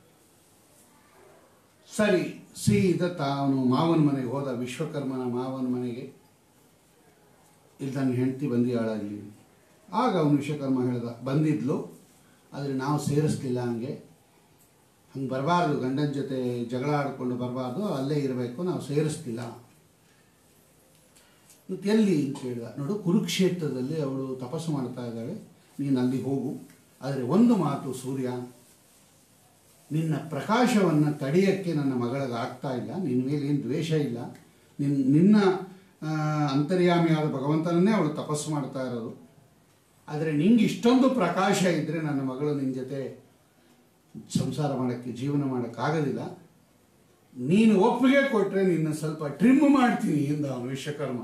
ಸರಿ ಸೀದ ತಾನು ಮಾವನ ಮನೆಗೆ ಹೋದ ವಿಶ್ವಕರ್ಮನ ಮಾವನ ಮನೆಗೆ ಇಲ್ಲಿ ನನ್ನ ಹೆಂಡತಿ ಬಂದಿಯಾಳಾಗಿ ಆಗ ಅವನು ವಿಶ್ವಕರ್ಮ ಹೇಳ್ದ ಬಂದಿದ್ಲು ಆದರೆ ನಾವು ಸೇರಿಸ್ಲಿಲ್ಲ ಹಂಗೆ ಹಂಗೆ ಬರಬಾರ್ದು ಗಂಡನ ಜೊತೆ ಜಗಳ ಆಡಿಕೊಂಡು ಬರಬಾರ್ದು ಅಲ್ಲೇ ಇರಬೇಕು ನಾವು ಸೇರಿಸ್ತಿಲ್ಲ ಮತ್ತು ಎಲ್ಲಿ ಅಂತ ಕೇಳಿದ ನೋಡು ಕುರುಕ್ಷೇತ್ರದಲ್ಲಿ ಅವಳು ತಪಸ್ಸು ಮಾಡ್ತಾ ಇದ್ದಾಳೆ ನೀನು ಅಲ್ಲಿ ಹೋಗು ಆದರೆ ಒಂದು ಮಾತು ಸೂರ್ಯ ನಿನ್ನ ಪ್ರಕಾಶವನ್ನು ತಡೆಯೋಕ್ಕೆ ನನ್ನ ಮಗಳಿಗೆ ಆಗ್ತಾ ಇಲ್ಲ ನಿನ್ನ ಮೇಲೆ ಏನು ದ್ವೇಷ ಇಲ್ಲ ನಿನ್ನ ನಿನ್ನ ಆ, ಅಂತರ್ಯಾಮಿಯಾದ ಭಗವಂತನನ್ನೇ ಅವಳು ತಪಸ್ಸು ಮಾಡ್ತಾ ಇರೋದು ಆದರೆ ನಿಂಗೆ ಇಷ್ಟೊಂದು ಪ್ರಕಾಶ ಇದ್ದರೆ ನನ್ನ ಮಗಳು ನಿನ್ನ ಜೊತೆ ಸಂಸಾರ ಮಾಡೋಕ್ಕೆ ಜೀವನ ಮಾಡೋಕ್ಕಾಗೋದಿಲ್ಲ ನೀನು ಒಪ್ಪಿಗೆ ಕೊಟ್ಟರೆ ನಿನ್ನ ಸ್ವಲ್ಪ ಟ್ರಿಮ್ ಮಾಡ್ತೀನಿ ಎಂದ ಅವನು ವಿಶ್ವಕರ್ಮ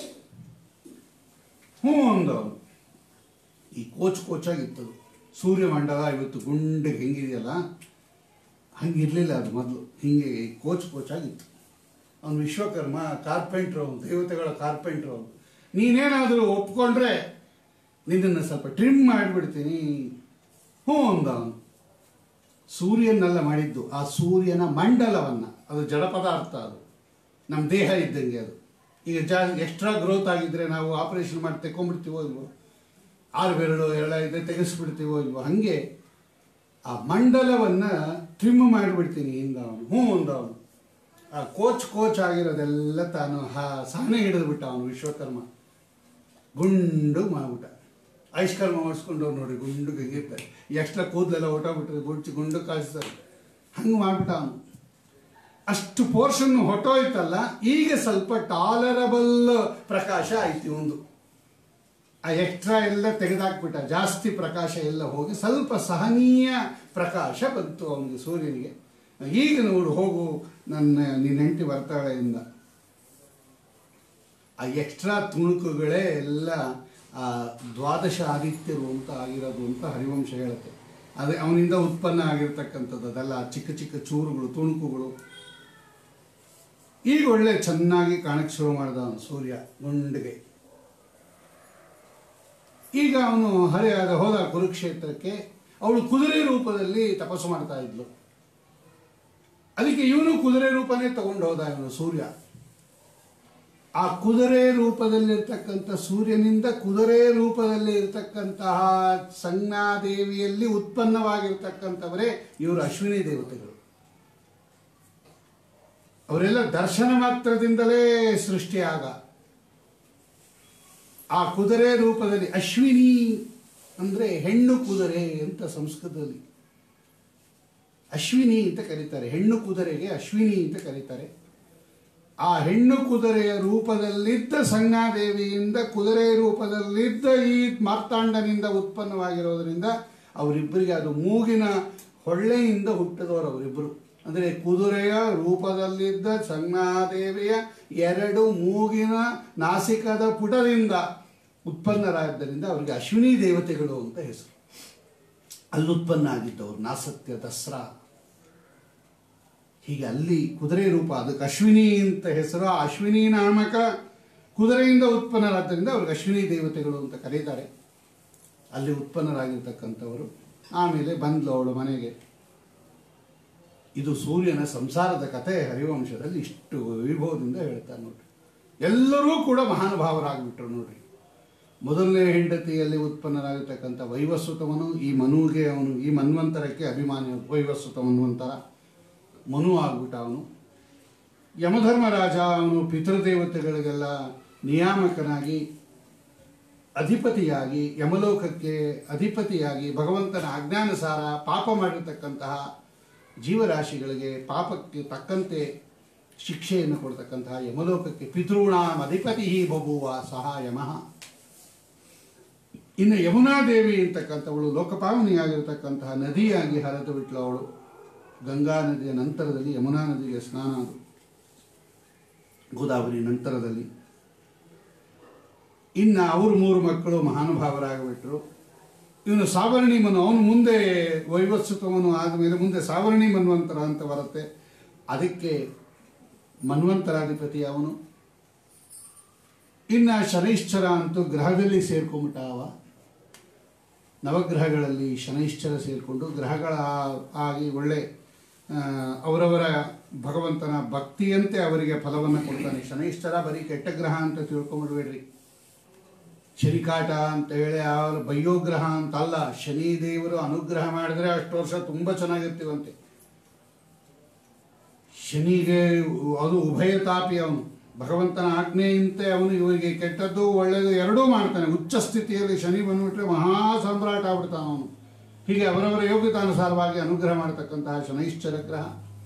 ಹ್ಞೂ ಅಂದ ಅವನು ಈ ಕೋಚ್ ಕೋಚಾಗಿತ್ತದು ಸೂರ್ಯಮಂಡಲ ಇವತ್ತು ಗುಂಡಿಗೆ ಹೆಂಗಿದೆಯಲ್ಲ ಹಂಗಿರಲಿಲ್ಲ ಅದು ಮೊದಲು ಹೀಗೆ ಕೋಚ್ ಕೋಚಾಗಿತ್ತು ಅವನು ವಿಶ್ವಕರ್ಮ ಕಾರ್ಪೆಂಟ್ರು ಅವನು ದೇವತೆಗಳ ಕಾರ್ಪೆಂಟ್ರು ಅವನು ನೀನೇನಾದರೂ ಒಪ್ಕೊಂಡ್ರೆ ನಿನ್ನನ್ನು ಸ್ವಲ್ಪ ಟ್ರಿಮ್ ಮಾಡಿಬಿಡ್ತೀನಿ ಹ್ಞೂ ಅಂದ ಅವನು ಸೂರ್ಯನೆಲ್ಲ ಮಾಡಿದ್ದು ಆ ಸೂರ್ಯನ ಮಂಡಲವನ್ನು ಅದು ಜಡ ಪದಾರ್ಥ ಅದು ನಮ್ಮ ದೇಹ ಇದ್ದಂಗೆ ಅದು ಈಗ ಜಾ ಎಕ್ಸ್ಟ್ರಾ ಗ್ರೋತ್ ಆಗಿದ್ದರೆ ನಾವು ಆಪರೇಷನ್ ಮಾಡಿ ತೆಕ್ಕೊಂಡ್ಬಿಡ್ತೀವೋ ಇಲ್ವೋ ಆರು ಬೆರಳು ಎಲ್ಲ ಇದ್ರೆ ತೆಗೆಸ್ಬಿಡ್ತೀವೋ ಇಲ್ವೋ ಹಾಗೆ ಆ ಮಂಡಲವನ್ನು ಟ್ರಿಮ್ ಮಾಡಿಬಿಡ್ತೀನಿ ಇಂದ ಅವನು ಹ್ಞೂ ಅಂದ ಅವನು ಆ ಕೋಚ್ ಕೋಚ್ ಆಗಿರೋದೆಲ್ಲ ತಾನು ಹಾ ಸಾನೆ ಹಿಡಿದ್ಬಿಟ್ಟ ಅವನು ವಿಶ್ವಕರ್ಮ ಗುಂಡು ಮಾಡ್ಬಿಟ್ಟ ಐಷ್ಕರ್ಮ ಮಾಡಿಸ್ಕೊಂಡು ನೋಡಿ ಗುಂಡು ಹೆಂಗಿರ್ತಾರೆ ಎಕ್ಸ್ಟ್ರಾ ಕೂದಲೆಲ್ಲ ಹೊಟ್ಟೋಗ್ಬಿಟ್ರೆ ಗುಡ್ಚಿ ಗುಂಡು ಕಾಯಿಸ್ತಾರೆ ಹಂಗೆ ಮಾಡ್ಬಿಟ್ಟ ಅವನು ಅಷ್ಟು ಪೋರ್ಷನ್ ಹೊಟ್ಟೋಯ್ತಲ್ಲ ಈಗ ಸ್ವಲ್ಪ ಟಾಲರಬಲ್ ಪ್ರಕಾಶ ಆಯ್ತು ಒಂದು ಆ ಎಕ್ಸ್ಟ್ರಾ ಎಲ್ಲ ತೆಗೆದಾಕ್ಬಿಟ್ಟ ಜಾಸ್ತಿ ಪ್ರಕಾಶ ಎಲ್ಲ ಹೋಗಿ ಸ್ವಲ್ಪ ಸಹನೀಯ ಪ್ರಕಾಶ ಬಂತು ಅವನಿಗೆ ಸೂರ್ಯನಿಗೆ ಈಗ ನೋಡು ಹೋಗು ನನ್ನ ನಿನ್ನ ಹೆಂಡತಿ ಬರ್ತಾಳೆ ಇಂದ ಆ ಎಕ್ಸ್ಟ್ರಾ ತುಣುಕುಗಳೇ ಎಲ್ಲ ಆ ದ್ವಾದಶ ಆದಿತ್ಯರು ಅಂತ ಆಗಿರೋದು ಅಂತ ಹರಿವಂಶ ಹೇಳುತ್ತೆ ಅದೇ ಅವನಿಂದ ಉತ್ಪನ್ನ ಆಗಿರ್ತಕ್ಕಂಥದ್ದು ಅದೆಲ್ಲ ಚಿಕ್ಕ ಚಿಕ್ಕ ಚೂರುಗಳು ತುಣುಕುಗಳು ಈಗ ಒಳ್ಳೆ ಚೆನ್ನಾಗಿ ಕಾಣಕ್ಕೆ ಶುರು ಮಾಡ್ದ ಅವನು ಸೂರ್ಯ ಗುಂಡಿಗೆ ಈಗ ಅವನು ಹರಿಯಾದ ಹೋದ ಕುರುಕ್ಷೇತ್ರಕ್ಕೆ ಅವಳು ಕುದುರೆ ರೂಪದಲ್ಲಿ ತಪಸ್ಸು ಮಾಡ್ತಾ ಇದ್ಲು ಅದಕ್ಕೆ ಇವನು ಕುದುರೆ ರೂಪನೇ ತಗೊಂಡು ಹೋದ ಇವನು ಸೂರ್ಯ ಆ ಕುದುರೆ ರೂಪದಲ್ಲಿರ್ತಕ್ಕಂಥ ಸೂರ್ಯನಿಂದ ಕುದುರೆ ರೂಪದಲ್ಲಿ ಇರ್ತಕ್ಕಂತಹ ಸಂಜ್ಞಾದೇವಿಯಲ್ಲಿ ಉತ್ಪನ್ನವಾಗಿರ್ತಕ್ಕಂಥವರೇ ಇವರು ಅಶ್ವಿನಿ ದೇವತೆಗಳು ಅವರೆಲ್ಲ ದರ್ಶನ ಮಾತ್ರದಿಂದಲೇ ಸೃಷ್ಟಿಯಾಗ ಆ ಕುದುರೆ ರೂಪದಲ್ಲಿ ಅಶ್ವಿನಿ ಅಂದರೆ ಹೆಣ್ಣು ಕುದುರೆ ಅಂತ ಸಂಸ್ಕೃತದಲ್ಲಿ ಅಶ್ವಿನಿ ಅಂತ ಕರೀತಾರೆ ಹೆಣ್ಣು ಕುದುರೆಗೆ ಅಶ್ವಿನಿ ಅಂತ ಕರೀತಾರೆ ಆ ಹೆಣ್ಣು ಕುದುರೆಯ ರೂಪದಲ್ಲಿದ್ದ ಸಂಜ್ಞಾದೇವಿಯಿಂದ ಕುದುರೆ ರೂಪದಲ್ಲಿದ್ದ ಈ ಮಾರ್ತಾಂಡನಿಂದ ಉತ್ಪನ್ನವಾಗಿರೋದ್ರಿಂದ ಅವರಿಬ್ಬರಿಗೆ ಅದು ಮೂಗಿನ ಹೊಳ್ಳೆಯಿಂದ ಹುಟ್ಟಿದವರು ಅವರಿಬ್ಬರು ಅಂದರೆ ಕುದುರೆಯ ರೂಪದಲ್ಲಿದ್ದ ಸಂಜ್ಞಾದೇವಿಯ ಎರಡು ಮೂಗಿನ ನಾಸಿಕದ ಪುಟದಿಂದ ಉತ್ಪನ್ನರಾದ್ದರಿಂದ ಅವರಿಗೆ ಅಶ್ವಿನಿ ದೇವತೆಗಳು ಅಂತ ಹೆಸರು ಅಲ್ಲಿ ಉತ್ಪನ್ನ ಆಗಿದ್ದವರು ನಾಸತ್ಯ ದಸರಾ ಹೀಗೆ ಅಲ್ಲಿ ಕುದುರೆ ರೂಪ ಅದಕ್ಕೆ ಅಶ್ವಿನಿ ಅಂತ ಹೆಸರು ಆ ಅಶ್ವಿನಿ ನಾಮಕ ಕುದುರೆಯಿಂದ ಉತ್ಪನ್ನರಾದ್ದರಿಂದ ಅವ್ರಿಗೆ ಅಶ್ವಿನಿ ದೇವತೆಗಳು ಅಂತ ಕರೀತಾರೆ ಅಲ್ಲಿ ಉತ್ಪನ್ನರಾಗಿರ್ತಕ್ಕಂಥವರು ಆಮೇಲೆ ಬಂದ್ಲು ಅವಳು ಮನೆಗೆ ಇದು ಸೂರ್ಯನ ಸಂಸಾರದ ಕಥೆ ಹರಿವಂಶದಲ್ಲಿ ಇಷ್ಟು ವೈಭವದಿಂದ ಹೇಳ್ತಾರೆ ನೋಡ್ರಿ ಎಲ್ಲರೂ ಕೂಡ ಮಹಾನುಭಾವರಾಗ್ಬಿಟ್ರು ನೋಡ್ರಿ ಮೊದಲನೇ ಹೆಂಡತಿಯಲ್ಲಿ ಉತ್ಪನ್ನರಾಗಿರ್ತಕ್ಕಂಥ ವೈವಸ್ವತವನು ಈ ಮನುಗೆ ಅವನು ಈ ಮನ್ವಂತರಕ್ಕೆ ಅಭಿಮಾನಿ ವೈವಸ್ವತ ಮನ್ವಂತರ ಮನು ಆಗ್ಬಿಟ್ಟ ಅವನು ಯಮಧರ್ಮರಾಜ ಅವನು ಪಿತೃದೇವತೆಗಳಿಗೆಲ್ಲ ನಿಯಾಮಕನಾಗಿ ಅಧಿಪತಿಯಾಗಿ ಯಮಲೋಕಕ್ಕೆ ಅಧಿಪತಿಯಾಗಿ ಭಗವಂತನ ಆಜ್ಞಾನುಸಾರ ಪಾಪ ಮಾಡಿರ್ತಕ್ಕಂತಹ ಜೀವರಾಶಿಗಳಿಗೆ ಪಾಪಕ್ಕೆ ತಕ್ಕಂತೆ ಶಿಕ್ಷೆಯನ್ನು ಕೊಡ್ತಕ್ಕಂತಹ ಯಮಲೋಕಕ್ಕೆ ಪಿತೃಣಾಂ ಅಧಿಪತಿ ಬಭುವ ಸಹ ಯಮಃ ಇನ್ನು ಯಮುನಾ ದೇವಿ ಅಂತಕ್ಕಂಥವಳು ಲೋಕಪಾವನಿಯಾಗಿರ್ತಕ್ಕಂತಹ ನದಿಯಾಗಿ ಹರಿದು ಬಿಟ್ಲು ಅವಳು ಗಂಗಾ ನದಿಯ ನಂತರದಲ್ಲಿ ಯಮುನಾ ನದಿಗೆ ಸ್ನಾನ ಅದು ಗೋದಾವರಿ ನಂತರದಲ್ಲಿ ಇನ್ನು ಅವರು ಮೂರು ಮಕ್ಕಳು ಮಹಾನುಭಾವರಾಗಿಬಿಟ್ರು ಇವನು ಸಾವರ್ಣಿ ಮನು ಅವನು ಮುಂದೆ ವೈವತ್ಸುತವನು ಆದಮೇಲೆ ಮುಂದೆ ಸಾವರ್ಣಿ ಮನ್ವಂತರ ಅಂತ ಬರುತ್ತೆ ಅದಕ್ಕೆ ಮನ್ವಂತರಾಧಿಪತಿ ಅವನು ಇನ್ನು ಶನೈಶ್ಚರ ಅಂತೂ ಗ್ರಹದಲ್ಲಿ ಸೇರ್ಕೊಂಬಿಟ್ಟ ಅವ ನವಗ್ರಹಗಳಲ್ಲಿ ಶನೈಶ್ಚರ ಸೇರಿಕೊಂಡು ಗ್ರಹಗಳ ಆಗಿ ಒಳ್ಳೆ ಆ, ಅವರವರ ಭಗವಂತನ ಭಕ್ತಿಯಂತೆ ಅವರಿಗೆ ಫಲವನ್ನು ಕೊಡ್ತಾನೆ ಶನೈಶ್ಚರ ಬರೀ ಕೆಟ್ಟ ಗ್ರಹ ಅಂತ ತಿಳ್ಕೊಂಬಿಡ್ಬೇಡ್ರಿ ಶನಿಕಾಟ ಅಂತ ಹೇಳಿ ಅವ್ರ ಬಯ್ಯೋಗ್ರಹ ಅಂತ ಅಲ್ಲ ಶನಿ ದೇವರು ಅನುಗ್ರಹ ಮಾಡಿದ್ರೆ ಅಷ್ಟು ವರ್ಷ ತುಂಬ ಚೆನ್ನಾಗಿರ್ತೀವಂತೆ ಶನಿಗೆ ಅದು ಉಭಯತಾಪಿ ಅವನು ಭಗವಂತನ ಆಜ್ಞೆಯಂತೆ ಅವನು ಇವರಿಗೆ ಕೆಟ್ಟದ್ದು ಒಳ್ಳೆಯದು ಎರಡೂ ಮಾಡ್ತಾನೆ ಉಚ್ಚ ಸ್ಥಿತಿಯಲ್ಲಿ ಶನಿ ಬಂದ್ಬಿಟ್ರೆ ಮಹಾ ಸಾಮ್ರಾಟ ಆಗ್ಬಿಡ್ತಾನೆ ಅವನು ಹೀಗೆ ಅವರವರ ಯೋಗ್ಯತಾನುಸಾರವಾಗಿ ಅನುಗ್ರಹ ಮಾಡತಕ್ಕಂತಹ ಶನೈಶ್ಚರ ಗ್ರಹ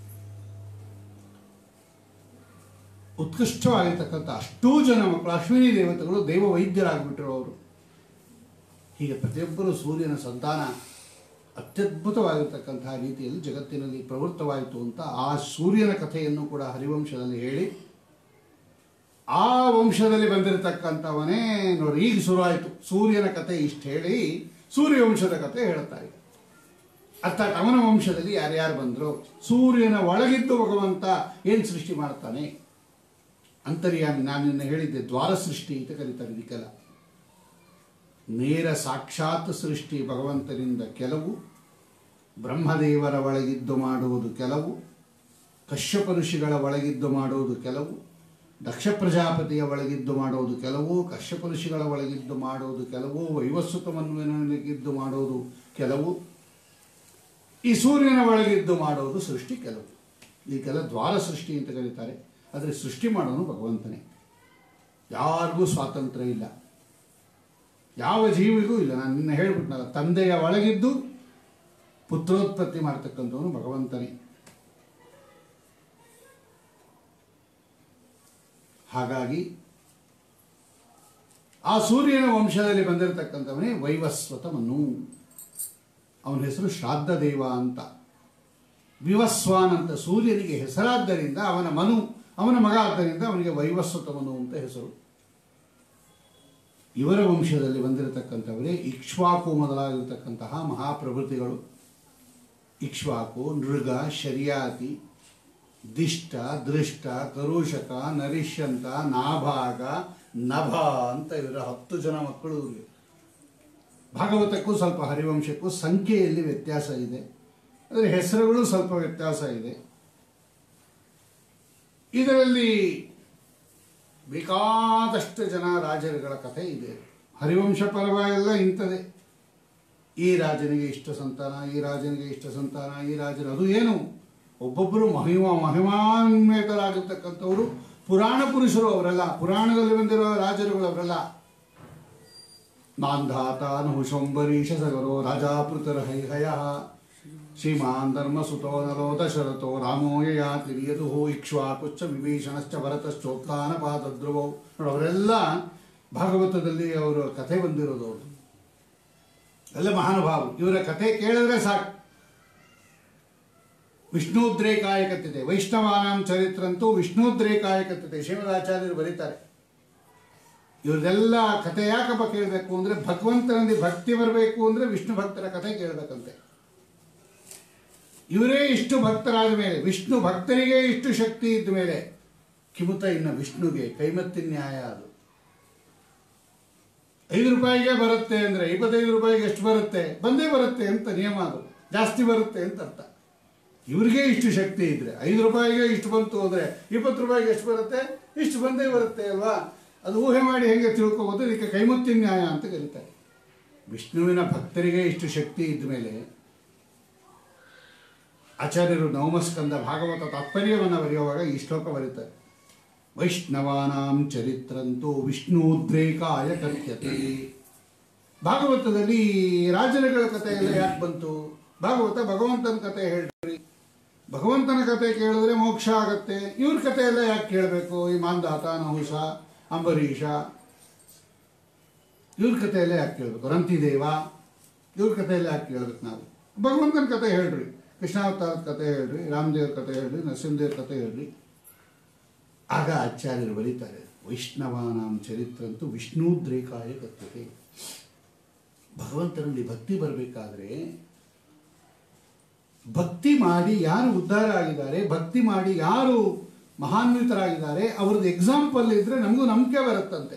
ಉತ್ಕೃಷ್ಟವಾಗಿರ್ತಕ್ಕಂಥ ಅಷ್ಟೂ ಜನ ಮಕ್ಕಳು ಅಶ್ವಿನಿ ದೇವತೆಗಳು ದೇವ ವೈದ್ಯರಾಗ್ಬಿಟ್ರು ಅವರು ಹೀಗೆ ಪ್ರತಿಯೊಬ್ಬರು ಸೂರ್ಯನ ಸಂತಾನ ಅತ್ಯದ್ಭುತವಾಗಿರ್ತಕ್ಕಂತಹ ರೀತಿಯಲ್ಲಿ ಜಗತ್ತಿನಲ್ಲಿ ಪ್ರವೃತ್ತವಾಯಿತು ಅಂತ ಆ ಸೂರ್ಯನ ಕಥೆಯನ್ನು ಕೂಡ ಹರಿವಂಶದಲ್ಲಿ ಹೇಳಿ ಆ ವಂಶದಲ್ಲಿ ಬಂದಿರತಕ್ಕಂಥವನೇ ನೋಡಿ ಈಗ ಶುರುವಾಯಿತು ಸೂರ್ಯನ ಕಥೆ ಇಷ್ಟು ಹೇಳಿ ಸೂರ್ಯವಂಶದ ಕಥೆ ಹೇಳ್ತಾರೆ ಅರ್ಥಾತ್ ಅವನ ವಂಶದಲ್ಲಿ ಯಾರ್ಯಾರು ಬಂದರು ಸೂರ್ಯನ ಒಳಗಿದ್ದು ಭಗವಂತ ಏನು ಸೃಷ್ಟಿ ಮಾಡ್ತಾನೆ ಅಂತರ್ಯಾಮಿ ನಾನು ನಿನ್ನೆ ಹೇಳಿದ್ದೆ ದ್ವಾರ ಸೃಷ್ಟಿ ಅಂತ ಕರೀತಾರೆ ಇದಕ್ಕೆಲ್ಲ ನೇರ ಸಾಕ್ಷಾತ್ ಸೃಷ್ಟಿ ಭಗವಂತನಿಂದ ಕೆಲವು ಬ್ರಹ್ಮದೇವರ ಒಳಗಿದ್ದು ಮಾಡುವುದು ಕೆಲವು ಕಶ್ಯಪ ಋಷಿಗಳ ಒಳಗಿದ್ದು ಮಾಡುವುದು ಕೆಲವು ದಕ್ಷ ಪ್ರಜಾಪತಿಯ ಒಳಗಿದ್ದು ಮಾಡುವುದು ಕೆಲವು ಕಶ್ಯಪ ಋಷಿಗಳ ಒಳಗಿದ್ದು ಮಾಡುವುದು ಕೆಲವು ವೈವಸ್ವತ ಮನ್ವನಿಗಿದ್ದು ಮಾಡುವುದು ಕೆಲವು ಈ ಸೂರ್ಯನ ಒಳಗಿದ್ದು ಮಾಡುವುದು ಸೃಷ್ಟಿ ಕೆಲವು ಇದಕ್ಕೆಲ್ಲ ದ್ವಾರ ಸೃಷ್ಟಿ ಅಂತ ಕರೀತಾರೆ ಆದರೆ ಸೃಷ್ಟಿ ಮಾಡೋನು ಭಗವಂತನೇ ಯಾರಿಗೂ ಸ್ವಾತಂತ್ರ್ಯ ಇಲ್ಲ ಯಾವ ಜೀವಿಗೂ ಇಲ್ಲ ನಾನು ನಿನ್ನೆ ಹೇಳ್ಬಿಟ್ನಲ್ಲ ತಂದೆಯ ಒಳಗಿದ್ದು ಪುತ್ರೋತ್ಪತ್ತಿ ಮಾಡ್ತಕ್ಕಂಥವನು ಭಗವಂತನೇ ಹಾಗಾಗಿ ಆ ಸೂರ್ಯನ ವಂಶದಲ್ಲಿ ಬಂದಿರತಕ್ಕಂಥವನೇ ವೈವಸ್ವತ ಮನು ಅವನ ಹೆಸರು ಶ್ರಾದ್ದ ದೇವ ಅಂತ ವಿವಸ್ವಾನ್ ಅಂತ ಸೂರ್ಯನಿಗೆ ಹೆಸರಾದ್ದರಿಂದ ಅವನ ಮನು ಅವನ ಮಗ ಆದ್ದರಿಂದ ಅವನಿಗೆ ವೈವಸ್ವತ ಮನು ಅಂತ ಹೆಸರು ಇವರ ವಂಶದಲ್ಲಿ ಬಂದಿರತಕ್ಕಂಥವರೇ ಇಕ್ಷ್ವಾಕು ಮೊದಲಾಗಿರ್ತಕ್ಕಂತಹ ಮಹಾಪ್ರಭೃತಿಗಳು ಇಕ್ಷ್ವಾಕು ನೃಗ ಶರ್ಯಾತಿ ದಿಷ್ಟ ದೃಷ್ಟ ಕರುಷಕ ನರಿಷ್ಯಂತ ನಾಭಾಗ ನಭ ಅಂತ ಇವರ ಹತ್ತು ಜನ ಮಕ್ಕಳು ಇವ್ರಿಗೆ ಭಾಗವತಕ್ಕೂ ಸ್ವಲ್ಪ ಹರಿವಂಶಕ್ಕೂ ಸಂಖ್ಯೆಯಲ್ಲಿ ವ್ಯತ್ಯಾಸ ಇದೆ ಅದರ ಹೆಸರುಗಳು ಸ್ವಲ್ಪ ವ್ಯತ್ಯಾಸ ಇದೆ ಇದರಲ್ಲಿ ಬೇಕಾದಷ್ಟು ಜನ ರಾಜರುಗಳ ಕಥೆ ಇದೆ ಹರಿವಂಶ ಪರ್ವ ಎಲ್ಲ ಇಂಥದೇ ಈ ರಾಜನಿಗೆ ಇಷ್ಟ ಸಂತಾನ ಈ ರಾಜನಿಗೆ ಇಷ್ಟ ಸಂತಾನ ಈ ರಾಜನ ಅದು ಏನು ಒಬ್ಬೊಬ್ಬರು ಮಹಿಮಾ ಮಹಿಮಾನ್ವಿತರಾಗಿರ್ತಕ್ಕಂಥವರು ಪುರಾಣ ಪುರುಷರು ಅವರೆಲ್ಲ ಪುರಾಣದಲ್ಲಿ ಬಂದಿರೋ ರಾಜರುಗಳು ಅವರೆಲ್ಲ ಮಾಂಧಾತ ನಹುಶಂಬರೀಶ ಸಗರೋ ರಾಜಾಪೃತರ ಹೈಹಯ ಶ್ರೀಮಾನ್ ಧರ್ಮಸುತೋ ನರೋ ದಶರಥೋ ರಾಮೋ ಯಯಾತಿ ಯದುಹೋ ಇಕ್ಷ್ವಾಕುಚ್ಚ ವಿಭೀಷಣಶ್ಚ ಭರತಶ್ಚೋತ್ಥಾನ ಪಾದಧ್ರುವೋ ನೋಡಿ ಅವರೆಲ್ಲ ಭಾಗವತದಲ್ಲಿ ಅವರ ಕಥೆ ಬಂದಿರೋದು ಅವರು ಎಲ್ಲ ಮಹಾನುಭಾವರು ಇವರ ಕಥೆ ಕೇಳಿದ್ರೆ ಸಾಕು ವಿಷ್ಣುದ್ರೇಕಾಯ ಕಥಿತೆ ವೈಷ್ಣವಾನಾಂ ಚರಿತ್ರಂತೂ ವಿಷ್ಣುದ್ರೇಕಾಯ ಕಥಿತೆ ಶ್ರೀಮದಾಚಾರ್ಯರು ಬರೀತಾರೆ ಇವ್ರದೆಲ್ಲ ಕಥೆ ಯಾಕಪ್ಪ ಕೇಳಬೇಕು ಅಂದರೆ ಭಗವಂತನಲ್ಲಿ ಭಕ್ತಿ ಬರಬೇಕು ಅಂದರೆ ವಿಷ್ಣು ಭಕ್ತರ ಕಥೆ ಕೇಳಬೇಕಂತೆ ಇವರೇ ಇಷ್ಟು ಭಕ್ತರಾದ ಮೇಲೆ ವಿಷ್ಣು ಭಕ್ತರಿಗೆ ಇಷ್ಟು ಶಕ್ತಿ ಇದ್ದ ಮೇಲೆ ಕಿಮುತ ಇನ್ನು ವಿಷ್ಣುಗೆ ಕೈಮತ್ತಿ ನ್ಯಾಯ ಅದು ಐದು ರೂಪಾಯಿಗೆ ಬರುತ್ತೆ ಅಂದರೆ ಇಪ್ಪತ್ತೈದು ರೂಪಾಯಿಗೆ ಎಷ್ಟು ಬರುತ್ತೆ ಬಂದೇ ಬರುತ್ತೆ ಅಂತ ನಿಯಮ ಅದು ಜಾಸ್ತಿ ಬರುತ್ತೆ ಅಂತ ಅರ್ಥ ಇವ್ರಿಗೆ ಇಷ್ಟು ಶಕ್ತಿ ಇದ್ರೆ ಐದು ರೂಪಾಯಿಗೆ ಇಷ್ಟು ಬಂತು ಅಂದರೆ ಇಪ್ಪತ್ತು ರೂಪಾಯಿಗೆ ಎಷ್ಟು ಬರುತ್ತೆ ಇಷ್ಟು ಬಂದೇ ಬರುತ್ತೆ ಅಲ್ವಾ ಅದು ಊಹೆ ಮಾಡಿ ಹೆಂಗೆ ತಿಳ್ಕೊಬೋದು ಇದಕ್ಕೆ ಕೈಮುತ್ತಿ ನ್ಯಾಯ ಅಂತ ಕರೀತಾರೆ ವಿಷ್ಣುವಿನ ಭಕ್ತರಿಗೆ ಇಷ್ಟು ಶಕ್ತಿ ಇದ್ದ ಮೇಲೆ ಆಚಾರ್ಯರು ನವಮಸ್ಕಂದ ಭಾಗವತ ತಾತ್ಪರ್ಯವನ್ನು ಬರೆಯುವಾಗ ಈ ಶ್ಲೋಕ ಬರೀತಾರೆ ವೈಷ್ಣವಾನಾಂ ಚರಿತ್ರಂತೂ ವಿಷ್ಣುದ್ರೇಕಾಯ ಕಥ್ಯತೆ ಭಾಗವತದಲ್ಲಿ ರಾಜರುಗಳ ಕಥೆ ಎಲ್ಲ ಯಾಕೆ ಬಂತು ಭಾಗವತ ಭಗವಂತನ ಕಥೆ ಹೇಳ್ರಿ ಭಗವಂತನ ಕಥೆ ಕೇಳಿದ್ರೆ ಮೋಕ್ಷ ಆಗತ್ತೆ ಇವ್ರ ಕಥೆ ಎಲ್ಲ ಯಾಕೆ ಕೇಳಬೇಕು ಈ ಮಾಂದಾತ ನಹುಷ ಅಂಬರೀಷ ಇವ್ರ ಕಥೆ ಎಲ್ಲ ಯಾಕೆ ಕೇಳಬೇಕು ರಂತಿದೇವ ಇವ್ರ ಕಥೆ ಎಲ್ಲ ಯಾಕೆ ಕೇಳ್ಬೇಕು ನಾವು ಭಗವಂತನ ಕಥೆ ಹೇಳ್ರಿ ಕೃಷ್ಣಾವತಾರದ ಕಥೆ ಹೇಳ್ರಿ ರಾಮದೇವ್ರ ಕಥೆ ಹೇಳ್ರಿ ನರಸಿಂಹದೇವ್ರ ಕಥೆ ಹೇಳ್ರಿ ಆಗ ಆಚಾರ್ಯರು ಬರೀತಾರೆ ವೈಷ್ಣವಾನಾಂ ಚರಿತ್ರಂತೂ ವಿಷ್ಣುದ್ರೇಕಾಯ ಕಥೆ ಭಗವಂತನಲ್ಲಿ ಭಕ್ತಿ ಬರಬೇಕಾದ್ರೆ ಭಕ್ತಿ ಮಾಡಿ ಯಾರು ಉದ್ಧಾರ ಆಗಿದ್ದಾರೆ ಭಕ್ತಿ ಮಾಡಿ ಯಾರು ಮಹಾನ್ವಿತರಾಗಿದ್ದಾರೆ ಅವ್ರದ್ದು ಎಕ್ಸಾಂಪಲ್ ಇದ್ರೆ ನಮಗೂ ನಂಬಿಕೆ ಬರುತ್ತಂತೆ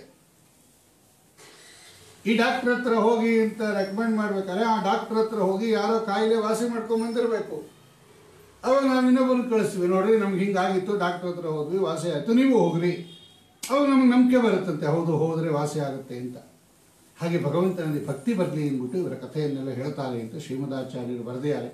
ಈ ಡಾಕ್ಟರ್ ಹತ್ರ ಹೋಗಿ ಅಂತ ರೆಕಮೆಂಡ್ ಮಾಡ್ಬೇಕಾದ್ರೆ ಆ ಡಾಕ್ಟರ್ ಹತ್ರ ಹೋಗಿ ಯಾರೋ ಕಾಯಿಲೆ ವಾಸಿ ಮಾಡ್ಕೊಂಡ್ ಬಂದಿರಬೇಕು ಅವಾಗ ನಾವು ಇನ್ನೊಬ್ಬರನ್ನ ಕಳಿಸ್ತೀವಿ ನೋಡ್ರಿ ನಮ್ಗೆ ಹಿಂಗಾಗಿತ್ತು ಡಾಕ್ಟರ್ ಹತ್ರ ಹೋದ್ವಿ ವಾಸಿ ಆಯಿತು ನೀವು ಹೋಗ್ರಿ ಅವಾಗ ನಮ್ಗೆ ನಂಬಿಕೆ ಬರುತ್ತಂತೆ ಹೌದು ಹೋದರೆ ವಾಸಿ ಆಗುತ್ತೆ ಅಂತ ಹಾಗೆ ಭಗವಂತನಲ್ಲಿ ಭಕ್ತಿ ಬರಲಿ ಅಂದ್ಬಿಟ್ಟು ಇವರ ಕಥೆಯನ್ನೆಲ್ಲ ಹೇಳ್ತಾರೆ ಅಂತ ಶ್ರೀಮದಾಚಾರ್ಯರು ಬರೆದಿದ್ದಾರೆ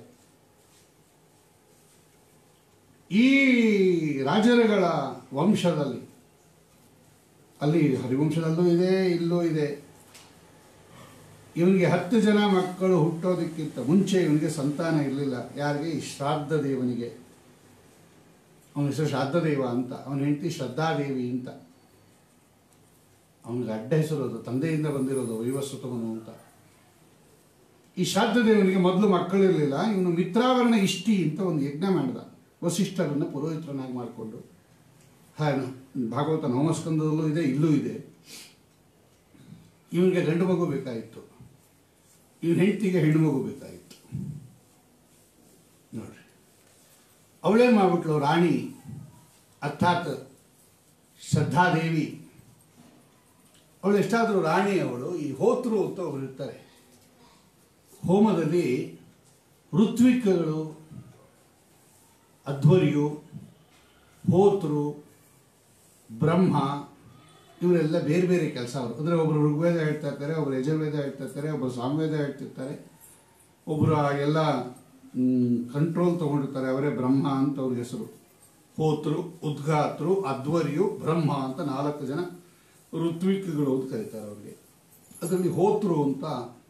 ಈ ರಾಜರುಗಳ ವಂಶದಲ್ಲಿ ಅಲ್ಲಿ ಹರಿವಂಶದಲ್ಲೂ ಇದೆ ಇಲ್ಲೂ ಇದೆ ಇವನಿಗೆ ಹತ್ತು ಜನ ಮಕ್ಕಳು ಹುಟ್ಟೋದಕ್ಕಿಂತ ಮುಂಚೆ ಇವನಿಗೆ ಸಂತಾನ ಇರಲಿಲ್ಲ ಯಾರಿಗೆ ಈ ಶ್ರಾದ್ದ ದೇವನಿಗೆ ಅವನ ಹೆಸರು ಶ್ರಾದ್ದದೇವ ಅಂತ ಅವನ ಹೆಂಡತಿ ಶ್ರದ್ಧಾದೇವಿ ಅಂತ ಅವನಿಗೆ ಅಡ್ಡ ಹೆಸರು ಅದು ತಂದೆಯಿಂದ ಬಂದಿರೋದು ವೈವಸ್ವತಮನು ಅಂತ ಈ ಶ್ರಾದ್ದ ದೇವನಿಗೆ ಮೊದಲು ಮಕ್ಕಳಿರಲಿಲ್ಲ ಇವನು ಮಿತ್ರಾವರಣ ಇಷ್ಟಿ ಅಂತ ಒಂದು ಯಜ್ಞ ಮಾಡಿದ ವಸಿಷ್ಠರನ್ನು ಪುರೋಹಿತರನ್ನಾಗಿ ಮಾಡಿಕೊಂಡು ಹಾ ಭಾಗವತ ನವಮಸ್ಕಂದದಲ್ಲೂ ಇದೆ ಇಲ್ಲೂ ಇದೆ ಇವನಿಗೆ ಗಂಡು ಮಗು ಬೇಕಾಗಿತ್ತು ಇವನ ಹೆಂಡತಿಗೆ ಹೆಣ್ಣು ಮಗು ಬೇಕಾಗಿತ್ತು ನೋಡ್ರಿ ಅವಳೇ ಮಾಡ್ಬಿಟ್ಲು ರಾಣಿ ಅರ್ಥಾತ್ ಶ್ರದ್ಧಾದೇವಿ ಅವಳು ಎಷ್ಟಾದರೂ ರಾಣಿ ಅವಳು ಈ ಹೋತೃ ಅಂತ ಒಬ್ರು ಇರ್ತಾರೆ ಹೋಮದಲ್ಲಿ ಋತ್ವಿಕಗಳು ಅಧ್ವರ್ಯು ಹೋತೃ ಬ್ರಹ್ಮ ಇವರೆಲ್ಲ ಬೇರೆ ಬೇರೆ ಕೆಲಸ ಅವರು ಅಂದರೆ ಒಬ್ಬರು ಋಗ್ವೇದ ಹೇಳ್ತಾ ಇರ್ತಾರೆ ಒಬ್ಬರು ಯಜುರ್ವೇದ ಹೇಳ್ತಾ ಇರ್ತಾರೆ ಒಬ್ಬರು ಸಾಮವೇದ ಹೇಳ್ತಿರ್ತಾರೆ ಒಬ್ಬರು ಆ ಎಲ್ಲ ಕಂಟ್ರೋಲ್ ತೊಗೊಂಡಿರ್ತಾರೆ ಅವರೇ ಬ್ರಹ್ಮ ಅಂತ ಅವ್ರ ಹೆಸರು ಹೋತೃ ಉದ್ಘಾತೃ ಅಧ್ವರ್ಯು ಬ್ರಹ್ಮ ಅಂತ ನಾಲ್ಕು ಜನ ಋತ್ವಿಕ್ಗಳು ಅಂತ ಕರೀತಾರೆ ಅವ್ರಿಗೆ ಅದರಲ್ಲಿ ಹೋತೃ ಅಂತ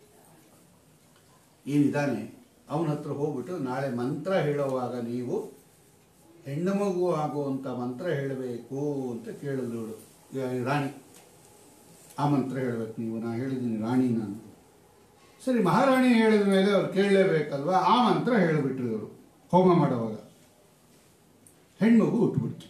ಏನಿದ್ದಾನೆ ಅವನ ಹತ್ರ ಹೋಗ್ಬಿಟ್ಟು ನಾಳೆ ಮಂತ್ರ ಹೇಳುವಾಗ ನೀವು ಹೆಣ್ಣು ಮಗು ಆಗುವಂಥ ಮಂತ್ರ ಹೇಳಬೇಕು ಅಂತ ಕೇಳಿದ್ರು ಇವಳು. ಈ ರಾಣಿ ಆ ಮಂತ್ರ ಹೇಳಬೇಕು ನೀವು ನಾ ಹೇಳಿದ್ದೀನಿ ರಾಣಿ ನಾನು ಸರಿ ಮಹಾರಾಣಿ ಹೇಳಿದ ಮೇಲೆ ಅವ್ರು ಕೇಳಲೇಬೇಕಲ್ವಾ ಆ ಮಂತ್ರ ಹೇಳಿಬಿಟ್ರು ಇವರು ಹೋಮ ಮಾಡುವಾಗ ಹೆಣ್ಮಗು ಹುಟ್ಟುಬಿಡ್ತು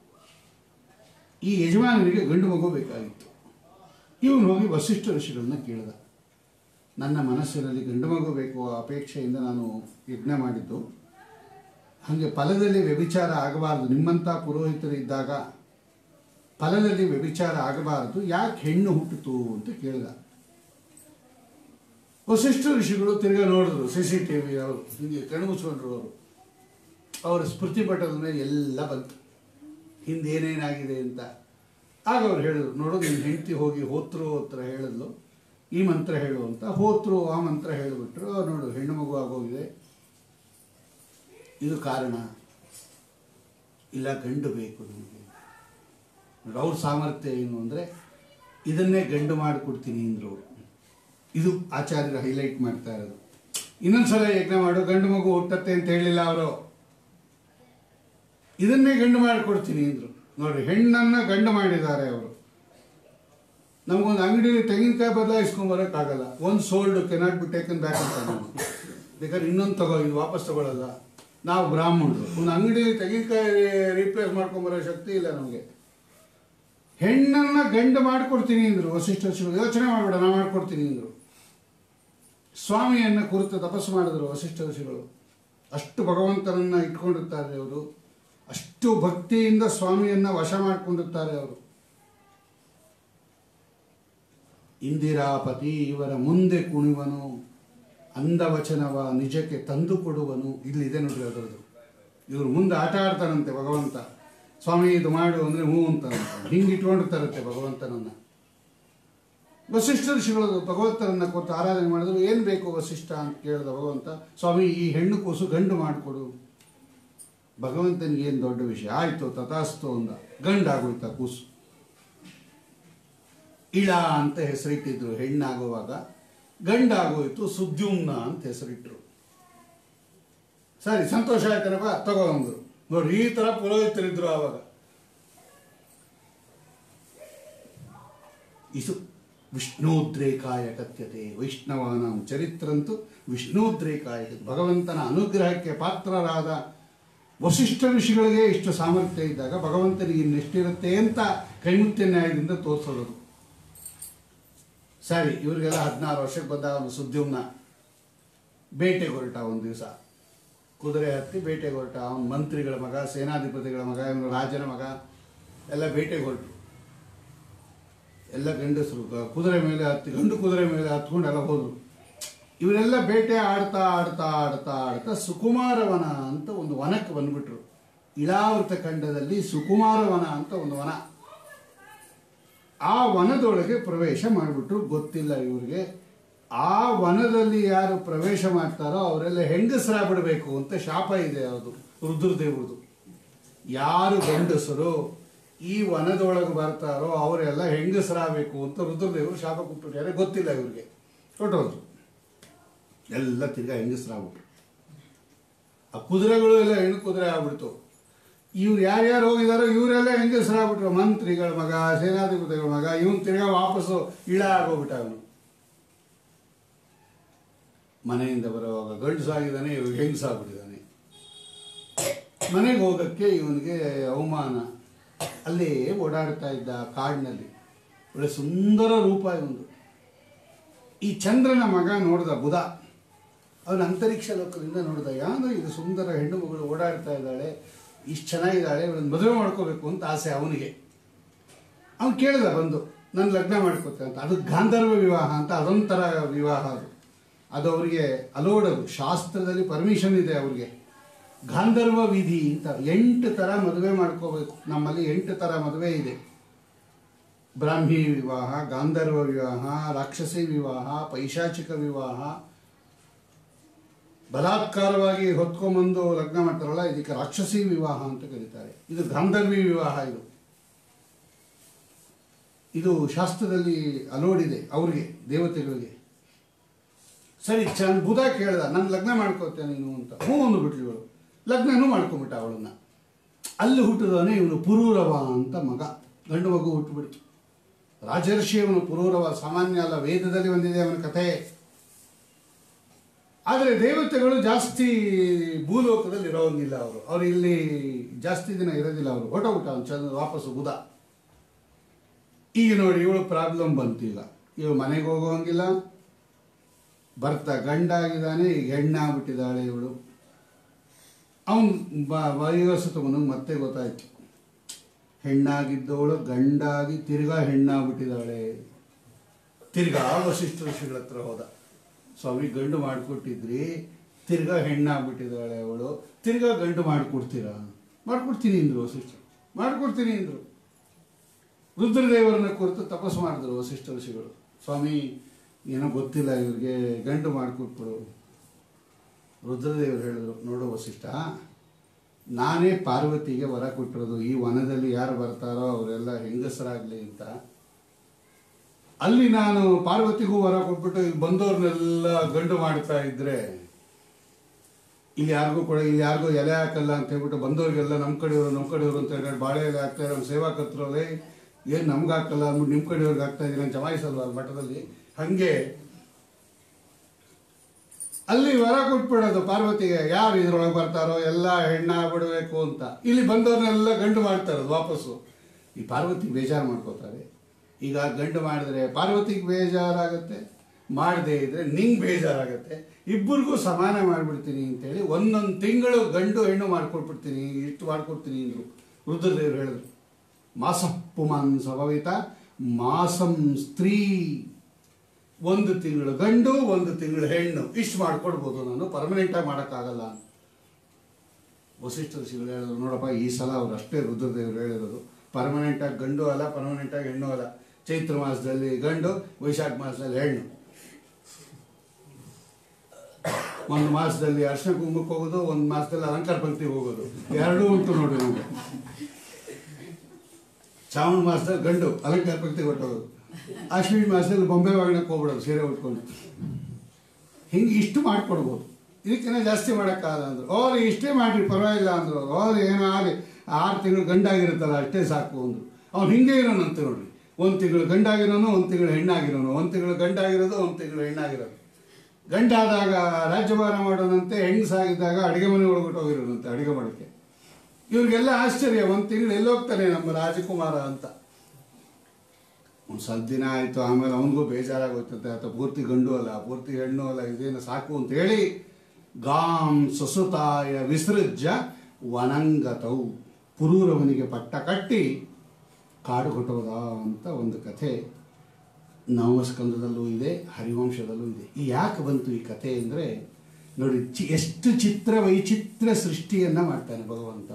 ಈ ಯಜಮಾನನಿಗೆ ಗಂಡು ಮಗು ಬೇಕಾಗಿತ್ತು ಇವನು ಹೋಗಿ ವಸಿಷ್ಠ ಋಷಿಗಳನ್ನ ಕೇಳಿದ ನನ್ನ ಮನಸ್ಸಿನಲ್ಲಿ ಗಂಡು ಮಗು ಬೇಕು ಆ ಅಪೇಕ್ಷೆಯಿಂದ ನಾನು ಯಜ್ಞ ಮಾಡಿದ್ದು ಹಾಗೆ ಫಲದಲ್ಲಿ ವ್ಯಭಿಚಾರ ಆಗಬಾರದು ನಿಮ್ಮಂಥ ಪುರೋಹಿತರು ಇದ್ದಾಗ ಫಲದಲ್ಲಿ ವ್ಯಭಿಚಾರ ಆಗಬಾರದು ಯಾಕೆ ಹೆಣ್ಣು ಹುಟ್ಟಿತು ಅಂತ ಕೇಳಿದ ವಸಿಷ್ಠ ಋಷಿಗಳು ತಿರ್ಗಾ ನೋಡಿದ್ರು ಸಿ ಸಿ ಟಿ ವಿ ಅವರು ಹಿಂಗೆ ಕಣ್ಣು ಮುಚ್ಕೊಂಡ್ರು ಅವರು ಅವರ ಸ್ಮೃತಿ ಪಟದ ಮೇಲೆ ಎಲ್ಲ ಬಂತು ಹಿಂದೆ ಏನೇನಾಗಿದೆ ಅಂತ ಆಗ ಅವ್ರು ಹೇಳಿದ್ರು ನೋಡು ನಿನ್ನ ಹೆಂಡತಿ ಹೋಗಿ ಹೋತ್ರು ಹತ್ರ ಹೇಳಿದ್ಲು ಈ ಮಂತ್ರ ಹೇಳು ಅಂತ ಹೋತ್ರು ಆ ಮಂತ್ರ ಹೇಳಿಬಿಟ್ರು ನೋಡು ಹೆಣ್ಣು ಮಗು ಆಗೋಗಿದೆ ಇದು ಕಾರಣ ಇಲ್ಲ ಗಂಡು ಬೇಕು ನಿಮಗೆ ನೋಡಿ, ಅವ್ರ ಸಾಮರ್ಥ್ಯ ಏನು ಅಂದರೆ ಇದನ್ನೇ ಗಂಡು ಮಾಡಿಕೊಡ್ತೀನಿ ಅಂದರು ಅವರು ಇದು ಆಚಾರ್ಯರು ಹೈಲೈಟ್ ಮಾಡ್ತಾ ಇರೋದು ಇನ್ನೊಂದ್ಸಲ ಯಜ್ಞ ಮಾಡು ಗಂಡು ಮಗು ಹುಟ್ಟತ್ತೆ ಅಂತ ಹೇಳಿಲ್ಲ ಅವರು ಇದನ್ನೇ ಗಂಡು ಮಾಡಿಕೊಡ್ತೀನಿ ಅಂದ್ರು ನೋಡ್ರಿ ಹೆಣ್ಣನ್ನ ಗಂಡು ಮಾಡಿದ್ದಾರೆ ಅವರು ನಮಗೊಂದು ಅಂಗಡಿಯಲ್ಲಿ ತೆಂಗಿನಕಾಯಿ ಬದಲಾಯಿಸ್ಕೊಂಬರೋಕ್ಕಾಗಲ್ಲ ಒಂದು sold cannot be taken back ಅಂತ ನಾವು ಬೇಕಾದ್ರೆ ಇನ್ನೊಂದು ತಗೋ ಇದು ವಾಪಸ್ ತಗೊಳ್ಳಲ್ಲ ನಾವು ಬ್ರಾಹ್ಮಣರು ಒಂದು ಅಂಗಡಿಯಲ್ಲಿ ತೆಂಗಿನಕಾಯಿ ರೀಪ್ಲೇಸ್ ಮಾಡ್ಕೊಂಬರೋ ಶಕ್ತಿ ಇಲ್ಲ ನಮಗೆ ಹೆಣ್ಣನ್ನ ಗಂಡು ಮಾಡಿಕೊಡ್ತೀನಿ ಅಂದ್ರು ವಸಿಷ್ಠ ಋಷಿಗಳು ಯೋಚನೆ ಮಾಡಬೇಡ ನಾ ಮಾಡ್ಕೊಡ್ತೀನಿ ಅಂದ್ರು ಸ್ವಾಮಿಯನ್ನ ಕುರಿತು ತಪಸ್ಸು ಮಾಡಿದ್ರು ವಸಿಷ್ಠ ಋಷಿಗಳು ಅಷ್ಟು ಭಗವಂತನನ್ನ ಇಟ್ಕೊಂಡಿರ್ತಾರೆ ಅವರು ಅಷ್ಟು ಭಕ್ತಿಯಿಂದ ಸ್ವಾಮಿಯನ್ನ ವಶ ಮಾಡಿಕೊಂಡಿರ್ತಾರೆ ಅವರು ಇಂದಿರಾಪತಿ ಇವರ ಮುಂದೆ ಕುಣಿವನು ಅಂದವಚನವ ನಿಜಕ್ಕೆ ತಂದು ಕೊಡುವನು ಇಲ್ಲಿದೆ ನೋಡ್ರಿ ಅದರದ್ದು ಇವರು ಮುಂದೆ ಆಟ ಆಡ್ತಾರಂತೆ ಭಗವಂತ ಸ್ವಾಮಿ ಇದು ಮಾಡು ಅಂದ್ರೆ ಹ್ಞೂ ಅಂತಾರಂತೆ ಹಿಂಗೆ ಇಟ್ಕೊಂಡಿರ್ತಾರಂತೆ ಭಗವಂತನನ್ನ ವಸಿಷ್ಠ ಋಷಿಗಳು ಭಗವಂತನನ್ನ ಕೊಟ್ಟು ಆರಾಧನೆ ಮಾಡಿದ್ರು ಏನು ಬೇಕು ವಸಿಷ್ಠ ಅಂತ ಕೇಳಿದ ಭಗವಂತ ಸ್ವಾಮಿ ಈ ಹೆಣ್ಣು ಕೂಸು ಗಂಡು ಮಾಡಿಕೊಡು ಭಗವಂತನಿಗೆ ಏನು ದೊಡ್ಡ ವಿಷಯ ಆಯ್ತು ತಥಾಸ್ತು ಅಂದ ಗಂಡಾಗೋಯ್ತ ಕೂಸು ಇಳ ಅಂತ ಹೆಸರಿಟ್ಟಿದ್ರು ಹೆಣ್ಣಾಗುವಾಗ ಗಂಡಾಗೋಯ್ತು ಸುದ್ಯುಮ್ನ ಅಂತ ಹೆಸರಿಟ್ರು ಸರಿ ಸಂತೋಷ ಆಯ್ತಾರಪ್ಪ ತಗೋ ಅಂದ್ರು ನೋಡ್ರಿ ಈ ತರ ಪುರೋಹಿತರಿದ್ರು ಆವಾಗ ಇದು ವಿಷ್ಣುದ್ರೇಕಾಯ ಕಥ್ಯತೆ ವೈಷ್ಣವಾನ ಚರಿತ್ರಂತೂ ವಿಷ್ಣುದ್ರೇಕಾಯ ಭಗವಂತನ ಅನುಗ್ರಹಕ್ಕೆ ಪಾತ್ರರಾದ ವಸಿಷ್ಠ ಋಷಿಗಳಿಗೆ ಇಷ್ಟು ಸಾಮರ್ಥ್ಯ ಇದ್ದಾಗ ಭಗವಂತನಿಗೆ ಇನ್ನೆಷ್ಟಿರುತ್ತೆ ಅಂತ ಕೈಮುತ್ಯ ನ್ಯಾಯದಿಂದ ತೋರಿಸೋದು ಸರಿ ಇವರಿಗೆಲ್ಲ ಹದಿನಾರು ವರ್ಷಕ್ಕೆ ಬಂದ ಅವನು ಸುದ್ದಿವ್ನ ಬೇಟೆಗೆ ಹೊರಟ ಒಂದು ದಿವಸ ಕುದುರೆ ಹತ್ತಿ ಬೇಟೆಗೆ ಹೊರಟ ಅವನ ಮಂತ್ರಿಗಳ ಮಗ ಸೇನಾಧಿಪತಿಗಳ ಮಗ ಇವನು ರಾಜನ ಮಗ ಎಲ್ಲ ಬೇಟೆಗೆ ಹೊರಟು ಎಲ್ಲ ಗಂಡಸರು ಗ- ಕುದುರೆ ಮೇಲೆ ಹತ್ತಿ ಗಂಡು ಕುದುರೆ ಮೇಲೆ ಹತ್ಕೊಂಡು ಎಲ್ಲ ಹೋದ್ರು ಇವರೆಲ್ಲ ಬೇಟೆ ಆಡ್ತಾ ಆಡ್ತಾ ಆಡ್ತಾ ಆಡ್ತಾ ಸುಕುಮಾರವನ ಅಂತ ಒಂದು ವನಕ್ಕೆ ಬಂದ್ಬಿಟ್ರು ಇಳಾವೃತ ಖಂಡದಲ್ಲಿ ಸುಕುಮಾರವನ ಅಂತ ಒಂದು ವನ ಆ ವನದೊಳಗೆ ಪ್ರವೇಶ ಮಾಡಿಬಿಟ್ರು ಗೊತ್ತಿಲ್ಲ ಇವರಿಗೆ ಆ ವನದಲ್ಲಿ ಯಾರು ಪ್ರವೇಶ ಮಾಡ್ತಾರೋ ಅವರೆಲ್ಲ ಹೆಂಗಸರಾಗ್ಬಿಡ್ಬೇಕು ಅಂತ ಶಾಪ ಇದೆ ಅದು ರುದ್ರದೇವ್ರದು ಯಾರು ಗಂಡಸರು ಈ ವನದೊಳಗೆ ಬರ್ತಾರೋ ಅವರೆಲ್ಲ ಹೆಂಗಸರಾಗಬೇಕು ಅಂತ ರುದ್ರದೇವರು ಶಾಪ ಕೊಟ್ಬಿಟ್ಟಾರೆ ಗೊತ್ತಿಲ್ಲ ಇವ್ರಿಗೆ ಕೊಟ್ಟೋದ್ರು ಎಲ್ಲ ತಿರ್ಗಾ ಹೆಂಗಸರಾಗ್ಬಿಟ್ರು ಆ ಕುದುರೆಗಳು ಎಲ್ಲ ಹೆಣ್ಣು ಕುದುರೆ ಆಗ್ಬಿಡ್ತು ಇವ್ರು ಯಾರ್ಯಾರು ಹೋಗಿದಾರೋ ಇವರೆಲ್ಲ ಹೆಂಗಸರಾಗ್ಬಿಟ್ರು ಮಂತ್ರಿಗಳ ಮಗ ಸೇನಾಧಿಪತಿಗಳ ಮಗ ಇವನ್ ತಿರ್ಗಾ ವಾಪಸ್ಸು ಇಳ ಆಗೋಗ್ಬಿಟ್ಟ ಅವನು ಮನೆಯಿಂದ ಬರುವಾಗ ಗಂಡಸಾಗಿದ್ದಾನೆ ಇವಾಗ ಹೆಂಗಸಾಗ್ಬಿಟ್ಟಿದ್ದಾನೆ ಮನೆಗೆ ಹೋಗಕ್ಕೆ ಇವನಿಗೆ ಅವಮಾನ ಅಲ್ಲೇ ಓಡಾಡ್ತಾ ಇದ್ದ ಕಾಡಿನಲ್ಲಿ ಒಳ್ಳೆ ಸುಂದರ ರೂಪ ಇವನು ಈ ಚಂದ್ರನ ಮಗ ನೋಡ್ದ ಬುಧ ಅವನ ಅಂತರಿಕ್ಷ ಲೋಕದಿಂದ ನೋಡ್ದ ಯಾವ್ದು ಇದು ಸುಂದರ ಹೆಣ್ಣು ಮಗಳು ಓಡಾಡ್ತಾ ಇದ್ದಾಳೆ ಇಷ್ಟು ಚೆನ್ನಾಗಿದ್ದಾಳೆ ಇವಳನ್ನ ಮದುವೆ ಮಾಡ್ಕೋಬೇಕು ಅಂತ ಆಸೆ ಅವನಿಗೆ ಅವನು ಕೇಳಿದ ಬಂದು ನನ್ನ ಲಗ್ನ ಮಾಡ್ಕೋತೆ ಅಂತ ಅದು ಗಾಂಧರ್ವ ವಿವಾಹ ಅಂತ ಅದೊಂಥರ ವಿವಾಹ ಅದು ಅದು ಅವರಿಗೆ ಅಲೋಡದು ಶಾಸ್ತ್ರದಲ್ಲಿ ಪರ್ಮಿಷನ್ ಇದೆ ಅವ್ರಿಗೆ ಗಾಂಧರ್ವ ವಿಧಿ ಅಂತ ಎಂಟು ಥರ ಮದುವೆ ಮಾಡ್ಕೋಬೇಕು ನಮ್ಮಲ್ಲಿ ಎಂಟು ಥರ ಮದುವೆ ಇದೆ ಬ್ರಾಹ್ಮಿ ವಿವಾಹ ಗಾಂಧರ್ವ ವಿವಾಹ ರಾಕ್ಷಸಿ ವಿವಾಹ ಪೈಶಾಚಿಕ ವಿವಾಹ ಬಲಾತ್ಕಾರವಾಗಿ ಹೊತ್ಕೊಂಬಂದು ಲಗ್ನ ಮಾಡ್ತಾರಲ್ಲ ಇದಕ್ಕೆ ರಾಕ್ಷಸಿ ವಿವಾಹ ಅಂತ ಕರೀತಾರೆ ಇದು ಗಾಂಧರ್ವಿ ವಿವಾಹ ಇದು ಇದು ಶಾಸ್ತ್ರದಲ್ಲಿ ಅಲೋಡಿದೆ ಅವ್ರಿಗೆ ದೇವತೆಗಳಿಗೆ ಸರಿ ಚಂದ್ ಬುಧ ಕೇಳ್ದ ನಾನು ಲಗ್ನ ಮಾಡ್ಕೋತೆ ನೀನು ಅಂತ ಹ್ಞೂ ಅಂದ್ಬಿಟ್ಲು ಇವಳು ಲಗ್ನನೂ ಮಾಡ್ಕೊಂಬಿಟ್ಟ ಅವಳನ್ನ ಅಲ್ಲಿ ಹುಟ್ಟಿದವನೇ ಇವನು ಪುರೂರವ ಅಂತ ಮಗ ಗಂಡು ಮಗು ಹುಟ್ಟುಬಿಡ್ತು ರಾಜರ್ಷಿ ಅವನು ಪುರೂರವ ಸಾಮಾನ್ಯ ಅಲ್ಲ ವೇದದಲ್ಲಿ ಬಂದಿದೆ ಅವನ ಕಥೆ ಆದರೆ ದೇವತೆಗಳು ಜಾಸ್ತಿ ಭೂಲೋಕದಲ್ಲಿ ಇರೋಂಗಿಲ್ಲ ಅವರು ಅವ್ರು ಇಲ್ಲಿ ಜಾಸ್ತಿ ದಿನ ಇರೋದಿಲ್ಲ ಅವರು ಹೊಟ್ಟೋಗ್ಬಿಟ್ಟ ಅವನು ಚಂದ ವಾಪಸ್ಸು ಬುಧ ಈಗ ನೋಡಿ ಇವಳು ಪ್ರಾಬ್ಲಮ್ ಬಂತು ಈಗ ಇವಳು ಮನೆಗೆ ಹೋಗೋಂಗಿಲ್ಲ ಬರ್ತಾ ಗಂಡಾಗಿದ್ದಾನೆ ಈಗ ಹೆಣ್ಣಾಗ್ಬಿಟ್ಟಿದ್ದಾಳೆ ಇವಳು ಅವನು ವಯೋಸತವನಿಗೆ ಮತ್ತೆ ಗೊತ್ತಾಯ್ತು ಹೆಣ್ಣಾಗಿದ್ದವಳು ಗಂಡಾಗಿ ತಿರ್ಗಾ ಹೆಣ್ಣಾಗ್ಬಿಟ್ಟಿದ್ದಾಳೆ ತಿರ್ಗಾ ವಸಿಷ್ಠ ಋಷಿಗಳ ಹತ್ರ ಹೋದ ಸ್ವಾಮಿ ಗಂಡು ಮಾಡಿಕೊಟ್ಟಿದ್ರಿ ತಿರ್ಗಾ ಹೆಣ್ಣಾಗ್ಬಿಟ್ಟಿದ್ದಾಳೆ ಅವಳು ತಿರ್ಗಾ ಗಂಡು ಮಾಡಿಕೊಡ್ತೀರಾ ಮಾಡ್ಕೊಡ್ತೀನಿ ಅಂದ್ರು ವಸಿಷ್ಠ ಮಾಡ್ಕೊಡ್ತೀನಿ ಅಂದ್ರು ರುದ್ರದೇವರನ್ನ ಕುರಿತು ತಪಸ್ಸು ಮಾಡಿದ್ರು ವಸಿಷ್ಠ ಋಷಿಗಳು ಸ್ವಾಮಿ ಏನೋ ಗೊತ್ತಿಲ್ಲ ಇವ್ರಿಗೆ ಗಂಡು ಮಾಡಿಕೊಟ್ಬಿಡು ರುದ್ರದೇವರು ಹೇಳಿದ್ರು ನೋಡು ವಸಿಷ್ಠ ನಾನೇ ಪಾರ್ವತಿಗೆ ವರ ಕೊಟ್ಟಿರೋದು ಈ ವನದಲ್ಲಿ ಯಾರು ಬರ್ತಾರೋ ಅವರೆಲ್ಲ ಹೆಂಗಸರಾಗಲಿ ಅಂತ ಅಲ್ಲಿ ನಾನು ಪಾರ್ವತಿಗೂ ವರ ಕೊಟ್ಬಿಟ್ಟು ಇಲ್ಲಿ ಬಂದವ್ರನ್ನೆಲ್ಲ ಗಂಡು ಮಾಡ್ತಾ ಇದ್ರೆ ಇಲ್ಲಿ ಯಾರಿಗೂ ಕೂಡ ಇಲ್ಲಿ ಯಾರಿಗೂ ಎಲೆ ಹಾಕಲ್ಲ ಅಂತ ಹೇಳ್ಬಿಟ್ಟು ಬಂದವರಿಗೆಲ್ಲ ನಮ್ಮ ಕಡೆಯವರು ನಮ್ಮ ಕಡೆಯವರು ಅಂತ ಹೇಳಿ ಬಾಳೆ ಎಲೆ ಹಾಕ್ತಾರೆ ನಮ್ಮ ಸೇವಾ ಕರ್ತರಲ್ಲಿ ಏನು ನಮ್ಗೆ ಹಾಕಲ್ಲ ಅಂದ್ಬಿಟ್ಟು ನಿಮ್ಮ ಕಡೆಯವ್ರಿಗೆ ಹಾಕ್ತಾ ಇದ್ದೀನಿ ಅಂತ ಜಮಾಯಿಸಲ್ವ ಅಲ್ಲಿ ಮಠದಲ್ಲಿ ಹಾಗೆ ಅಲ್ಲಿ ವರ ಕೊಟ್ಬಿಡೋದು ಪಾರ್ವತಿಗೆ ಯಾರು ಇದ್ರೊಳಗೆ ಬರ್ತಾರೋ ಎಲ್ಲ ಹೆಣ್ಣ ಬಿಡಬೇಕು ಅಂತ ಇಲ್ಲಿ ಬಂದವ್ರನ್ನೆಲ್ಲ ಗಂಡು ಮಾಡ್ತಾರೆ ವಾಪಸ್ಸು ಈ ಪಾರ್ವತಿ ಬೇಜಾರು ಮಾಡ್ಕೋತಾರೆ ಈಗ ಗಂಡು ಮಾಡಿದ್ರೆ ಪಾರ್ವತಿಗೆ ಬೇಜಾರಾಗುತ್ತೆ ಮಾಡದೇ ಇದ್ರೆ ನಿಂಗೆ ಬೇಜಾರಾಗುತ್ತೆ ಇಬ್ಬರಿಗೂ ಸಮಾನ ಮಾಡಿಬಿಡ್ತೀನಿ ಅಂತೇಳಿ ಒಂದೊಂದು ತಿಂಗಳು ಗಂಡು ಹೆಣ್ಣು ಮಾಡ್ಕೊಟ್ಬಿಡ್ತೀನಿ ಇಷ್ಟು ಮಾಡ್ಕೊಡ್ತೀನಿ ಅಂದರು ರುದ್ರದೇವರು ಹೇಳಿದ್ರು ಮಾಸಂ ಪುಮಾನ್ ಸ್ವಭಾವಿತ ಮಾಸಂ ಸ್ತ್ರೀ ಒಂದು ತಿಂಗಳು ಗಂಡು ಒಂದು ತಿಂಗಳು ಹೆಣ್ಣು ಇಷ್ಟು ಮಾಡ್ಕೊಡ್ಬೋದು ನಾನು ಪರ್ಮನೆಂಟಾಗಿ ಮಾಡೋಕ್ಕಾಗಲ್ಲ ವಸಿಷ್ಠ ಋಷಿಗಳು ಹೇಳಿದ್ರು ನೋಡಪ್ಪ ಈ ಸಲ ಅವ್ರು ಅಷ್ಟೇ ರುದ್ರದೇವರು ಹೇಳಿರೋದು ಪರ್ಮನೆಂಟಾಗಿ ಗಂಡು ಅಲ್ಲ ಪರ್ಮನೆಂಟಾಗಿ ಹೆಣ್ಣು ಅಲ್ಲ ಚೈತ್ರ ಮಾಸದಲ್ಲಿ ಗಂಡು ವೈಶಾಖ ಮಾಸದಲ್ಲಿ ಹೆಣ್ಣು ಒಂದು ಮಾಸದಲ್ಲಿ ಅರ್ಶನ ಕುಂಭಕ್ಕೆ ಹೋಗೋದು ಒಂದು ಮಾಸದಲ್ಲಿ ಅಲಂಕಾರ ಪಂಕ್ತಿಗೆ ಹೋಗೋದು ಎರಡೂ ಉಂಟು ನೋಡಿ ನಮಗೆ ಶ್ರಾವಣ ಮಾಸದಲ್ಲಿ ಗಂಡು ಅಲಂಕಾರ ಪಂಕ್ತಿಗೆ ಹೊಟ್ಟೋಗೋದು ಅಶ್ವಿನಿ ಮಾಸದಲ್ಲಿ ಬೊಂಬೆ ವಾಗಣಕ್ಕೆ ಹೋಗ್ಬಿಡೋದು ಸೀರೆ ಉಟ್ಕೊಂಡು ಹಿಂಗೆ ಇಷ್ಟು ಮಾಡ್ಕೊಡ್ಬೋದು ಇದಕ್ಕಿಂತ ಜಾಸ್ತಿ ಮಾಡೋಕ್ಕಾಗಲ್ಲ ಅಂದರು ಅವ್ರು ಇಷ್ಟೇ ಮಾಡಿರಿ ಪರವಾಗಿಲ್ಲ ಅಂದರು ಅವ್ರು ಏನೋ ಆಗಲಿ ಆರು ತಿಂಗಳು ಗಂಡಾಗಿರುತ್ತಲ್ಲ ಅಷ್ಟೇ ಸಾಕು ಅಂದರು ಅವ್ನು ಹಿಂಗೆ ಇರೋನಂತೆ ನೋಡ್ರಿ ಒಂದು ತಿಂಗಳು ಗಂಡಾಗಿರೋನು ಒಂದು ತಿಂಗಳು ಹೆಣ್ಣಾಗಿರೋನು ಒಂದು ತಿಂಗಳು ಗಂಡಾಗಿರೋದು ಒಂದು ತಿಂಗಳು ಹೆಣ್ಣಾಗಿರೋದು ಗಂಡಾದಾಗ ರಾಜ್ಯಭಾರ ಮಾಡೋನಂತೆ ಹೆಂಗಸಾಗಿದ್ದಾಗ ಅಡುಗೆ ಮನೆ ಒಳಗಿಟ್ಟು ಹೋಗಿರೋನಂತೆ ಅಡುಗೆ ಮಾಡೋಕ್ಕೆ ಇವ್ರಿಗೆಲ್ಲ ಆಶ್ಚರ್ಯ ಒಂದು ತಿಂಗಳು ಎಲ್ಲೋಗ್ತಾನೆ ನಮ್ಮ ರಾಜಕುಮಾರ ಅಂತ ಒಂದು ಸ್ವಲ್ಪ ದಿನ ಆಯಿತು ಆಮೇಲೆ ಅವನಿಗೂ ಬೇಜಾರಾಗೋಯ್ತಂತೆ ಆತ ಪೂರ್ತಿ ಗಂಡು ಅಲ್ಲ ಪೂರ್ತಿ ಹೆಣ್ಣು ಅಲ್ಲ ಇದೇನು ಸಾಕು ಅಂತ ಹೇಳಿ ಗಾಂ ಸಸುತಾಯ ವಿಸೃಜ್ಯ ವನಂಗತವು ಪುರೂರವನಿಗೆ ಪಟ್ಟ ಕಟ್ಟಿ ಕಾಡು ಕೊಟ್ಟೋದ ಅಂತ ಒಂದು ಕಥೆ ನವಸ್ಕಂದದಲ್ಲೂ ಇದೆ ಹರಿವಂಶದಲ್ಲೂ ಇದೆ ಈ ಯಾಕೆ ಬಂತು ಈ ಕಥೆ ಅಂದರೆ ನೋಡಿ ಚಿ ಎಷ್ಟು ಚಿತ್ರ ವೈಚಿತ್ರ ಸೃಷ್ಟಿಯನ್ನು ಮಾಡ್ತಾನೆ ಭಗವಂತ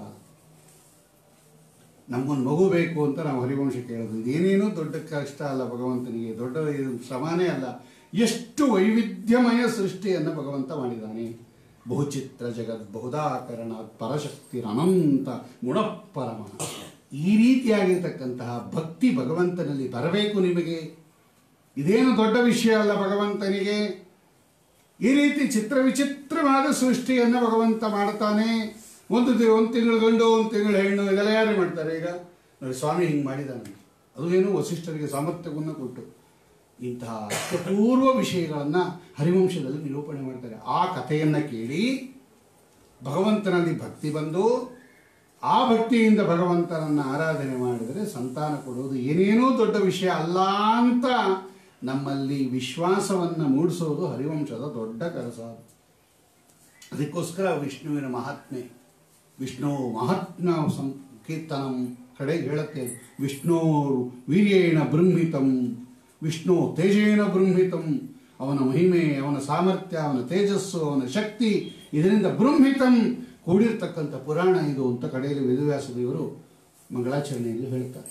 ನಮಗೊಂದು ಮಗು ಬೇಕು ಅಂತ ನಾವು ಹರಿವಂಶ ಕೇಳೋದು ಇದೇನೇನೂ ದೊಡ್ಡ ಕಷ್ಟ ಅಲ್ಲ ಭಗವಂತನಿಗೆ ದೊಡ್ಡ ಇದು ಶ್ರಮನೇ ಅಲ್ಲ ಎಷ್ಟು ವೈವಿಧ್ಯಮಯ ಸೃಷ್ಟಿಯನ್ನು ಭಗವಂತ ಮಾಡಿದ್ದಾನೆ ಬಹುಚಿತ್ರ ಜಗತ್ ಬಹುದಾಕರಣ ಪರಶಕ್ತಿ ಅನಂತ ಗುಣಪರಮ ಈ ರೀತಿಯಾಗಿರ್ತಕ್ಕಂತಹ ಭಕ್ತಿ ಭಗವಂತನಲ್ಲಿ ಬರಬೇಕು ನಿಮಗೆ ಇದೇನು ದೊಡ್ಡ ವಿಷಯ ಅಲ್ಲ ಭಗವಂತನಿಗೆ ಈ ರೀತಿ ಚಿತ್ರ ವಿಚಿತ್ರವಾದ ಸೃಷ್ಟಿಯನ್ನು ಭಗವಂತ ಮಾಡ್ತಾನೆ ಒಂದು ದಿ ಒಂದು ತಿಂಗಳು ಗಂಡು ಒಂದು ತಿಂಗಳು ಹೆಣ್ಣು ಇದೆಲ್ಲ ಯಾರು ಮಾಡ್ತಾರೆ ಈಗ ನೋಡಿ ಸ್ವಾಮಿ ಹಿಂಗೆ ಮಾಡಿದಾನೆ ಅದು ಏನು ವಸಿಷ್ಠರಿಗೆ ಸಾಮರ್ಥ್ಯವನ್ನು ಕೊಟ್ಟು ಇಂತಹ ಅಪೂರ್ವ ವಿಷಯಗಳನ್ನು ಹರಿವಂಶದಲ್ಲಿ ನಿರೂಪಣೆ ಮಾಡ್ತಾರೆ ಆ ಕಥೆಯನ್ನು ಕೇಳಿ ಭಗವಂತನಲ್ಲಿ ಭಕ್ತಿ ಬಂದು ಆ ಭಕ್ತಿಯಿಂದ ಭಗವಂತನನ್ನು ಆರಾಧನೆ ಮಾಡಿದರೆ ಸಂತಾನ ಕೊಡುವುದು ಏನೇನೋ ದೊಡ್ಡ ವಿಷಯ ಅಲ್ಲ ಅಂತ ನಮ್ಮಲ್ಲಿ ವಿಶ್ವಾಸವನ್ನು ಮೂಡಿಸೋದು ಹರಿವಂಶದ ದೊಡ್ಡ ಕೆಲಸ ಅದಕ್ಕೋಸ್ಕರ ವಿಷ್ಣುವಿನ ಮಹಾತ್ಮೆ ವಿಷ್ಣು ಮಹಾತ್ಮ ಸಂಕೀರ್ತನಂ ಕಡೆಗೆ ಹೇಳುತ್ತೆ ವಿಷ್ಣು ವೀರ್ಯೇಣ ಬೃಂಹಿತಂ ವಿಷ್ಣು ತೇಜೇನ ಬೃಂಹಿತಂ ಅವನ ಮಹಿಮೆ ಅವನ ಸಾಮರ್ಥ್ಯ ಅವನ ತೇಜಸ್ಸು ಅವನ ಶಕ್ತಿ ಇದರಿಂದ ಬೃಂಹಿತಂ ಕೂಡಿರ್ತಕ್ಕಂಥ ಪುರಾಣ ಇದು ಅಂತ ಕಡೆಯಲ್ಲಿ ವೇದವ್ಯಾಸ ದೇವರು ಮಂಗಳಾಚರಣೆಯಲ್ಲಿ ಹೇಳ್ತಾರೆ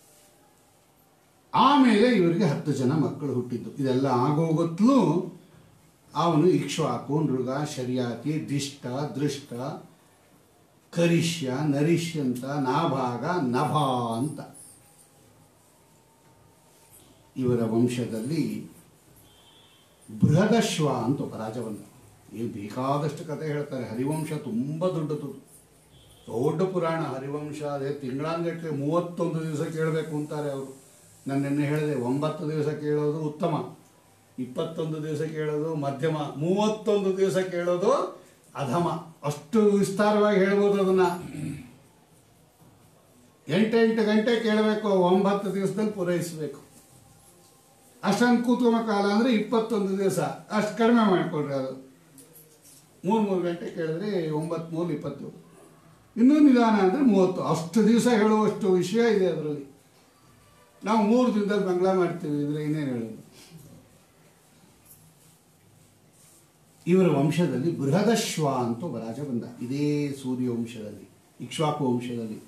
ಆಮೇಲೆ ಇವರಿಗೆ ಹತ್ತು ಜನ ಮಕ್ಕಳು ಹುಟ್ಟಿದ್ದು ಇದೆಲ್ಲ ಆಗೋಗೊತ್ತಲೂ ಅವನು ಇಕ್ಷ್ವಾಕು ನೃಗ ಶರ್ಯಾತಿ ದಿಷ್ಟ ದೃಷ್ಟ ಕರಿಷ್ಯ ನರಿಷ್ಯ ಅಂತ ನಾಭಾಗ ನಭ ಅಂತ ಇವರ ವಂಶದಲ್ಲಿ ಬೃಹದಶ್ವ ಅಂತ ಒಬ್ಬ ರಾಜ ಬಂದ ಏನು ಬೇಕಾದಷ್ಟು ಕತೆ ಹೇಳ್ತಾರೆ ಹರಿವಂಶ ತುಂಬ ದೊಡ್ಡದು ದೊಡ್ಡ ಪುರಾಣ ಹರಿವಂಶ ಅದೇ ತಿಂಗಳಾನ್ಗಟ್ಟಲೆ ಮೂವತ್ತೊಂದು ದಿವಸ ಕೇಳಬೇಕು ಅಂತಾರೆ ಅವರು ನಾನು ನಿನ್ನೆ ಹೇಳಿದೆ ಒಂಬತ್ತು ದಿವಸ ಕೇಳೋದು ಉತ್ತಮ ಇಪ್ಪತ್ತೊಂದು ದಿವಸ ಕೇಳೋದು ಮಧ್ಯಮ ಮೂವತ್ತೊಂದು ದಿವಸ ಕೇಳೋದು ಅಧಮ ಅಷ್ಟು ವಿಸ್ತಾರವಾಗಿ ಹೇಳ್ಬೋದು ಅದನ್ನ ಎಂಟೆಂಟು ಗಂಟೆ ಕೇಳಬೇಕು ಒಂಬತ್ತು ದಿವಸದಲ್ಲಿ ಪೂರೈಸಬೇಕು ಅಷ್ಟೊಂದು ಕೂತ್ಕೊಂಬ ಕಾಲ ಅಂದರೆ ಇಪ್ಪತ್ತೊಂದು ದಿವಸ ಅಷ್ಟು ಕಡಿಮೆ ಮಾಡಿಕೊಡ್ರಿ ಅದು ಮೂರು ಮೂರು ಗಂಟೆ ಕೇಳಿದ್ರೆ ಒಂಬತ್ತು ಮೂರು ಇಪ್ಪತ್ತು ಇನ್ನೂ ನಿಧಾನ ಅಂದರೆ ಮೂವತ್ತು ಅಷ್ಟು ದಿವಸ ಹೇಳುವಷ್ಟು ವಿಷಯ ಇದೆ ಅದರಲ್ಲಿ ನಾವು ಮೂರು ದಿನದಲ್ಲಿ ಬಂಗ್ಲಾ ಮಾಡ್ತೀವಿ ಇದ್ರೆ ಇನ್ನೇನು ಹೇಳೋದು ಇವರ ವಂಶದಲ್ಲಿ ಬೃಹದಶ್ವ ಅಂತ ಒಬ್ಬ ರಾಜ ಬಂದ ಇದೇ ಸೂರ್ಯ ವಂಶದಲ್ಲಿ ಇಕ್ಷ್ವಾಕು ವಂಶದಲ್ಲಿ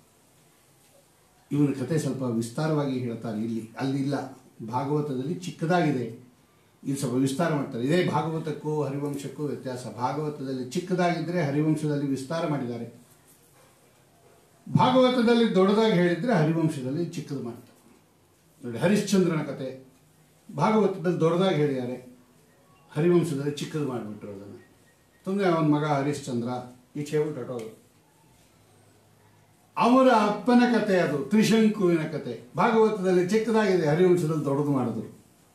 ಇವನ ಕತೆ ಸ್ವಲ್ಪ ವಿಸ್ತಾರವಾಗಿ ಹೇಳ್ತಾರೆ ಇಲ್ಲಿ ಅಲ್ಲಿಲ್ಲ ಭಾಗವತದಲ್ಲಿ ಚಿಕ್ಕದಾಗಿದೆ ಇಲ್ಲಿ ಸ್ವಲ್ಪ ವಿಸ್ತಾರ ಮಾಡ್ತಾರೆ ಇದೇ ಭಾಗವತಕ್ಕೂ ಹರಿವಂಶಕ್ಕೂ ವ್ಯತ್ಯಾಸ ಭಾಗವತದಲ್ಲಿ ಚಿಕ್ಕದಾಗಿದ್ದರೆ ಹರಿವಂಶದಲ್ಲಿ ವಿಸ್ತಾರ ಮಾಡಿದ್ದಾರೆ ಭಾಗವತದಲ್ಲಿ ದೊಡ್ಡದಾಗಿ ಹೇಳಿದರೆ ಹರಿವಂಶದಲ್ಲಿ ಚಿಕ್ಕದು ಮಾಡ್ತಾರೆ ನೋಡಿ ಹರಿಶ್ಚಂದ್ರನ ಕತೆ ಭಾಗವತದಲ್ಲಿ ದೊಡ್ಡದಾಗಿ ಹೇಳಿದ್ದಾರೆ ಹರಿವಂಶದಲ್ಲಿ ಚಿಕ್ಕದು ಮಾಡಿಬಿಟ್ರು ಅದನ್ನು ಸುಮ್ಮನೆ ಅವನ ಮಗ ಹರಿಶ್ಚಂದ್ರ ಈ ಹೇಳ್ಬಿಟ್ಟು ಹೊಟ್ಟೋದು ಅವರ ಅಪ್ಪನ ಕತೆ ಅದು ತ್ರಿಶಂಕುವಿನ ಕತೆ ಭಾಗವತದಲ್ಲಿ ಚಿಕ್ಕದಾಗಿದೆ ಹರಿವಂಶದಲ್ಲಿ ದೊಡ್ಡದು ಮಾಡಿದ್ರು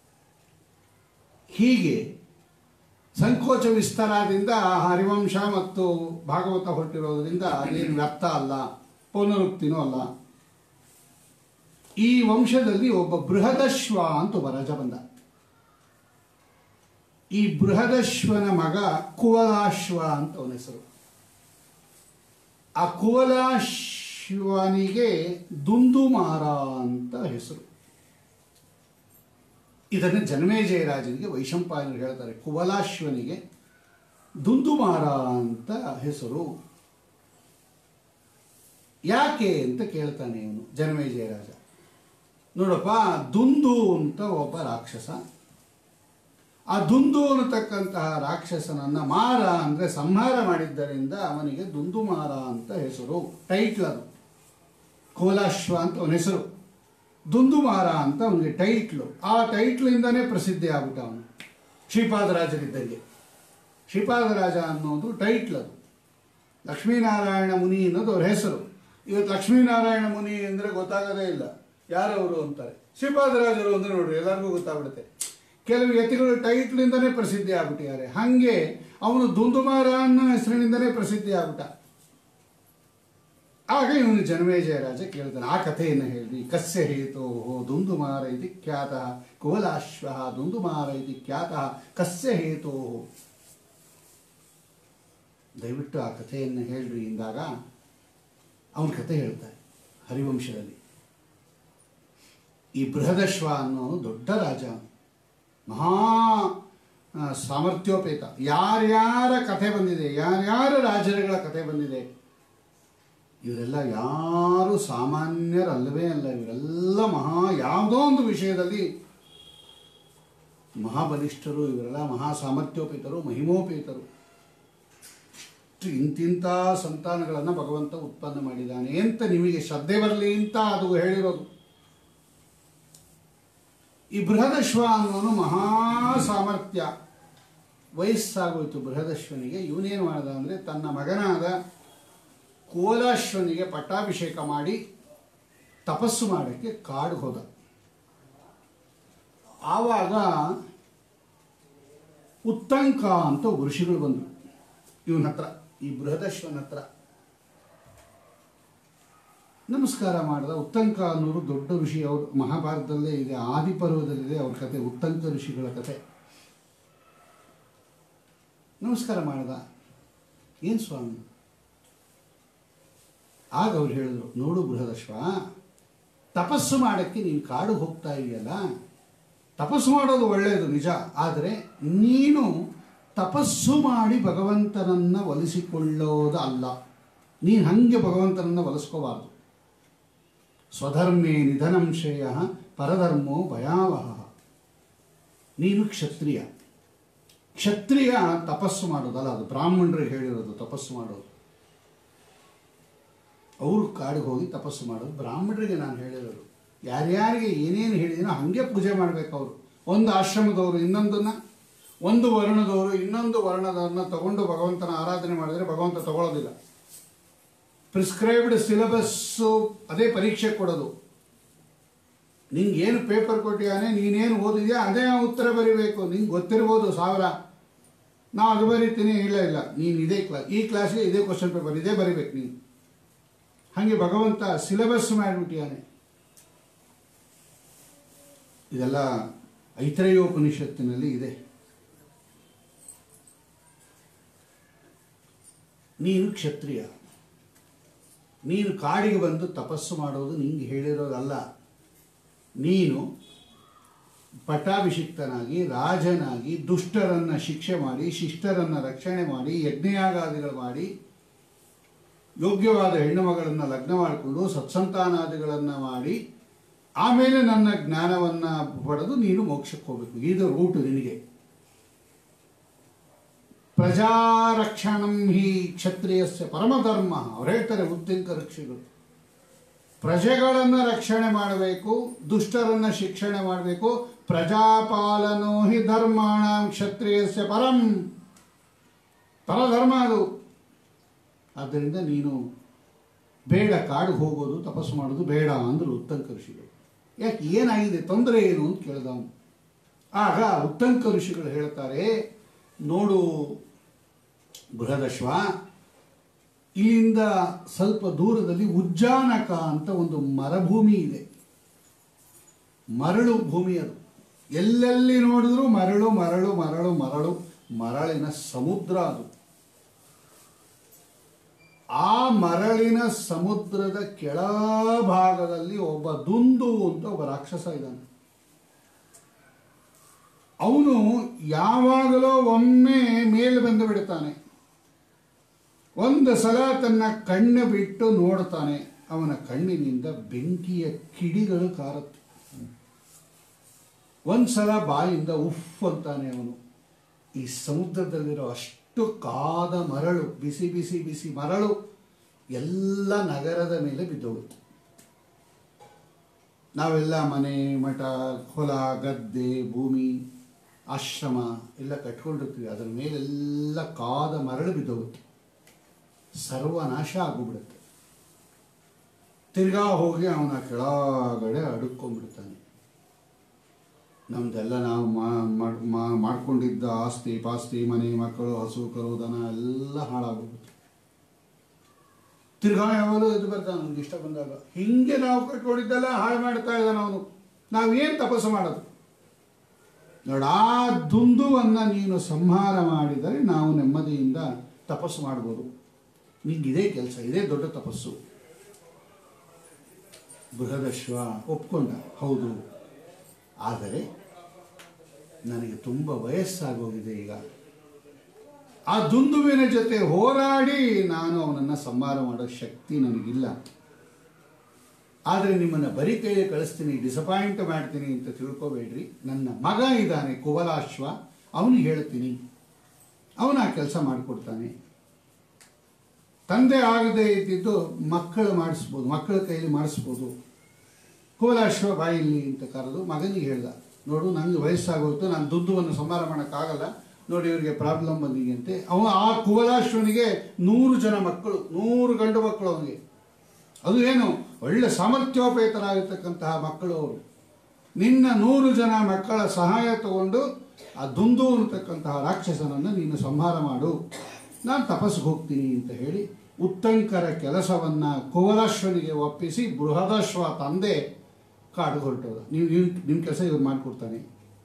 ಹೀಗೆ ಸಂಕೋಚ ವಿಸ್ತಾರದಿಂದ ಹರಿವಂಶ ಮತ್ತು ಭಾಗವತ ಹೊರಟಿರೋದ್ರಿಂದ ಅದೇನು ವ್ಯರ್ಥ ಅಲ್ಲ ಪೌನರುಕ್ತಿನೂ ಅಲ್ಲ ಈ ವಂಶದಲ್ಲಿ ಒಬ್ಬ ಬೃಹದಶ್ವ ಅಂತ ಒಬ್ಬ ರಾಜ ಬಂದ ಈ ಬೃಹದಶ್ವನ ಮಗ ಕುವಲಾಶ್ವ ಅಂತ ಅವನ ಹೆಸರು ಆ ಕುವಲಾಶ್ವನಿಗೆ ದುಂದುಮಾರ ಅಂತ ಹೆಸರು ಇದನ್ನು ಜನಮೇಜಯ ರಾಜನಿಗೆ ವೈಶಂಪಾಯನರು ಹೇಳ್ತಾರೆ ಕುವಲಾಶ್ವನಿಗೆ ದುಂದುಮಾರ ಅಂತ ಹೆಸರು ಯಾಕೆ ಅಂತ ಕೇಳ್ತಾನೆ ಇವನು ಜನಮೇಜಯ ರಾಜ ನೋಡಪ್ಪ ದುಂದು ಅಂತ ಒಬ್ಬ ರಾಕ್ಷಸ ಆ ದುಂದು ಅನ್ನತಕ್ಕಂತಹ ರಾಕ್ಷಸನನ್ನ ಮಾರ ಅಂದ್ರೆ ಸಂಹಾರ ಮಾಡಿದ್ದರಿಂದ ಅವನಿಗೆ ದುಂದುಮಾರ ಅಂತ ಹೆಸರು ಟೈಟ್ಲ್ ಅದು ಕೋಲಾಶ್ವ ಅಂತ ಅವನ ಹೆಸರು ದುಂದುಮಾರ ಅಂತ ಅವನಿಗೆ ಟೈಟ್ಲು ಆ ಟೈಟ್ಲಿಂದನೇ ಪ್ರಸಿದ್ಧಿ ಆಗ್ಬಿಟ್ಟ ಅವನು ಶ್ರೀಪಾದರಾಜರಿದ್ದಂಗೆ ಶ್ರೀಪಾದರಾಜ ಅನ್ನೋದು ಟೈಟ್ಲ್ ಅದು ಲಕ್ಷ್ಮೀನಾರಾಯಣ ಮುನಿ ಅನ್ನೋದು ಅವ್ರ ಹೆಸರು ಇವತ್ತು ಲಕ್ಷ್ಮೀನಾರಾಯಣ ಮುನಿ ಅಂದರೆ ಗೊತ್ತಾಗೋದೇ ಇಲ್ಲ ಯಾರವರು ಅಂತಾರೆ ಶ್ರೀಪಾದರಾಜರು ಅಂದ್ರೆ ನೋಡ್ರಿ ಎಲ್ಲರಿಗೂ ಗೊತ್ತಾಗ್ಬಿಡುತ್ತೆ ಕೆಲವು ಯತಿಗಳು ಟೈಟ್ಲಿಂದನೇ ಪ್ರಸಿದ್ಧಿ ಆಗ್ಬಿಟ್ಟಿದ್ದಾರೆ ಹಾಗೆ ಅವನು ದುಂದುಮಾರ ಅನ್ನೋ ಹೆಸರಿನಿಂದನೇ ಪ್ರಸಿದ್ಧಿ ಆಗ್ಬಿಟ್ಟ ಆಗ ಇವನು ಜನಮೇಜಯ ರಾಜ ಕೇಳ್ತಾನೆ ಆ ಕಥೆಯನ್ನು ಹೇಳ್ರಿ ಕಸ್ಯ ಹೇತೋ ದುಂದುಮಾರ ಇತಿ ಖ್ಯಾತ ಕೋಲಾಶ್ವ ದುಂದುಮಾರ ಇತಿ ಖ್ಯಾತ ಕಸ್ಯ ಹೇತೋ ದಯವಿಟ್ಟು ಆ ಕಥೆಯನ್ನು ಹೇಳ್ರಿ ಎಂದಾಗ ಅವನ ಕಥೆ ಹೇಳ್ತಾರೆ ಹರಿವಂಶದಲ್ಲಿ ಈ ಬೃಹದಶ್ವ ಅನ್ನೋ ದೊಡ್ಡ ರಾಜ ಮಹಾ ಆ, ಸಾಮರ್ಥ್ಯೋಪೇತ ಯಾರ್ಯಾರ ಕಥೆ ಬಂದಿದೆ ಯಾರ್ಯಾರ ರಾಜರುಗಳ ಕಥೆ ಬಂದಿದೆ ಇವರೆಲ್ಲ ಯಾರು ಸಾಮಾನ್ಯರಲ್ಲವೇ ಅಲ್ಲ ಇವರೆಲ್ಲ ಮಹಾ ಯಾವುದೋ ಒಂದು ವಿಷಯದಲ್ಲಿ ಮಹಾಬಲಿಷ್ಠರು ಇವರೆಲ್ಲ ಮಹಾ ಸಾಮರ್ಥ್ಯೋಪೇತರು ಮಹಿಮೋಪೇತರು ಇಷ್ಟು ಇಂತಿಂಥ ಸಂತಾನಗಳನ್ನು ಭಗವಂತ ಉತ್ಪನ್ನ ಮಾಡಿದ್ದಾನೆ ಅಂತ ನಿಮಗೆ ಶ್ರದ್ಧೆ ಬರಲಿ ಅಂತ ಅದು ಹೇಳಿರೋದು ಈ ಬೃಹದಶ್ವ ಅನ್ನೋನು ಮಹಾ ಸಾಮರ್ಥ್ಯ ವಯಸ್ಸಾಗೋಯ್ತು ಬೃಹದಶ್ವನಿಗೆ ಇವನೇನು ಮಾಡ್ದ ಅಂದರೆ ತನ್ನ ಮಗನಾದ ಕೋಲಾಶ್ವನಿಗೆ ಪಟ್ಟಾಭಿಷೇಕ ಮಾಡಿ ತಪಸ್ಸು ಮಾಡೋಕ್ಕೆ ಕಾಡು ಹೋದ ಆವಾಗ ಉತ್ತಂಕ ಅಂತ ಒಬ್ಬ ಋಷಿಗಳು ಬಂದರು ಇವನ ಹತ್ರ ಈ ಬೃಹದಶ್ವನ ಹತ್ರ ನಮಸ್ಕಾರ ಮಾಡಿದ ಉತ್ತಂಕ ಅನ್ನೋರು ದೊಡ್ಡ ಋಷಿ ಅವರು ಮಹಾಭಾರತದಲ್ಲೇ ಇದೆ ಆದಿಪರ್ವದಲ್ಲಿದೆ ಅವ್ರ ಕತೆ ಉತ್ತಂಕ ಋಷಿಗಳ ಕತೆ ನಮಸ್ಕಾರ ಮಾಡ್ದ ಏನು ಸ್ವಾಮಿ ಆಗ ಅವ್ರು ಹೇಳಿದ್ರು ನೋಡು ಬೃಹದಶ್ವ ತಪಸ್ಸು ಮಾಡೋಕ್ಕೆ ನೀನು ಕಾಡು ಹೋಗ್ತಾ ಇದೆಯಲ್ಲ ತಪಸ್ಸು ಮಾಡೋದು ಒಳ್ಳೆಯದು ನಿಜ ಆದರೆ ನೀನು ತಪಸ್ಸು ಮಾಡಿ ಭಗವಂತನನ್ನು ಒಲಿಸಿಕೊಳ್ಳೋದು ಅಲ್ಲ ನೀನು ಹಂಗೆ ಭಗವಂತನನ್ನು ಒಲಿಸ್ಕೋಬಾರ್ದು ಸ್ವಧರ್ಮೇ ನಿಧನಂ ಶ್ರೇಯ ಪರಧರ್ಮೋ ಭಯಾವಹ ನೀನು ಕ್ಷತ್ರಿಯ ಕ್ಷತ್ರಿಯ ತಪಸ್ಸು ಮಾಡೋದಲ್ಲ ಅದು ಬ್ರಾಹ್ಮಣರಿಗೆ ಹೇಳಿರೋದು ತಪಸ್ಸು ಮಾಡೋದು ಅವರು ಕಾಡಿಗೆ ಹೋಗಿ ತಪಸ್ಸು ಮಾಡೋದು ಬ್ರಾಹ್ಮಣರಿಗೆ ನಾನು ಹೇಳಿರೋದು ಯಾರ್ಯಾರಿಗೆ ಏನೇನು ಹೇಳಿದೀನೋ ಹಾಗೆ ಪೂಜೆ ಮಾಡಬೇಕು ಅವರು ಒಂದು ಆಶ್ರಮದವರು ಇನ್ನೊಂದನ್ನು ಒಂದು ವರ್ಣದವರು ಇನ್ನೊಂದು ವರ್ಣದವ್ರನ್ನ ತಗೊಂಡು ಭಗವಂತನ ಆರಾಧನೆ ಮಾಡಿದರೆ ಭಗವಂತ ತಗೊಳ್ಳೋದಿಲ್ಲ ಪ್ರಿಸ್ಕ್ರೈಬ್ಡ್ ಸಿಲೆಬಸ್ಸು ಅದೇ ಪರೀಕ್ಷೆ ಕೊಡೋದು ನಿಂಗೆ ಏನು ಪೇಪರ್ ಕೊಟ್ಟಿಯಾನೆ ನೀನೇನು ಓದಿದ್ಯಾ ಅದೇ ಉತ್ತರ ಬರಿಬೇಕು ನಿಂಗೆ ಗೊತ್ತಿರ್ಬೋದು ಸಾವಿರ ನಾವು ಅದು ಬರೀತೀನಿ ಇಲ್ಲ ಇಲ್ಲ ನೀನು ಇದೇ ಕ್ಲಾಸ್ ಈ ಕ್ಲಾಸ್ಗೆ ಇದೇ ಕ್ವಶನ್ ಪೇಪರ್ ಇದೇ ಬರಿಬೇಕು ನೀನು ಹಾಗೆ ಭಗವಂತ ಸಿಲೆಬಸ್ ಮಾಡಿಬಿಟ್ಟಿಯಾನೆ ಇದೆಲ್ಲ ಐತರೇಯೋಪನಿಷತ್ತಿನಲ್ಲಿ ಇದೆ ನೀನು ಕ್ಷತ್ರಿಯ ನೀನು ಕಾಡಿಗೆ ಬಂದು ತಪಸ್ಸು ಮಾಡೋದು ನಿಂಗೆ ಹೇಳಿರೋದಲ್ಲ ನೀನು ಪಟ್ಟಾಭಿಷಿಕ್ತನಾಗಿ ರಾಜನಾಗಿ ದುಷ್ಟರನ್ನು ಶಿಕ್ಷೆ ಮಾಡಿ ಶಿಷ್ಟರನ್ನು ರಕ್ಷಣೆ ಮಾಡಿ ಯಜ್ಞಯಾಗಾದಿಗಳು ಮಾಡಿ ಯೋಗ್ಯವಾದ ಹೆಣ್ಣು ಮಗಳನ್ನು ಲಗ್ನ ಮಾಡಿಕೊಂಡು ಸತ್ಸಂತಾನಾದಿಗಳನ್ನು ಮಾಡಿ ಆಮೇಲೆ ನನ್ನ ಜ್ಞಾನವನ್ನು ಪಡೆದು ನೀನು ಮೋಕ್ಷಕ್ಕೆ ಹೋಗಬೇಕು ಇದು ರೂಟು ನಿನಗೆ ಪ್ರಜಾರಕ್ಷಣಂ ಹಿ ಕ್ಷತ್ರಿಯಸ್ಯ ಪರಮಧರ್ಮ ಅವ್ರು ಹೇಳ್ತಾರೆ ಉತ್ತಿಂಕ ಋಷಿಗಳು ಪ್ರಜೆಗಳನ್ನು ರಕ್ಷಣೆ ಮಾಡಬೇಕು ದುಷ್ಟರನ್ನು ಶಿಕ್ಷಣೆ ಮಾಡಬೇಕು ಪ್ರಜಾಪಾಲನೋ ಹಿ ಧರ್ಮಾಣ ಕ್ಷತ್ರಿಯಸ್ಯ ಪರಂ ಪರಧರ್ಮ ಅದು ಆದ್ದರಿಂದ ನೀನು ಬೇಡ ಕಾಡು ಹೋಗೋದು ತಪಸ್ಸು ಮಾಡೋದು ಬೇಡ ಅಂದರು ಉತ್ತಂಕ ಋಷಿಗಳು ಯಾಕೆ ಏನಾಗಿದೆ ತೊಂದರೆ ಏನು ಅಂತ ಕೇಳ್ದ ಅವನು ಆಗ ಉತ್ತಂಕ ಋಷಿಗಳು ಹೇಳ್ತಾರೆ ನೋಡು ಬೃಹದಶ್ವ ಇಲ್ಲಿಂದ ಸ್ವಲ್ಪ ದೂರದಲ್ಲಿ ಉಜ್ಜಾನಕ ಅಂತ ಒಂದು ಮರಭೂಮಿ ಇದೆ ಮರಳು ಭೂಮಿ ಅದು ಎಲ್ಲೆಲ್ಲಿ ನೋಡಿದ್ರು ಮರಳು ಮರಳು ಮರಳು ಮರಳು ಮರಳಿನ ಸಮುದ್ರ ಅದು ಆ ಮರಳಿನ ಸಮುದ್ರದ ಕೆಳಭಾಗದಲ್ಲಿ ಒಬ್ಬ ದುಂದು ಅಂತ ಒಬ್ಬ ರಾಕ್ಷಸ ಇದ್ದಾನೆ ಅವನು ಯಾವಾಗಲೋ ಒಮ್ಮೆ ಮೇಲೆ ಬಂದು ಬಿಡ್ತಾನೆ ಒಂದು ಸಲ ತನ್ನ ಕಣ್ಣು ಬಿಟ್ಟು ನೋಡ್ತಾನೆ ಅವನ ಕಣ್ಣಿನಿಂದ ಬೆಂಕಿಯ ಕಿಡಿಗಳು ಕಾರುತ್ತೆ ಒಂದ್ಸಲ ಬಾಯಿಂದ ಉಫ್ ಅಂತಾನೆ ಅವನು ಈ ಸಮುದ್ರದಲ್ಲಿರೋ ಅಷ್ಟು ಕಾದ ಮರಳು ಬಿಸಿ ಬಿಸಿ ಬಿಸಿ ಮರಳು ಎಲ್ಲ ನಗರದ ಮೇಲೆ ಬಿದ್ದೋಗುತ್ತೆ ನಾವೆಲ್ಲ ಮನೆ ಮಠ ಹೊಲ ಗದ್ದೆ ಭೂಮಿ ಆಶ್ರಮ ಎಲ್ಲ ಕಟ್ಕೊಂಡಿರ್ತೀವಿ ಅದರ ಮೇಲೆಲ್ಲ ಕಾದ ಮರಳು ಬಿದ್ದೋಗುತ್ತೆ ಸರ್ವನಾಶ ಆಗೋಗ್ಬಿಡುತ್ತೆ ತಿರ್ಗಾ ಹೋಗಿ ಅವನ ಕೆಳಗಡೆ ಅಡುಕೊಂಡ್ಬಿಡ್ತಾನೆ ನಮ್ದೆಲ್ಲ ನಾವು ಮಾ- ಮಾಡ್- ಮಾ- ಮಾಡ್ಕೊಂಡಿದ್ದ ಆಸ್ತಿ ಪಾಸ್ತಿ ಮನೆ ಮಕ್ಕಳು ಹಸು ಕರು ದನ ಎಲ್ಲ ಹಾಳಾಗೋಗುತ್ತೆ ತಿರ್ಗಾ ಯಾವಾಗಲೂ ಎದ್ದು ಬರ್ತಾನೆ ನಮ್ಗೆ ಇಷ್ಟ ಬಂದಾಗ ಹಿಂಗೆ ನಾವು ಕಟ್ಕೊಂಡಿದ್ದೆಲ್ಲ ಹಾಳು ಮಾಡ್ತಾ ಇದ್ದಾನೆ ಅವನು ನಾವೇನು ತಪಸ್ಸು ಮಾಡೋದು ನೋಡ ಆ ದುಂದುವನ್ನು ನೀನು ಸಂಹಾರ ಮಾಡಿದರೆ ನಾವು ನೆಮ್ಮದಿಯಿಂದ ತಪಸ್ಸು ಮಾಡ್ಬೋದು ನಿಂಗೆ ಇದೇ ಕೆಲಸ ಇದೇ ದೊಡ್ಡ ತಪಸ್ಸು ಬೃಹದಶ್ವ ಒಪ್ಕೊಂಡ ಹೌದು ಆದರೆ ನನಗೆ ತುಂಬ ವಯಸ್ಸಾಗೋಗಿದೆ ಈಗ ಆ ದುಂದುವಿನ ಜೊತೆ ಹೋರಾಡಿ ನಾನು ಅವನನ್ನು ಸಂಹಾರ ಮಾಡೋ ಶಕ್ತಿ ನನಗಿಲ್ಲ ಆದರೆ ನಿಮ್ಮನ್ನು ಬರೀ ಕೈಗೆ ಕಳಿಸ್ತೀನಿ ಡಿಸಪಾಯಿಂಟ್ ಮಾಡ್ತೀನಿ ಅಂತ ತಿಳ್ಕೊಬೇಡ್ರಿ ನನ್ನ ಮಗ ಇದ್ದಾನೆ ಕುವಲಾಶ್ವ ಅವನಿಗೆ ಹೇಳ್ತೀನಿ ಅವನು ಆ ಕೆಲಸ ಮಾಡಿಕೊಡ್ತಾನೆ ತಂದೆ ಆಗದೆ ಇದ್ದಿದ್ದು ಮಕ್ಕಳು ಮಾಡಿಸ್ಬೋದು ಮಕ್ಕಳ ಕೈಯಲ್ಲಿ ಮಾಡಿಸ್ಬೋದು ಕುವಲಾಶ್ವ ಬಾಯಿಲಿ ಅಂತ ಕರೆದು ಮಗನಿಗೆ ಹೇಳ್ದ ನೋಡು ನನಗೆ ವಯಸ್ಸಾಗೋಯ್ತು ನಾನು ದುಡ್ಡುವನ್ನು ಸಂಹಾರ ಮಾಡೋಕ್ಕಾಗಲ್ಲ ನೋಡಿ ಇವರಿಗೆ ಪ್ರಾಬ್ಲಮ್ ಬಂದಿದೆ ಅಂತೆ ಅವ ಆ ಕುವಲಾಶ್ವನಿಗೆ ನೂರು ಜನ ಮಕ್ಕಳು ನೂರು ಗಂಡು ಮಕ್ಕಳು ಅವನಿಗೆ ಅದು ಏನು ಒಳ್ಳೆ ಸಾಮರ್ಥ್ಯೋಪೇತರಾಗಿರ್ತಕ್ಕಂತಹ ಮಕ್ಕಳು ಅವರು ನಿನ್ನ ನೂರು ಜನ ಮಕ್ಕಳ ಸಹಾಯ ತಗೊಂಡು ಆ ದುಂದು ಅನ್ನತಕ್ಕಂತಹ ರಾಕ್ಷಸನನ್ನು ನೀನು ಸಂಹಾರ ಮಾಡು ನಾನು ತಪಸ್ಸಿಗೆ ಹೋಗ್ತೀನಿ ಅಂತ ಹೇಳಿ ಉತ್ತಂಕರ ಕೆಲಸವನ್ನ ಕುವಲಾಶ್ವನಿಗೆ ಒಪ್ಪಿಸಿ ಬೃಹದಾಶ್ವ ತಂದೆ ಕಾಡು ಹೊರಟೋದ ನೀವು ನೀವು ನಿಮ್ಮ ಕೆಲಸ ಇವ್ರು ಮಾಡಿಕೊಡ್ತಾನೆ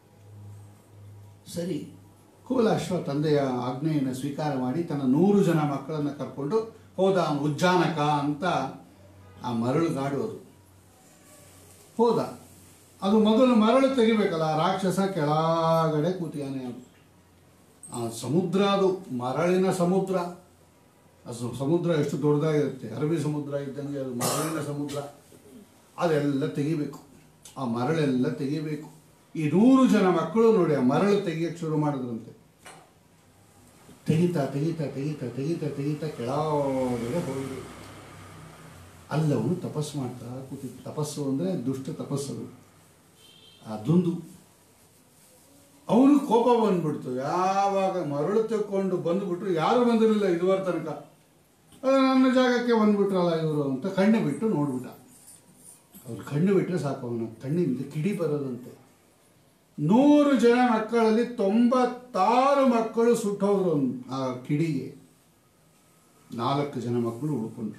ಸರಿ ಕುವಲಾಶ್ವ ತಂದೆಯ ಆಜ್ಞೆಯನ್ನು ಸ್ವೀಕಾರ ಮಾಡಿ ತನ್ನ ನೂರು ಜನ ಮಕ್ಕಳನ್ನು ಕರ್ಕೊಂಡು ಹೋದ ಅವನು ಉಜ್ಜಾನಕ ಅಂತ ಆ ಮರಳುಗಾಡು ಅದು ಹೋದ ಅದು ಮೊದಲು ಮರಳು ತೆಗಿಬೇಕಲ್ಲ ಆ ರಾಕ್ಷಸ ಕೆಳಗಡೆ ಕೂತಿಯಾನೆ ಅದು ಆ ಸಮುದ್ರ ಅದು ಮರಳಿನ ಸಮುದ್ರ ಅದು ಸಮುದ್ರ ಎಷ್ಟು ದೊಡ್ಡದಾಗಿರುತ್ತೆ ಅರಬ್ಬಿ ಸಮುದ್ರ ಇದ್ದಂಗೆ ಅದು ಮರಳಿನ ಸಮುದ್ರ ಅದೆಲ್ಲ ತೆಗಿಬೇಕು ಆ ಮರಳೆಲ್ಲ ತೆಗಿಬೇಕು ಈ ನೂರು ಜನ ಮಕ್ಕಳು ನೋಡಿ ಆ ಮರಳು ತೆಗಿಯಕ್ಕೆ ಶುರು ಮಾಡಿದ್ರಂತೆ ತೆಗಿತಾ ತೆಗಿತಾ ತೆಗಿತಾ ತೆಗಿತಾ ತೆಗಿತಾ ಕೆಳಗಡೆ ಹೋಗಿ ಅಲ್ಲವನು ತಪಸ್ಸು ಮಾಡ್ತಾ ಕೂತಿದ್ದ ತಪಸ್ಸು ಅಂದರೆ ದುಷ್ಟ ತಪಸ್ಸರು ಆ ದುಂದು ಅವನು ಕೋಪ ಬಂದ್ಬಿಡ್ತು ಯಾವಾಗ ಮರಳು ತೆಕ್ಕೊಂಡು ಬಂದ್ಬಿಟ್ರು ಯಾರು ಬಂದಿರಲಿಲ್ಲ ಇದುವರ ತನಕ ಅದು ನನ್ನ ಜಾಗಕ್ಕೆ ಬಂದ್ಬಿಟ್ರಲ್ಲ ಇವರು ಅಂತ ಕಣ್ಣು ಬಿಟ್ಟು ನೋಡ್ಬಿಟ್ಟ ಅವ್ರು ಕಣ್ಣು ಬಿಟ್ಟರೆ ಸಾಕು ಅವನ ಕಣ್ಣಿಂದ ಕಿಡಿ ಬರೋದಂತೆ ನೂರು ಜನ ಮಕ್ಕಳಲ್ಲಿ ತೊಂಬತ್ತಾರು ಮಕ್ಕಳು ಸುಟ್ಟೋದ್ರು ಅವ್ನು ಆ ಕಿಡಿಗೆ ನಾಲ್ಕು ಜನ ಮಕ್ಕಳು ಉಳ್ಕೊಂಡ್ರು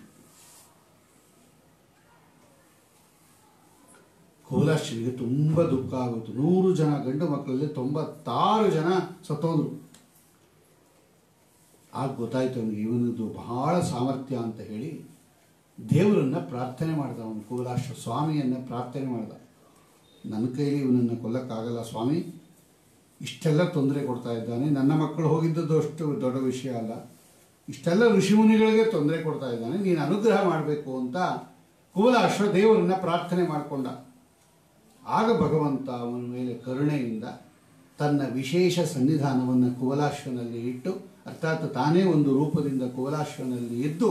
ಕೋಲಾಶ್ವರಿಗೆ ತುಂಬ ದುಃಖ ಆಗೋಯ್ತು ನೂರು ಜನ ಗಂಡು ಮಕ್ಕಳಲ್ಲಿ ತೊಂಬತ್ತಾರು ಜನ ಸತ್ತೋದ್ರು ಆಗ ಗೊತ್ತಾಯ್ತು ಅವನಿಗೆ ಇವನದು ಬಹಳ ಸಾಮರ್ಥ್ಯ ಅಂತ ಹೇಳಿ ದೇವರನ್ನ ಪ್ರಾರ್ಥನೆ ಮಾಡ್ದ ಅವನು ಕುಲಾಶ್ವ ಸ್ವಾಮಿಯನ್ನು ಪ್ರಾರ್ಥನೆ ಮಾಡ್ದ ನನ್ನ ಕೈಲಿ ಇವನನ್ನು ಕೊಲ್ಲಕ್ಕಾಗಲ್ಲ ಸ್ವಾಮಿ ಇಷ್ಟೆಲ್ಲ ತೊಂದರೆ ಕೊಡ್ತಾ ಇದ್ದಾನೆ ನನ್ನ ಮಕ್ಕಳು ಹೋಗಿದ್ದದ್ದು ಅಷ್ಟು ದೊಡ್ಡ ವಿಷಯ ಅಲ್ಲ ಇಷ್ಟೆಲ್ಲ ಋಷಿಮುನಿಗಳಿಗೆ ತೊಂದರೆ ಕೊಡ್ತಾ ಇದ್ದಾನೆ ನೀನು ಅನುಗ್ರಹ ಮಾಡಬೇಕು ಅಂತ ಕುಲಾಶ್ವ ದೇವರನ್ನ ಪ್ರಾರ್ಥನೆ ಮಾಡಿಕೊಂಡ ಆಗ ಭಗವಂತ ಅವನ ಮೇಲೆ ಕರುಣೆಯಿಂದ ತನ್ನ ವಿಶೇಷ ಸನ್ನಿಧಾನವನ್ನು ಕುವಲಾಶ್ವನಲ್ಲಿ ಇಟ್ಟು ಅರ್ಥಾತ್ ತಾನೇ ಒಂದು ರೂಪದಿಂದ ಕುವಲಾಶ್ವನಲ್ಲಿ ಇದ್ದು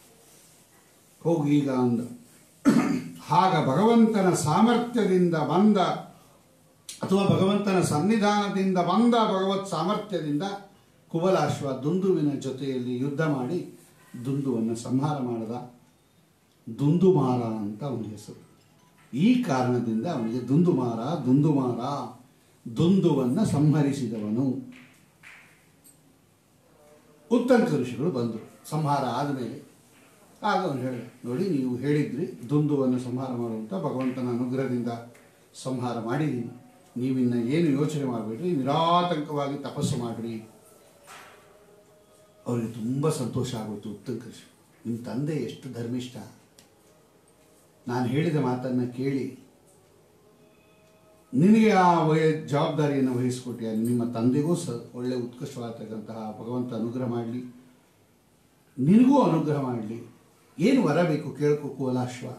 ಹೋಗೀಗ ಅಂದ ಆಗ ಭಗವಂತನ ಸಾಮರ್ಥ್ಯದಿಂದ ಬಂದ ಅಥವಾ ಭಗವಂತನ ಸನ್ನಿಧಾನದಿಂದ ಬಂದ ಭಗವತ್ ಸಾಮರ್ಥ್ಯದಿಂದ ಕುವಲಾಶ್ವ ದುಂದುವಿನ ಜೊತೆಯಲ್ಲಿ ಯುದ್ಧ ಮಾಡಿ ದುಂದುವನ್ನು ಸಂಹಾರ ಮಾಡದ ದುಂದುಮಾರ ಅಂತ ಅವನ ಹೆಸರು ಈ ಕಾರಣದಿಂದ ಅವನಿಗೆ ದುಂದುಮಾರ ದುಂದುಮಾರ ದುಂದುವನ್ನು ಸಂಹರಿಸಿದವನು ಉತ್ತಂಕ ಋಷಿಗಳು ಬಂದರು ಸಂಹಾರ ಆದಮೇಲೆ ಆಗ ಅವನು ಹೇಳಿದ ನೋಡಿ ನೀವು ಹೇಳಿದ್ರಿ ದುಂದುವನ್ನು ಸಂಹಾರ ಮಾಡುವಂಥ ಭಗವಂತನ ಅನುಗ್ರಹದಿಂದ ಸಂಹಾರ ಮಾಡಿದ್ದೀನಿ ನೀವಿನ್ನ ಏನು ಯೋಚನೆ ಮಾಡಬೇಡ್ರಿ ನಿರಾತಂಕವಾಗಿ ತಪಸ್ಸು ಮಾಡಿರಿ ಅವರಿಗೆ ತುಂಬ ಸಂತೋಷ ಆಗೋಯ್ತು ಉತ್ತಂಕ ಋಷಿ ನಿಮ್ಮ ತಂದೆ ಎಷ್ಟು ಧರ್ಮಿಷ್ಠ ನಾನು ಹೇಳಿದ ಮಾತನ್ನು ಕೇಳಿ ನಿನಗೆ ಆ ವಯ ಜವಾಬ್ದಾರಿಯನ್ನು ವಹಿಸಿಕೊಟ್ಟಿಯ ನಿಮ್ಮ ತಂದೆಗೂ ಸ ಒಳ್ಳೆ ಉತ್ಕೃಷ್ಟವಾಗ್ತಕ್ಕಂತಹ ಭಗವಂತ ಅನುಗ್ರಹ ಮಾಡಲಿ ನಿನಗೂ ಅನುಗ್ರಹ ಮಾಡಲಿ ಏನು ವರ ಬೇಕು ಕೇಳ್ಕೊ ಕೋಲಾಶ್ವ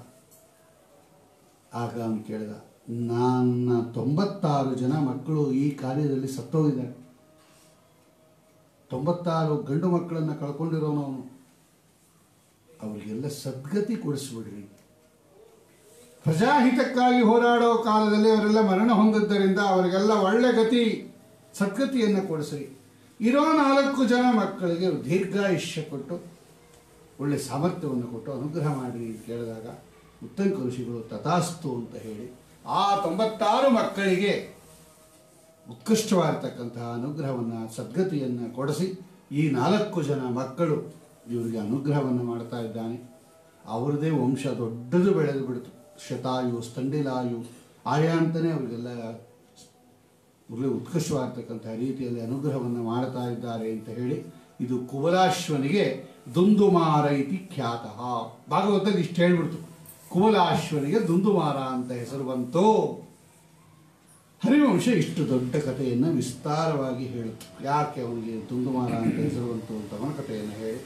ಆಗ ಅವನು ಕೇಳಿದ ನನ್ನ ತೊಂಬತ್ತಾರು ಜನ ಮಕ್ಕಳು ಈ ಕಾರ್ಯದಲ್ಲಿ ಸತ್ತೋಗಿದ್ದಾರೆ ತೊಂಬತ್ತಾರು ಗಂಡು ಮಕ್ಕಳನ್ನು ಕಳ್ಕೊಂಡಿರೋನು ಅವನು ಅವರಿಗೆಲ್ಲ ಸದ್ಗತಿ ಕೊಡಿಸ್ಬಿಡ್ರಿ ಪ್ರಜಾಹಿತಕ್ಕಾಗಿ ಹೋರಾಡೋ ಕಾಲದಲ್ಲಿ ಅವರೆಲ್ಲ ಮರಣ ಹೊಂದಿದ್ದರಿಂದ ಅವರಿಗೆಲ್ಲ ಒಳ್ಳೆ ಗತಿ ಸದ್ಗತಿಯನ್ನು ಕೊಡಿಸ್ರಿ ಇರೋ ನಾಲ್ಕು ಜನ ಮಕ್ಕಳಿಗೆ ದೀರ್ಘಾಯುಷ್ಯ ಕೊಟ್ಟು ಒಳ್ಳೆ ಸಾಮರ್ಥ್ಯವನ್ನು ಕೊಟ್ಟು ಅನುಗ್ರಹ ಮಾಡಿರಿ ಅಂತ ಕೇಳಿದಾಗ ಉತ್ತಂಕ ಋಷಿಗಳು ತಥಾಸ್ತು ಅಂತ ಹೇಳಿ ಆ ತೊಂಬತ್ತಾರು ಮಕ್ಕಳಿಗೆ ಉತ್ಕೃಷ್ಟವಾಗಿರ್ತಕ್ಕಂತಹ ಅನುಗ್ರಹವನ್ನು ಸದ್ಗತಿಯನ್ನು ಕೊಡಿಸಿ ಈ ನಾಲ್ಕು ಜನ ಮಕ್ಕಳು ಇವರಿಗೆ ಅನುಗ್ರಹವನ್ನು ಮಾಡ್ತಾ ಇದ್ದಾನೆ ಅವರದೇ ವಂಶ ದೊಡ್ಡದು ಬೆಳೆದು ಬಿಡ್ತು ಶತಾಯು ಸ್ತಂಡಿಲಾಯು ಆಯಾ ಅಂತಲೇ ಅವರಿಗೆಲ್ಲ ಒಳ್ಳೆ ಉತ್ಕೃಷ್ಟವಾಗಿರ್ತಕ್ಕಂತಹ ರೀತಿಯಲ್ಲಿ ಅನುಗ್ರಹವನ್ನು ಮಾಡ್ತಾ ಇದ್ದಾರೆ ಅಂತ ಹೇಳಿ ಇದು ಕುವಲಾಶ್ವನಿಗೆ ದುಂದುಮಾರ ಇತಿ ಖ್ಯಾತ ಭಾಗವತದಲ್ಲಿ ಇಷ್ಟು ಹೇಳ್ಬಿಡ್ತು ಕುವಲಾಶ್ವನಿಗೆ ದುಂದುಮಾರ ಅಂತ ಹೆಸರು ಬಂತು ಹರಿವಂಶ ಇಷ್ಟು ದೊಡ್ಡ ಕಥೆಯನ್ನು ವಿಸ್ತಾರವಾಗಿ ಹೇಳುತ್ತೆ ಯಾಕೆ ಅವನಿಗೆ ದುಂದುಮಾರ ಅಂತ ಹೆಸರು ಬಂತು ಅಂತ ಅವನ ಕಥೆಯನ್ನು ಹೇಳಿ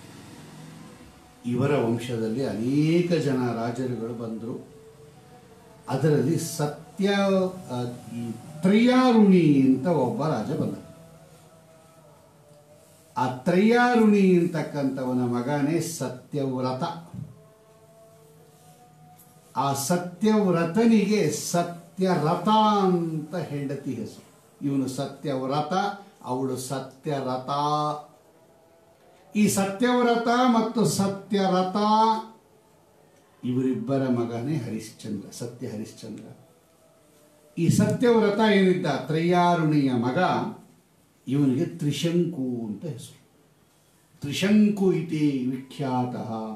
ಇವರ ವಂಶದಲ್ಲಿ ಅನೇಕ ಜನ ರಾಜರುಗಳು ಬಂದರು ಅದರಲ್ಲಿ ಸತ್ಯ ಆ, ಈ ತ್ರಯ್ಯಾರುಣಿ ಅಂತ ಒಬ್ಬ ರಾಜ ಬಂದ ಆ ತ್ರಯ್ಯಾರುಣಿ ಅಂತಕ್ಕಂಥವನ ಮಗನೇ ಸತ್ಯವ್ರತ ಆ ಸತ್ಯವ್ರತನಿಗೆ ಸತ್ಯರಥ ಅಂತ ಹೆಂಡತಿ ಹೆಸರು ಇವನು ಸತ್ಯವ್ರತ ಅವಳು ಸತ್ಯರಥ ಈ ಸತ್ಯವ್ರತ ಮತ್ತು ಸತ್ಯರಥ ಇವರಿಬ್ಬರ ಮಗನೇ ಹರಿಶ್ಚಂದ್ರ ಸತ್ಯ ಹರಿಶ್ಚಂದ್ರ ಈ ಸತ್ಯವ್ರತ ಏನಿದ್ದ ತ್ರಯ್ಯಾರುಣಿಯ ಮಗ ಇವನಿಗೆ ತ್ರಿಶಂಕು ಅಂತ ಹೆಸರು ತ್ರಿಶಂಕು ಇತಿ ವಿಖ್ಯಾತ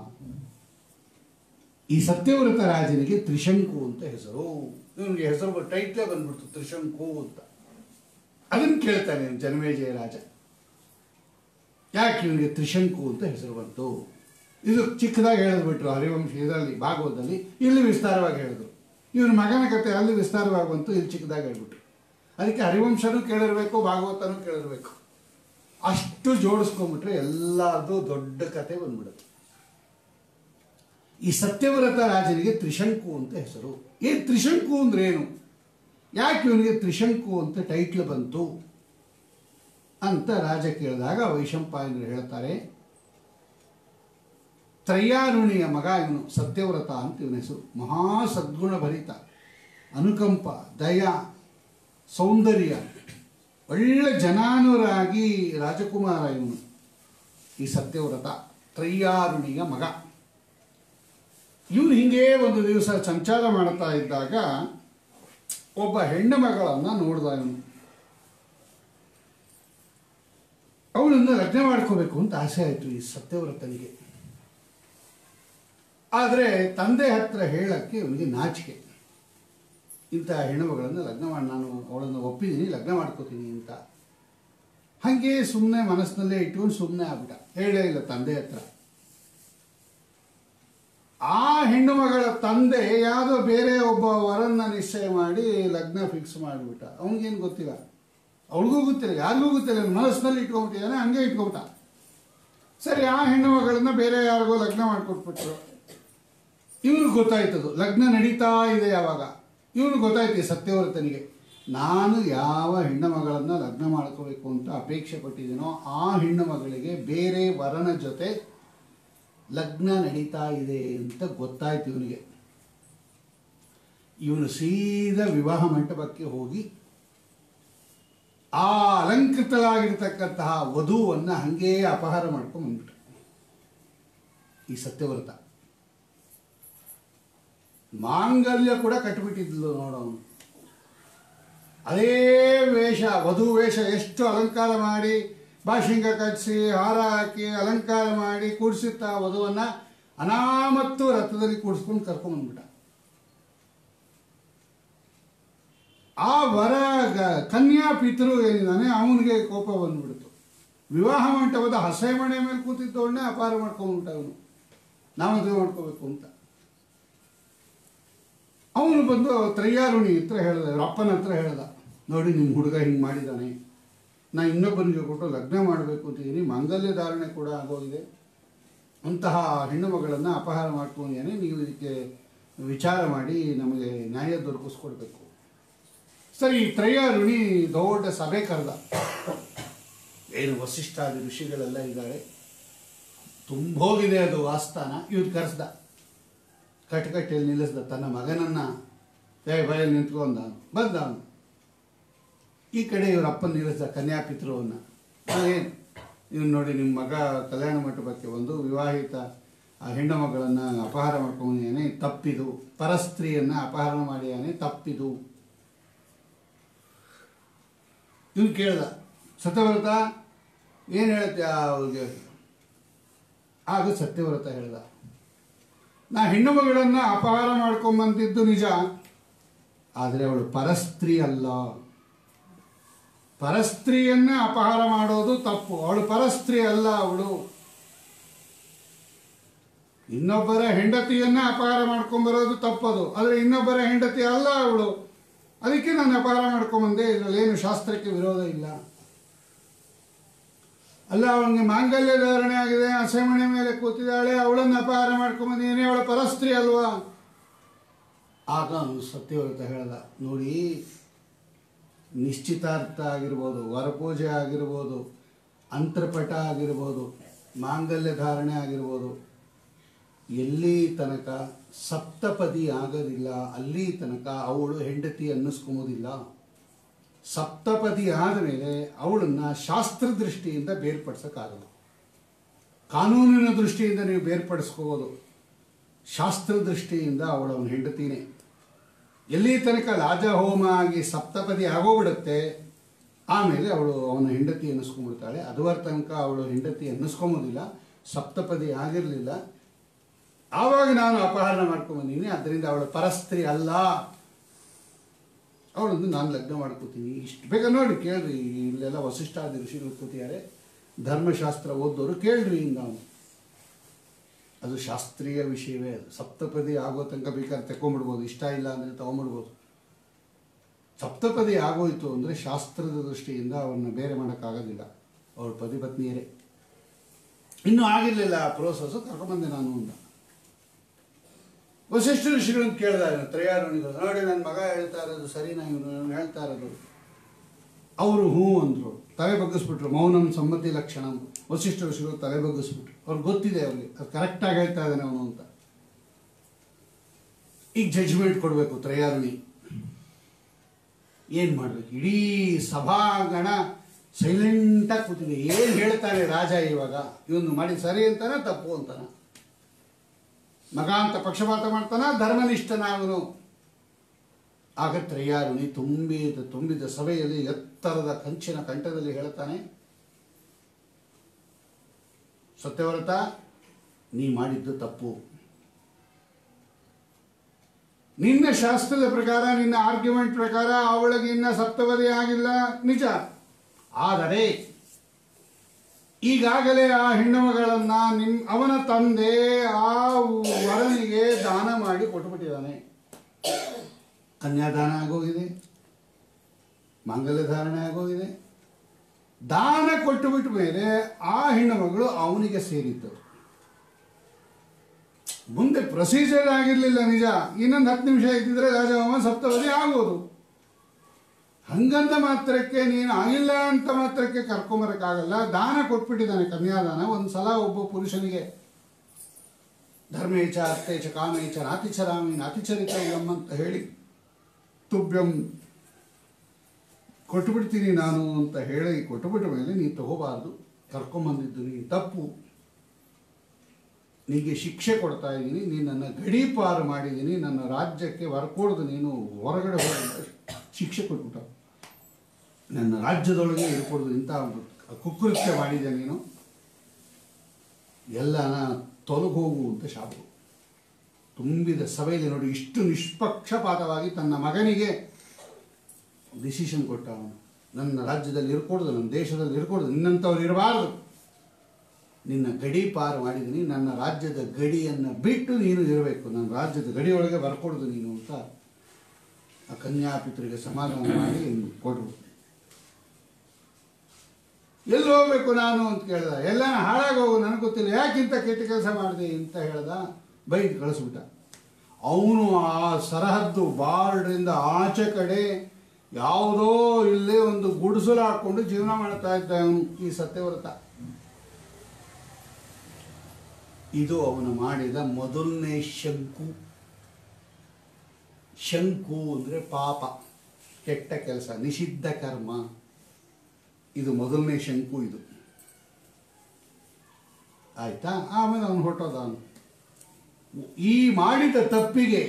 ಈ ಸತ್ಯವ್ರತ ರಾಜನಿಗೆ ತ್ರಿಶಂಕು ಅಂತ ಹೆಸರು ಇವನಿಗೆ ಹೆಸರು ಟೈಟ್ಲೇ ಬಂದ್ಬಿಡ್ತು ತ್ರಿಶಂಕು ಅಂತ ಅದನ್ನು ಕೇಳ್ತಾನೆ ಜನಮೇಜಯ ರಾಜ ಯಾಕೆ ಇವನಿಗೆ ತ್ರಿಶಂಕು ಅಂತ ಹೆಸರು ಬಂತು ಇದು ಚಿಕ್ಕದಾಗಿ ಹೇಳಿದ್ಬಿಟ್ರು ಹರಿವಂಶ ಇದರಲ್ಲಿ ಭಾಗವತದಲ್ಲಿ ಇಲ್ಲಿ ವಿಸ್ತಾರವಾಗಿ ಹೇಳಿದ್ರು ಇವನ ಮಗನ ಕತೆ ಅಲ್ಲಿ ವಿಸ್ತಾರವಾಗಿ ಬಂತು ಇಲ್ಲಿ ಚಿಕ್ಕದಾಗಿ ಹೇಳ್ಬಿಟ್ರು ಅದಕ್ಕೆ ಹರಿವಂಶನೂ ಕೇಳಿರ್ಬೇಕು ಭಾಗವತನೂ ಕೇಳಿರ್ಬೇಕು ಅಷ್ಟು ಜೋಡಿಸ್ಕೊಂಡ್ಬಿಟ್ರೆ ಎಲ್ಲರದು ದೊಡ್ಡ ಕತೆ ಬಂದ್ಬಿಡುತ್ತೆ ಈ ಸತ್ಯವ್ರತ ರಾಜನಿಗೆ ತ್ರಿಶಂಕು ಅಂತ ಹೆಸರು ಏನ್ ತ್ರಿಶಂಕು ಅಂದ್ರೆ ಏನು ಯಾಕೆ ಇವನಿಗೆ ತ್ರಿಶಂಕು ಅಂತ ಟೈಟ್ಲ್ ಬಂತು ಅಂತ ರಾಜ ಕೇಳಿದಾಗ ವೈಶಂಪಾಯನರು ಹೇಳ್ತಾರೆ ತ್ರಯ್ಯಾರುಣಿಯ ಮಗ ಇವನು ಸತ್ಯವ್ರತ ಅಂತ ಇವನ ಹೆಸರು ಮಹಾ ಸದ್ಗುಣ ಭರಿತ ಅನುಕಂಪ ದಯ ಸೌಂದರ್ಯ ಒಳ್ಳೆ ಜನಾನುರಾಗಿ ರಾಜಕುಮಾರ ಇವನು ಈ ಸತ್ಯವ್ರತ ತ್ರಯ್ಯಾರುಣಿಯ ಮಗ ಇವನು ಹಿಂಗೇ ಒಂದು ದಿವಸ ಸಂಚಾರ ಮಾಡ್ತಾ ಇದ್ದಾಗ ಒಬ್ಬ ಹೆಣ್ಣು ಮಗಳನ್ನು ನೋಡ್ದ ಇವನು ಅವಳನ್ನು ಲಗ್ನ ಮಾಡ್ಕೋಬೇಕು ಅಂತ ಆಸೆ ಆಯಿತು ಈ ಸತ್ಯವ್ರತನಿಗೆ ಆದರೆ ತಂದೆ ಹತ್ರ ಹೇಳಕ್ಕೆ ಇವನಿಗೆ ನಾಚಿಕೆ ಇಂಥ ಹೆಣ್ಣುಮಗಳನ್ನು ಲಗ್ನ ಮಾಡಿ ನಾನು ಅವಳನ್ನು ಒಪ್ಪಿದ್ದೀನಿ ಲಗ್ನ ಮಾಡ್ಕೋತೀನಿ ಅಂತ ಹಾಗೆ ಸುಮ್ಮನೆ ಮನಸ್ಸಿನಲ್ಲೇ ಇಟ್ಕೊಂಡು ಸುಮ್ಮನೆ ಆಗ್ಬಿಟ್ಟ ಹೇಳೇ ಇಲ್ಲ ತಂದೆ ಹತ್ರ ಆ ಹೆಣ್ಣು ಮಗಳ ತಂದೆ ಯಾವುದೋ ಬೇರೆ ಒಬ್ಬ ವರನ್ನ ನಿಶ್ಚಯ ಮಾಡಿ ಲಗ್ನ ಫಿಕ್ಸ್ ಮಾಡಿಬಿಟ್ಟ ಅವನಿಗೇನು ಗೊತ್ತಿಲ್ಲ ಅವಳಿಗೂ ಗೊತ್ತಿಲ್ಲ ಯಾರಿಗೂ ಗೊತ್ತಿಲ್ಲ ಮನಸ್ಸಿನಲ್ಲಿ ಇಟ್ಕೊಂಬಿಟ್ಟಿದ್ದಾನೆ ಹಂಗೆ ಇಟ್ಕೊಂಬಿಟ್ಟ ಸರಿ ಆ ಹೆಣ್ಣು ಮಗಳನ್ನ ಬೇರೆ ಯಾರಿಗೋ ಲಗ್ನ ಮಾಡಿಕೊಟ್ಬಿಟ್ರು ಇವನಿಗೆ ಗೊತ್ತಾಯ್ತದು ಲಗ್ನ ನಡೀತಾ ಇದೆ ಯಾವಾಗ ಇವನು ಗೊತ್ತಾಯ್ತು ಈ ಸತ್ಯವ್ರತನಿಗೆ ನಾನು ಯಾವ ಹೆಣ್ಣು ಮಗಳನ್ನು ಲಗ್ನ ಮಾಡ್ಕೋಬೇಕು ಅಂತ ಅಪೇಕ್ಷೆ ಪಟ್ಟಿದ್ದೀನೋ ಆ ಹೆಣ್ಣು ಮಗಳಿಗೆ ಬೇರೆ ವರನ ಜೊತೆ ಲಗ್ನ ನಡೀತಾ ಇದೆ ಅಂತ ಗೊತ್ತಾಯ್ತು ಇವನಿಗೆ ಇವನು ಸೀದಾ ವಿವಾಹ ಮಂಟಪಕ್ಕೆ ಹೋಗಿ ಆ ಅಲಂಕೃತಳಾಗಿರ್ತಕ್ಕಂತಹ ವಧುವನ್ನು ಹಂಗೇ ಅಪಹಾರ ಮಾಡ್ಕೊಂಡು ಬಂದ್ಬಿಟ್ರು ಈ ಸತ್ಯವ್ರತ ಮಾಂಗಲ್ಯ ಕೂಡ ಕಟ್ಟಿಬಿಟ್ಟಿದ್ಲು ನೋಡೋನು ಅದೇ ವೇಷ ವಧು ವೇಷ ಎಷ್ಟು ಅಲಂಕಾರ ಮಾಡಿ ಬಾಶಿಂಗ ಕಟ್ಟಿಸಿ ಹಾರ ಹಾಕಿ ಅಲಂಕಾರ ಮಾಡಿ ಕೂಡಿಸಿತ್ತ ವಧುವನ್ನ ಅನಾಮತ್ತು ರಥದಲ್ಲಿ ಕೂಡಿಸ್ಕೊಂಡು ಕರ್ಕೊಂಡ್ಬಂದ್ಬಿಟ್ಟ ಆ ವರ ಗ- ಕನ್ಯಾ ಪಿತೃ ಏನಿದ್ದಾನೆ ಅವನಿಗೆ ಕೋಪ ಬಂದ್ಬಿಡ್ತು ವಿವಾಹ ಮಂಟಪದ ಹಸೆಮಣೆ ಮೇಲೆ ಕೂತಿದ್ದವನ್ನೇ ಅಪಾರ ಮಾಡ್ಕೊಂಡ್ಬಿಟ್ಟ ಅವನು ನಾವು ಮದುವೆ ಮಾಡ್ಕೋಬೇಕು ಅಂತ ಅವನು ಬಂದು ತ್ರಯ್ಯಾರುಣಿ ಹತ್ರ ಹೇಳ್ದ ಅವ್ರ ಅಪ್ಪನ ಹತ್ರ ಹೇಳ್ದ ನೋಡಿ ನಿಮ್ಮ ಹುಡುಗ ಹಿಂಗೆ ಮಾಡಿದ್ದಾನೆ ನಾ ಇನ್ನೊಬ್ಬನಿಗೆ ಕೊಟ್ಟು ಲಗ್ನ ಮಾಡಬೇಕು ಅಂತಿದ್ದೀನಿ ಮಾಂಗಲ್ಯ ಧಾರಣೆ ಕೂಡ ಆಗೋಗಿದೆ ಅಂತಹ ಹೆಣ್ಣು ಮಗಳನ್ನು ಅಪಹಾರ ಮಾಡ್ಕೊಂಡಿದ್ದಾನೆ ನೀವು ಇದಕ್ಕೆ ವಿಚಾರ ಮಾಡಿ ನಮಗೆ ನ್ಯಾಯ ದೊರಕಿಸ್ಕೊಡ್ಬೇಕು ಸರಿ ಈ ತ್ರಯ್ಯಾರುಣಿ ದೊಡ್ಡ ಸಭೆ ಕರೆದ ಏನು ವಸಿಷ್ಠಾದಿ ಋಷಿಗಳೆಲ್ಲ ಇದ್ದಾರೆ ತುಂಬೋಗಿದೆ ಅದು ಆಸ್ಥಾನ ಇವ್ರು ಕರೆಸ್ದ ಕಟ್ಕಟ್ಟೆಯಲ್ಲಿ ನಿಲ್ಲಿಸ್ದ ತನ್ನ ಮಗನನ್ನ ಏ ಬಯಲು ನಿಂತ್ಕೊಂಡ ಬಂದ ಅವನು ಈ ಕಡೆ ಇವ್ರ ಅಪ್ಪನ ನಿಲ್ಲಿಸ್ದ ಕನ್ಯಾಪಿತೃವನ್ನು ಏನು ಇವ್ನು ನೋಡಿ ನಿಮ್ಮ ಮಗ ಕಲ್ಯಾಣ ಮಂಟಪಕ್ಕೆ ಒಂದು ವಿವಾಹಿತ ಆ ಹೆಣ್ಣು ಮಗಳನ್ನು ಅಪಹಾರ ಮಾಡ್ಕೊಂಡಿದ್ದಾನೆ ತಪ್ಪಿದು ಪರಸ್ತ್ರೀಯನ್ನು ಅಪಹರಣ ಮಾಡಿದ್ದಾನೆ ತಪ್ಪಿದು ಇವನು ಕೇಳ್ದ ಸತ್ಯವ್ರತ ಏನು ಹೇಳುತ್ತೆ ಅವ್ರಿಗೆ ಆಗ ಸತ್ಯವ್ರತ ಹೇಳ್ದ ನಾ ಹೆಣ್ಣು ಮಗಳನ್ನು ಅಪಹಾರ ಮಾಡ್ಕೊಂಬಂದಿದ್ದು ನಿಜ ಆದರೆ ಅವಳು ಪರಸ್ತ್ರೀ ಅಲ್ಲ ಪರಸ್ತ್ರೀಯನ್ನ ಅಪಹಾರ ಮಾಡೋದು ತಪ್ಪು ಅವಳು ಪರಸ್ತ್ರೀ ಅಲ್ಲ ಅವಳು ಇನ್ನೊಬ್ಬರ ಹೆಂಡತಿಯನ್ನ ಅಪಹಾರ ಮಾಡ್ಕೊಂಬರೋದು ತಪ್ಪದು ಆದರೆ ಇನ್ನೊಬ್ಬರ ಹೆಂಡತಿ ಅಲ್ಲ ಅವಳು ಅದಕ್ಕೆ ನಾನು ಅಪಹಾರ ಮಾಡ್ಕೊಂಬಂದೆ ಇದರಲ್ಲೇನು ಶಾಸ್ತ್ರಕ್ಕೆ ವಿರೋಧ ಇಲ್ಲ ಅಲ್ಲ ಅವನಿಗೆ ಮಾಂಗಲ್ಯ ಧಾರಣೆ ಆಗಿದೆ ಹಸೆಮಣೆ ಮೇಲೆ ಕೂತಿದ್ದಾಳೆ ಅವಳನ್ನು ಅಪಹಾರ ಮಾಡ್ಕೊಂಬಂದಿದ್ದೀನಿ ಅವಳ ಪರಸ್ತ್ರೀ ಅಲ್ವಾ ಆಗ ಅವನು ಸತ್ಯವ್ರತ ಹೇಳ್ದ ನೋಡಿ ನಿಶ್ಚಿತಾರ್ಥ ಆಗಿರ್ಬೋದು ವರಪೂಜೆ ಆಗಿರ್ಬೋದು ಅಂತರ್ಪಟ ಆಗಿರ್ಬೋದು ಮಾಂಗಲ್ಯ ಧಾರಣೆ ಆಗಿರ್ಬೋದು ಎಲ್ಲಿ ತನಕ ಸಪ್ತಪದಿ ಆಗೋದಿಲ್ಲ ಅಲ್ಲಿ ತನಕ ಅವಳು ಹೆಂಡತಿ ಅನ್ನಿಸ್ಕೊಂಬೋದಿಲ್ಲ ಸಪ್ತಪದಿ ಆದಮೇಲೆ ಅವಳನ್ನ ಶಾಸ್ತ್ರ ದೃಷ್ಟಿಯಿಂದ ಬೇರ್ಪಡಿಸೋಕ್ಕಾಗಲ್ಲ ಕಾನೂನಿನ ದೃಷ್ಟಿಯಿಂದ ನೀವು ಬೇರ್ಪಡಿಸ್ಕೋಬೋದು ಶಾಸ್ತ್ರ ದೃಷ್ಟಿಯಿಂದ ಅವಳು ಅವನ ಹೆಂಡತಿನೇ ಎಲ್ಲಿ ತನಕ ಲಾಜಹೋಮ ಆಗಿ ಸಪ್ತಪದಿ ಆಗೋಗ್ಬಿಡುತ್ತೆ ಆಮೇಲೆ ಅವಳು ಅವನ ಹೆಂಡತಿ ಅನ್ನಿಸ್ಕೊಂಡ್ಬಿಡ್ತಾಳೆ ಅದುವರ ತನಕ ಅವಳು ಹೆಂಡತಿ ಅನ್ನಿಸ್ಕೊಂಬೋದಿಲ್ಲ ಸಪ್ತಪದಿ ಆಗಿರಲಿಲ್ಲ ಆವಾಗ ನಾನು ಅಪಹರಣ ಮಾಡ್ಕೊಂಬಂದಿದ್ದೀನಿ ಅದರಿಂದ ಅವಳ ಪರಸ್ತ್ರೀ ಅಲ್ಲ ಅವಳನ್ನು ನಾನು ಲಗ್ನ ಮಾಡ್ಕೋತೀನಿ ಇಷ್ಟು ಬೇಗ ನೋಡಿ ಕೇಳ್ರಿ ಇಲ್ಲೆಲ್ಲ ವಸಿಷ್ಠಾದಿ ಋಷಿಗಳು ಕೂತಿದ್ದಾರೆ ಧರ್ಮಶಾಸ್ತ್ರ ಓದೋರು ಕೇಳ್ರಿ ಇಂದ ಅವನು ಅದು ಶಾಸ್ತ್ರೀಯ ವಿಷಯವೇ ಅದು ಸಪ್ತಪದಿ ಆಗೋ ತನಕ ಬೇಕಾದ್ರೆ ತಗೊಂಬಿಡ್ಬೋದು ಇಷ್ಟ ಇಲ್ಲ ಅಂದರೆ ತಗೊಂಬಿಡ್ಬೋದು ಸಪ್ತಪದಿ ಆಗೋಯ್ತು ಅಂದರೆ ಶಾಸ್ತ್ರದ ದೃಷ್ಟಿಯಿಂದ ಅವನ್ನ ಬೇರೆ ಮಾಡೋಕ್ಕಾಗೋದಿಲ್ಲ ಅವ್ರ ಪತಿ ಪತ್ನಿಯರೇ ಇನ್ನೂ ಆಗಿರಲಿಲ್ಲ ಆ ಪ್ರೋಸೆಸ್ಸು ಕರ್ಕೊಂಬಂದೆ ನಾನು ಅಂತ ವಸಿಷ್ಠ ಋಷಿಗಳನ್ನು ಕೇಳ್ದ ತ್ರಯಾರುಣಿಗಳು ನೋಡಿ ನನ್ನ ಮಗ ಹೇಳ್ತಾ ಇರೋದು ಸರಿನಾ ಇವನು ನಾನು ಹೇಳ್ತಾ ಇರೋದು ಅವರು ಹ್ಞೂ ಅಂದರು ತಲೆ ಬಗ್ಗಿಸ್ಬಿಟ್ರು ಮೌನಂ ಸಮ್ಮತಿ ಲಕ್ಷಣ ವಸಿಷ್ಠ ಋಷಿಗಳು ತಲೆ ಬಗ್ಗಿಸ್ಬಿಟ್ರು ಅವ್ರಿಗೆ ಗೊತ್ತಿದೆ ಅವ್ರಿಗೆ ಅದು ಕರೆಕ್ಟಾಗಿ ಹೇಳ್ತಾ ಇದ್ದಾನೆ ಅವನು ಅಂತ ಈಗ ಜಡ್ಜ್ಮೆಂಟ್ ಕೊಡಬೇಕು ತ್ರಯಾರುಣಿ ಏನು ಮಾಡಬೇಕು ಇಡೀ ಸಭಾಗಣ ಸೈಲೆಂಟಾಗಿ ಕೂತಿದೆ ಏನು ಹೇಳ್ತಾನೆ ರಾಜ ಇವಾಗ ಇವನು ಮಾಡಿ ಸರಿ ಅಂತಾನ ತಪ್ಪು ಅಂತಾನ ಮಗ ಅಂತ ಪಕ್ಷಪಾತ ಮಾಡ್ತಾನ ಧರ್ಮನಿಷ್ಠನ ಅವನು ಆಗ ತ್ರಯಾರುಣಿ ತುಂಬಿದ ತುಂಬಿದ ಸಭೆಯಲ್ಲಿ ಎತ್ತರದ ಕಂಚಿನ ಕಂಠದಲ್ಲಿ ಹೇಳ್ತಾನೆ ಸತ್ಯವ್ರತ ನೀ ಮಾಡಿದ್ದು ತಪ್ಪು ನಿನ್ನ ಶಾಸ್ತ್ರದ ಪ್ರಕಾರ ನಿನ್ನ ಆರ್ಗ್ಯುಮೆಂಟ್ ಪ್ರಕಾರ ಅವಳಿಗೆ ಇನ್ನ ಸಪ್ತಪದಿ ಆಗಿಲ್ಲ ನಿಜ ಆದರೆ ಈಗಾಗಲೇ ಆ ಹೆಣ್ಣುಮಗಳನ್ನ ನಿಮ್ ಅವನ ತಂದೆ ಆ ವರನಿಗೆ ದಾನ ಮಾಡಿ ಕೊಟ್ಟುಬಿಟ್ಟಿದ್ದಾನೆ ಕನ್ಯಾದಾನ ಆಗೋಗಿದೆ ಮಾಂಗಲ್ಯ ಧಾರಣೆ ಆಗೋಗಿದೆ ದಾನ ಕೊಟ್ಟು ಬಿಟ್ಟ ಮೇಲೆ ಆ ಹೆಣ್ಣು ಮಗಳು ಅವನಿಗೆ ಸೇರಿದ್ದು ಮುಂದೆ ಪ್ರೊಸೀಜರ್ ಆಗಿರಲಿಲ್ಲ ನಿಜ ಇನ್ನೊಂದು ಹತ್ತು ನಿಮಿಷ ಇದ್ದಿದ್ರೆ ರಾಜಹೋಮ ಸಪ್ತಪದಿ ಆಗೋದು ಹಂಗಂತ ಮಾತ್ರಕ್ಕೆ ನೀನು ಆಗಿಲ್ಲ ಅಂತ ಮಾತ್ರಕ್ಕೆ ಕರ್ಕೊಂಬರಕ್ಕಾಗಲ್ಲ ದಾನ ಕೊಟ್ಬಿಟ್ಟಿದ್ದಾನೆ ಕನ್ಯಾದಾನ ಒಂದು ಸಲ ಒಬ್ಬ ಪುರುಷನಿಗೆ ಧರ್ಮೇಚ ಅರ್ಥೇಚ ಕಾಮೇಚ ನಾತಿಚರಾಮಿ ನಾತಿಚರಿತ ಅಂತ ಹೇಳಿ ತುಭ್ಯಂ ಕೊಟ್ಬಿಡ್ತೀನಿ ನಾನು ಅಂತ ಹೇಳಿ ಕೊಟ್ಟುಬಿಟ್ಟ ಮೇಲೆ ನೀನು ತಗೋಬಾರ್ದು ಕರ್ಕೊಂಬಂದಿದ್ದು ನೀನು ತಪ್ಪು ನಿನಗೆ ಶಿಕ್ಷೆ ಕೊಡ್ತಾ ಇದ್ದೀನಿ ನೀನು ನನ್ನ ಗಡೀಪಾರು ಮಾಡಿದ್ದೀನಿ ನನ್ನ ರಾಜ್ಯಕ್ಕೆ ಹೊರಕೊಡ್ದು ನೀನು ಹೊರಗಡೆ ಹೋಗಿ ಶಿಕ್ಷೆ ಕೊಟ್ಬಿಟ್ಟ ನನ್ನ ರಾಜ್ಯದೊಳಗೆ ಇರ್ಕೊಡ್ದು ಇಂಥ ಒಂದು ಕುಕೃತ್ಯ ಮಾಡಿದೆ ನೀನು ಎಲ್ಲನ ತೊಲಗು ಹೋಗು ಅಂತ ಶಾಪ ತುಂಬಿದ ಸಭೆಯಲ್ಲಿ ನೋಡಿ ಇಷ್ಟು ನಿಷ್ಪಕ್ಷಪಾತವಾಗಿ ತನ್ನ ಮಗನಿಗೆ ಡಿಸಿಷನ್ ಕೊಟ್ಟ ಅವನು ನನ್ನ ರಾಜ್ಯದಲ್ಲಿ ಇರ್ಕೊಡ್ದು ನನ್ನ ದೇಶದಲ್ಲಿ ಇರ್ಕೊಡ್ದು ನಿನ್ನಂಥವ್ರು ಇರಬಾರ್ದು ನಿನ್ನ ಗಡಿ ಪಾರು ಮಾಡಿದ್ದೀನಿ ನನ್ನ ರಾಜ್ಯದ ಗಡಿಯನ್ನು ಬಿಟ್ಟು ನೀನು ಇರಬೇಕು ನನ್ನ ರಾಜ್ಯದ ಗಡಿಯೊಳಗೆ ಬರ್ಕೊಡ್ದು ನೀನು ಅಂತ ಆ ಕನ್ಯಾಪಿತರಿಗೆ ಸಮಾಧಾನ ಮಾಡಿ ಕೊಟ್ಟರು ಎಲ್ಲಿ ಹೋಗ್ಬೇಕು ನಾನು ಅಂತ ಕೇಳ್ದ ಎಲ್ಲ ಹಾಳಾಗೋಗು ನನಗೆ ಗೊತ್ತಿಲ್ಲ ಯಾಕಿಂತ ಕೆಟ್ಟ ಕೆಲಸ ಮಾಡಿದೆ ಅಂತ ಹೇಳ್ದ ಬೈದು ಕಳಿಸ್ಬಿಟ್ಟ ಅವನು ಆ ಸರಹದ್ದು ಬಾರ್ಡ್ರಿಂದ ಆಚೆ ಕಡೆ ಯಾವುದೋ ಇಲ್ಲೇ ಒಂದು ಗುಡಿಸಲು ಹಾಕೊಂಡು ಜೀವನ ಮಾಡ್ತಾ ಇದ್ದ ಅವನು ಈ ಸತ್ಯವ್ರತ ಇದು ಅವನು ಮಾಡಿದ ಮೊದಲನೇ ಶಂಕು ಶಂಕು ಅಂದರೆ ಪಾಪ ಕೆಟ್ಟ ಕೆಲಸ ನಿಷಿದ್ಧ ಕರ್ಮ ಇದು ಮೊದಲನೇ ಶಂಕು ಇದು ಆಯ್ತಾ ಆಮೇಲೆ ಅವನು ಹೊರಟೋದ ಅವನು ಈ ಮಾಡಿದ ತಪ್ಪಿಗೆ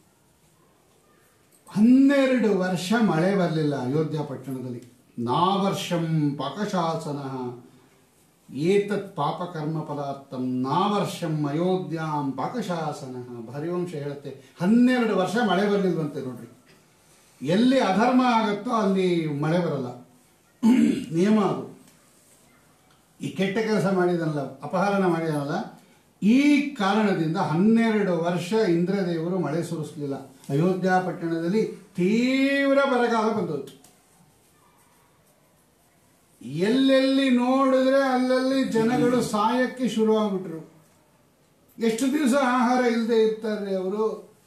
ಹನ್ನೆರಡು ವರ್ಷ ಮಳೆ ಬರಲಿಲ್ಲ ಅಯೋಧ್ಯ ಪಟ್ಟಣದಲ್ಲಿ ನಾವರ್ಷಂ ಪಾಕಶಾಸನ ಏತತ್ ಪಾಪಕರ್ಮ ಫಲಾರ್ಥಂ ನಾವರ್ಷಂ ಅಯೋಧ್ಯಾಂ ಪಾಕಶಾಸನ ಹರಿವಂಶ ಹೇಳುತ್ತೆ ಹನ್ನೆರಡು ವರ್ಷ ಮಳೆ ಬರಲಿಲ್ವಂತೆ ನೋಡ್ರಿ ಎಲ್ಲಿ ಅಧರ್ಮ ಆಗುತ್ತೋ ಅಲ್ಲಿ ಮಳೆ ಬರಲ್ಲ ನಿಯಮ ಅದು ಈ ಕೆಟ್ಟ ಕೆಲಸ ಮಾಡಿದನಲ್ಲ ಅಪಹರಣ ಮಾಡಿದನಲ್ಲ ಈ ಕಾರಣದಿಂದ ಹನ್ನೆರಡು ವರ್ಷ ಇಂದ್ರದೇವರು ಮಳೆ ಸುರಿಸಲಿಲ್ಲ ಅಯೋಧ್ಯ ಪಟ್ಟಣದಲ್ಲಿ ತೀವ್ರ ಬರಗಾಲ ಬಂದೋಯ್ತು ಎಲ್ಲೆಲ್ಲಿ ನೋಡಿದ್ರೆ ಅಲ್ಲಲ್ಲಿ ಜನಗಳು ಸಾಯಕ್ಕೆ ಶುರುವಾಗ್ಬಿಟ್ರು ಎಷ್ಟು ದಿವಸ ಆಹಾರ ಇಲ್ಲದೆ ಇರ್ತಾರೆ ಅವರು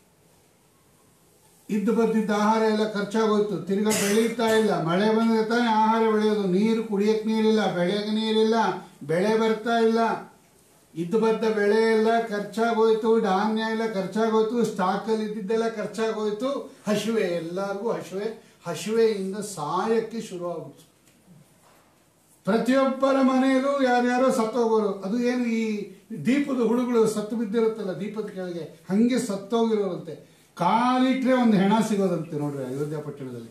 ಇದ್ದು ಬರ್ತಿದ್ದ ಆಹಾರ ಎಲ್ಲ ಖರ್ಚಾಗೋಯ್ತು ತಿರ್ಗಾ ಬೆಳೀತಾ ಇಲ್ಲ ಮಳೆ ಬಂದ್ರೆ ತಾನೇ ಆಹಾರ ಬೆಳೆಯೋದು ನೀರು ಕುಡಿಯಕ್ಕೆ ನೀರಿಲ್ಲ ಬೆಳೆಯಕ್ಕೆ ನೀರಿಲ್ಲ ಬೆಳೆ ಬರ್ತಾ ಇಲ್ಲ ಇದ್ದು ಬದ್ದ ಬೆಳೆ ಎಲ್ಲ ಖರ್ಚಾಗೋಯ್ತು ಧಾನ್ಯ ಎಲ್ಲ ಖರ್ಚಾಗೋಯ್ತು ಸ್ಟಾಕಲ್ಲಿ ಇದ್ದಿದ್ದೆಲ್ಲ ಖರ್ಚಾಗೋಯ್ತು ಹಸಿವೆ ಎಲ್ಲರಿಗೂ ಹಸಿವೆ ಹಸಿವೆಯಿಂದ ಸಾಯಕ್ಕೆ ಶುರುವಾಗ್ಬಿಡ್ತು ಪ್ರತಿಯೊಬ್ಬರ ಮನೆಯಲ್ಲೂ ಯಾರ್ಯಾರೋ ಸತ್ತೋಗೋರು ಅದು ಏನು ಈ ದೀಪದ ಹುಳುಗಳು ಸತ್ತು ಬಿದ್ದಿರುತ್ತಲ್ಲ ದೀಪದ ಕೆಳಗೆ ಹಂಗೆ ಸತ್ತೋಗಿರೋರಂತೆ ಕಾಲಿಟ್ರೆ ಒಂದು ಹೆಣ ಸಿಗೋದಂತೆ ನೋಡ್ರಿ ಅಯೋಧ್ಯ ಪಟ್ಟಣದಲ್ಲಿ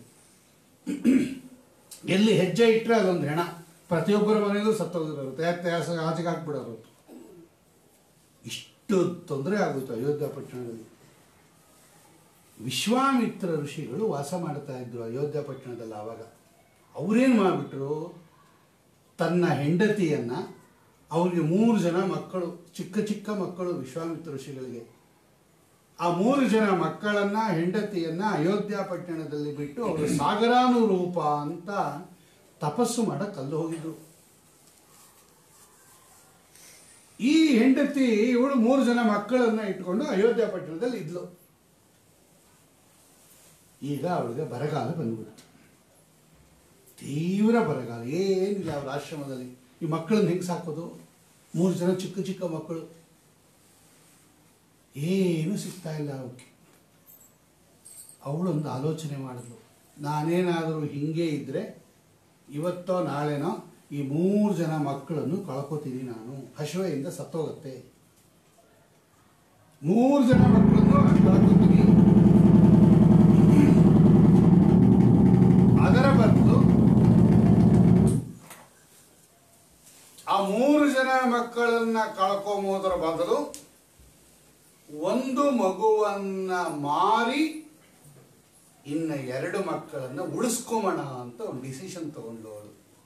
ಎಲ್ಲಿ ಹೆಜ್ಜೆ ಇಟ್ಟರೆ ಅದೊಂದು ಹೆಣ ಪ್ರತಿಯೊಬ್ಬರ ಮನೆಯಲ್ಲೂ ಸತ್ತೋಗಿರುತ್ತೆ ಯಾಕೆ ಆಚೆಗೆ ಹಾಕ್ಬಿಡೋರು ಇಷ್ಟು ತೊಂದರೆ ಆಗೋಯ್ತು ಅಯೋಧ್ಯ ಪಟ್ಟಣದಲ್ಲಿ ವಿಶ್ವಾಮಿತ್ರ ಋಷಿಗಳು ವಾಸ ಮಾಡ್ತಾ ಇದ್ರು ಅಯೋಧ್ಯ ಪಟ್ಟಣದಲ್ಲಿ ಆವಾಗ ಅವ್ರೇನು ಮಾಡಿಬಿಟ್ರು ತನ್ನ ಹೆಂಡತಿಯನ್ನ ಅವ್ರಿಗೆ ಮೂರು ಜನ ಮಕ್ಕಳು ಚಿಕ್ಕ ಚಿಕ್ಕ ಮಕ್ಕಳು ವಿಶ್ವಾಮಿತ್ರ ಋಷಿಗಳಿಗೆ ಆ ಮೂರು ಜನ ಮಕ್ಕಳನ್ನ ಹೆಂಡತಿಯನ್ನ ಅಯೋಧ್ಯ ಪಟ್ಟಣದಲ್ಲಿ ಬಿಟ್ಟು ಅವರು ಸಾಗರಾನುರೂಪ ಅಂತ ತಪಸ್ಸು ಮಾಡಕ್ಕೆ ಅಲ್ಲಿ ಹೋಗಿದ್ರು ಈ ಹೆಂಡತಿ ಇವಳು ಮೂರು ಜನ ಮಕ್ಕಳನ್ನ ಇಟ್ಕೊಂಡು ಅಯೋಧ್ಯ ಪಟ್ಟಣದಲ್ಲಿ ಇದ್ಲು ಈಗ ಅವಳಿಗೆ ಬರಗಾಲ ಬಂದ್ಬಿಡ್ತು ತೀವ್ರ ಬರಗಾಲ ಏನಿಲ್ಲ ಅವ್ರ ಆಶ್ರಮದಲ್ಲಿ ಈ ಮಕ್ಕಳನ್ನ ಹೆಂಗೆ ಸಾಕೋದು ಮೂರು ಜನ ಚಿಕ್ಕ ಚಿಕ್ಕ ಮಕ್ಕಳು ಏನು ಸಿಗ್ತಾ ಇಲ್ಲ ಅವಕ್ಕೆ ಅವಳೊಂದು ಆಲೋಚನೆ ಮಾಡಿದ್ಲು ನಾನೇನಾದರೂ ಹಿಂಗೆ ಇದ್ದರೆ ಇವತ್ತೋ ನಾಳೆನೋ ಈ ಮೂರು ಜನ ಮಕ್ಕಳನ್ನು ಕಳ್ಕೊತೀನಿ ನಾನು ಹಸುವೆಯಿಂದ ಸತ್ತೋಗತ್ತೆ ಮೂರು ಜನ ಮಕ್ಕಳನ್ನು ಕಳ್ಕೊತೀನಿ ಅದರ ಬದಲು ಆ ಮೂರು ಜನ ಮಕ್ಕಳನ್ನ ಕಳ್ಕೊಂಬೋದರ ಬದಲು ಒಂದು ಮಗುವನ್ನ ಮಾರಿ ಇನ್ನು ಎರಡು ಮಕ್ಕಳನ್ನ ಉಳಿಸ್ಕೊಂಬೋಣ ಅಂತ ಒಂದು ಡಿಸಿಷನ್ ತಗೊಂಡು ಅವಳು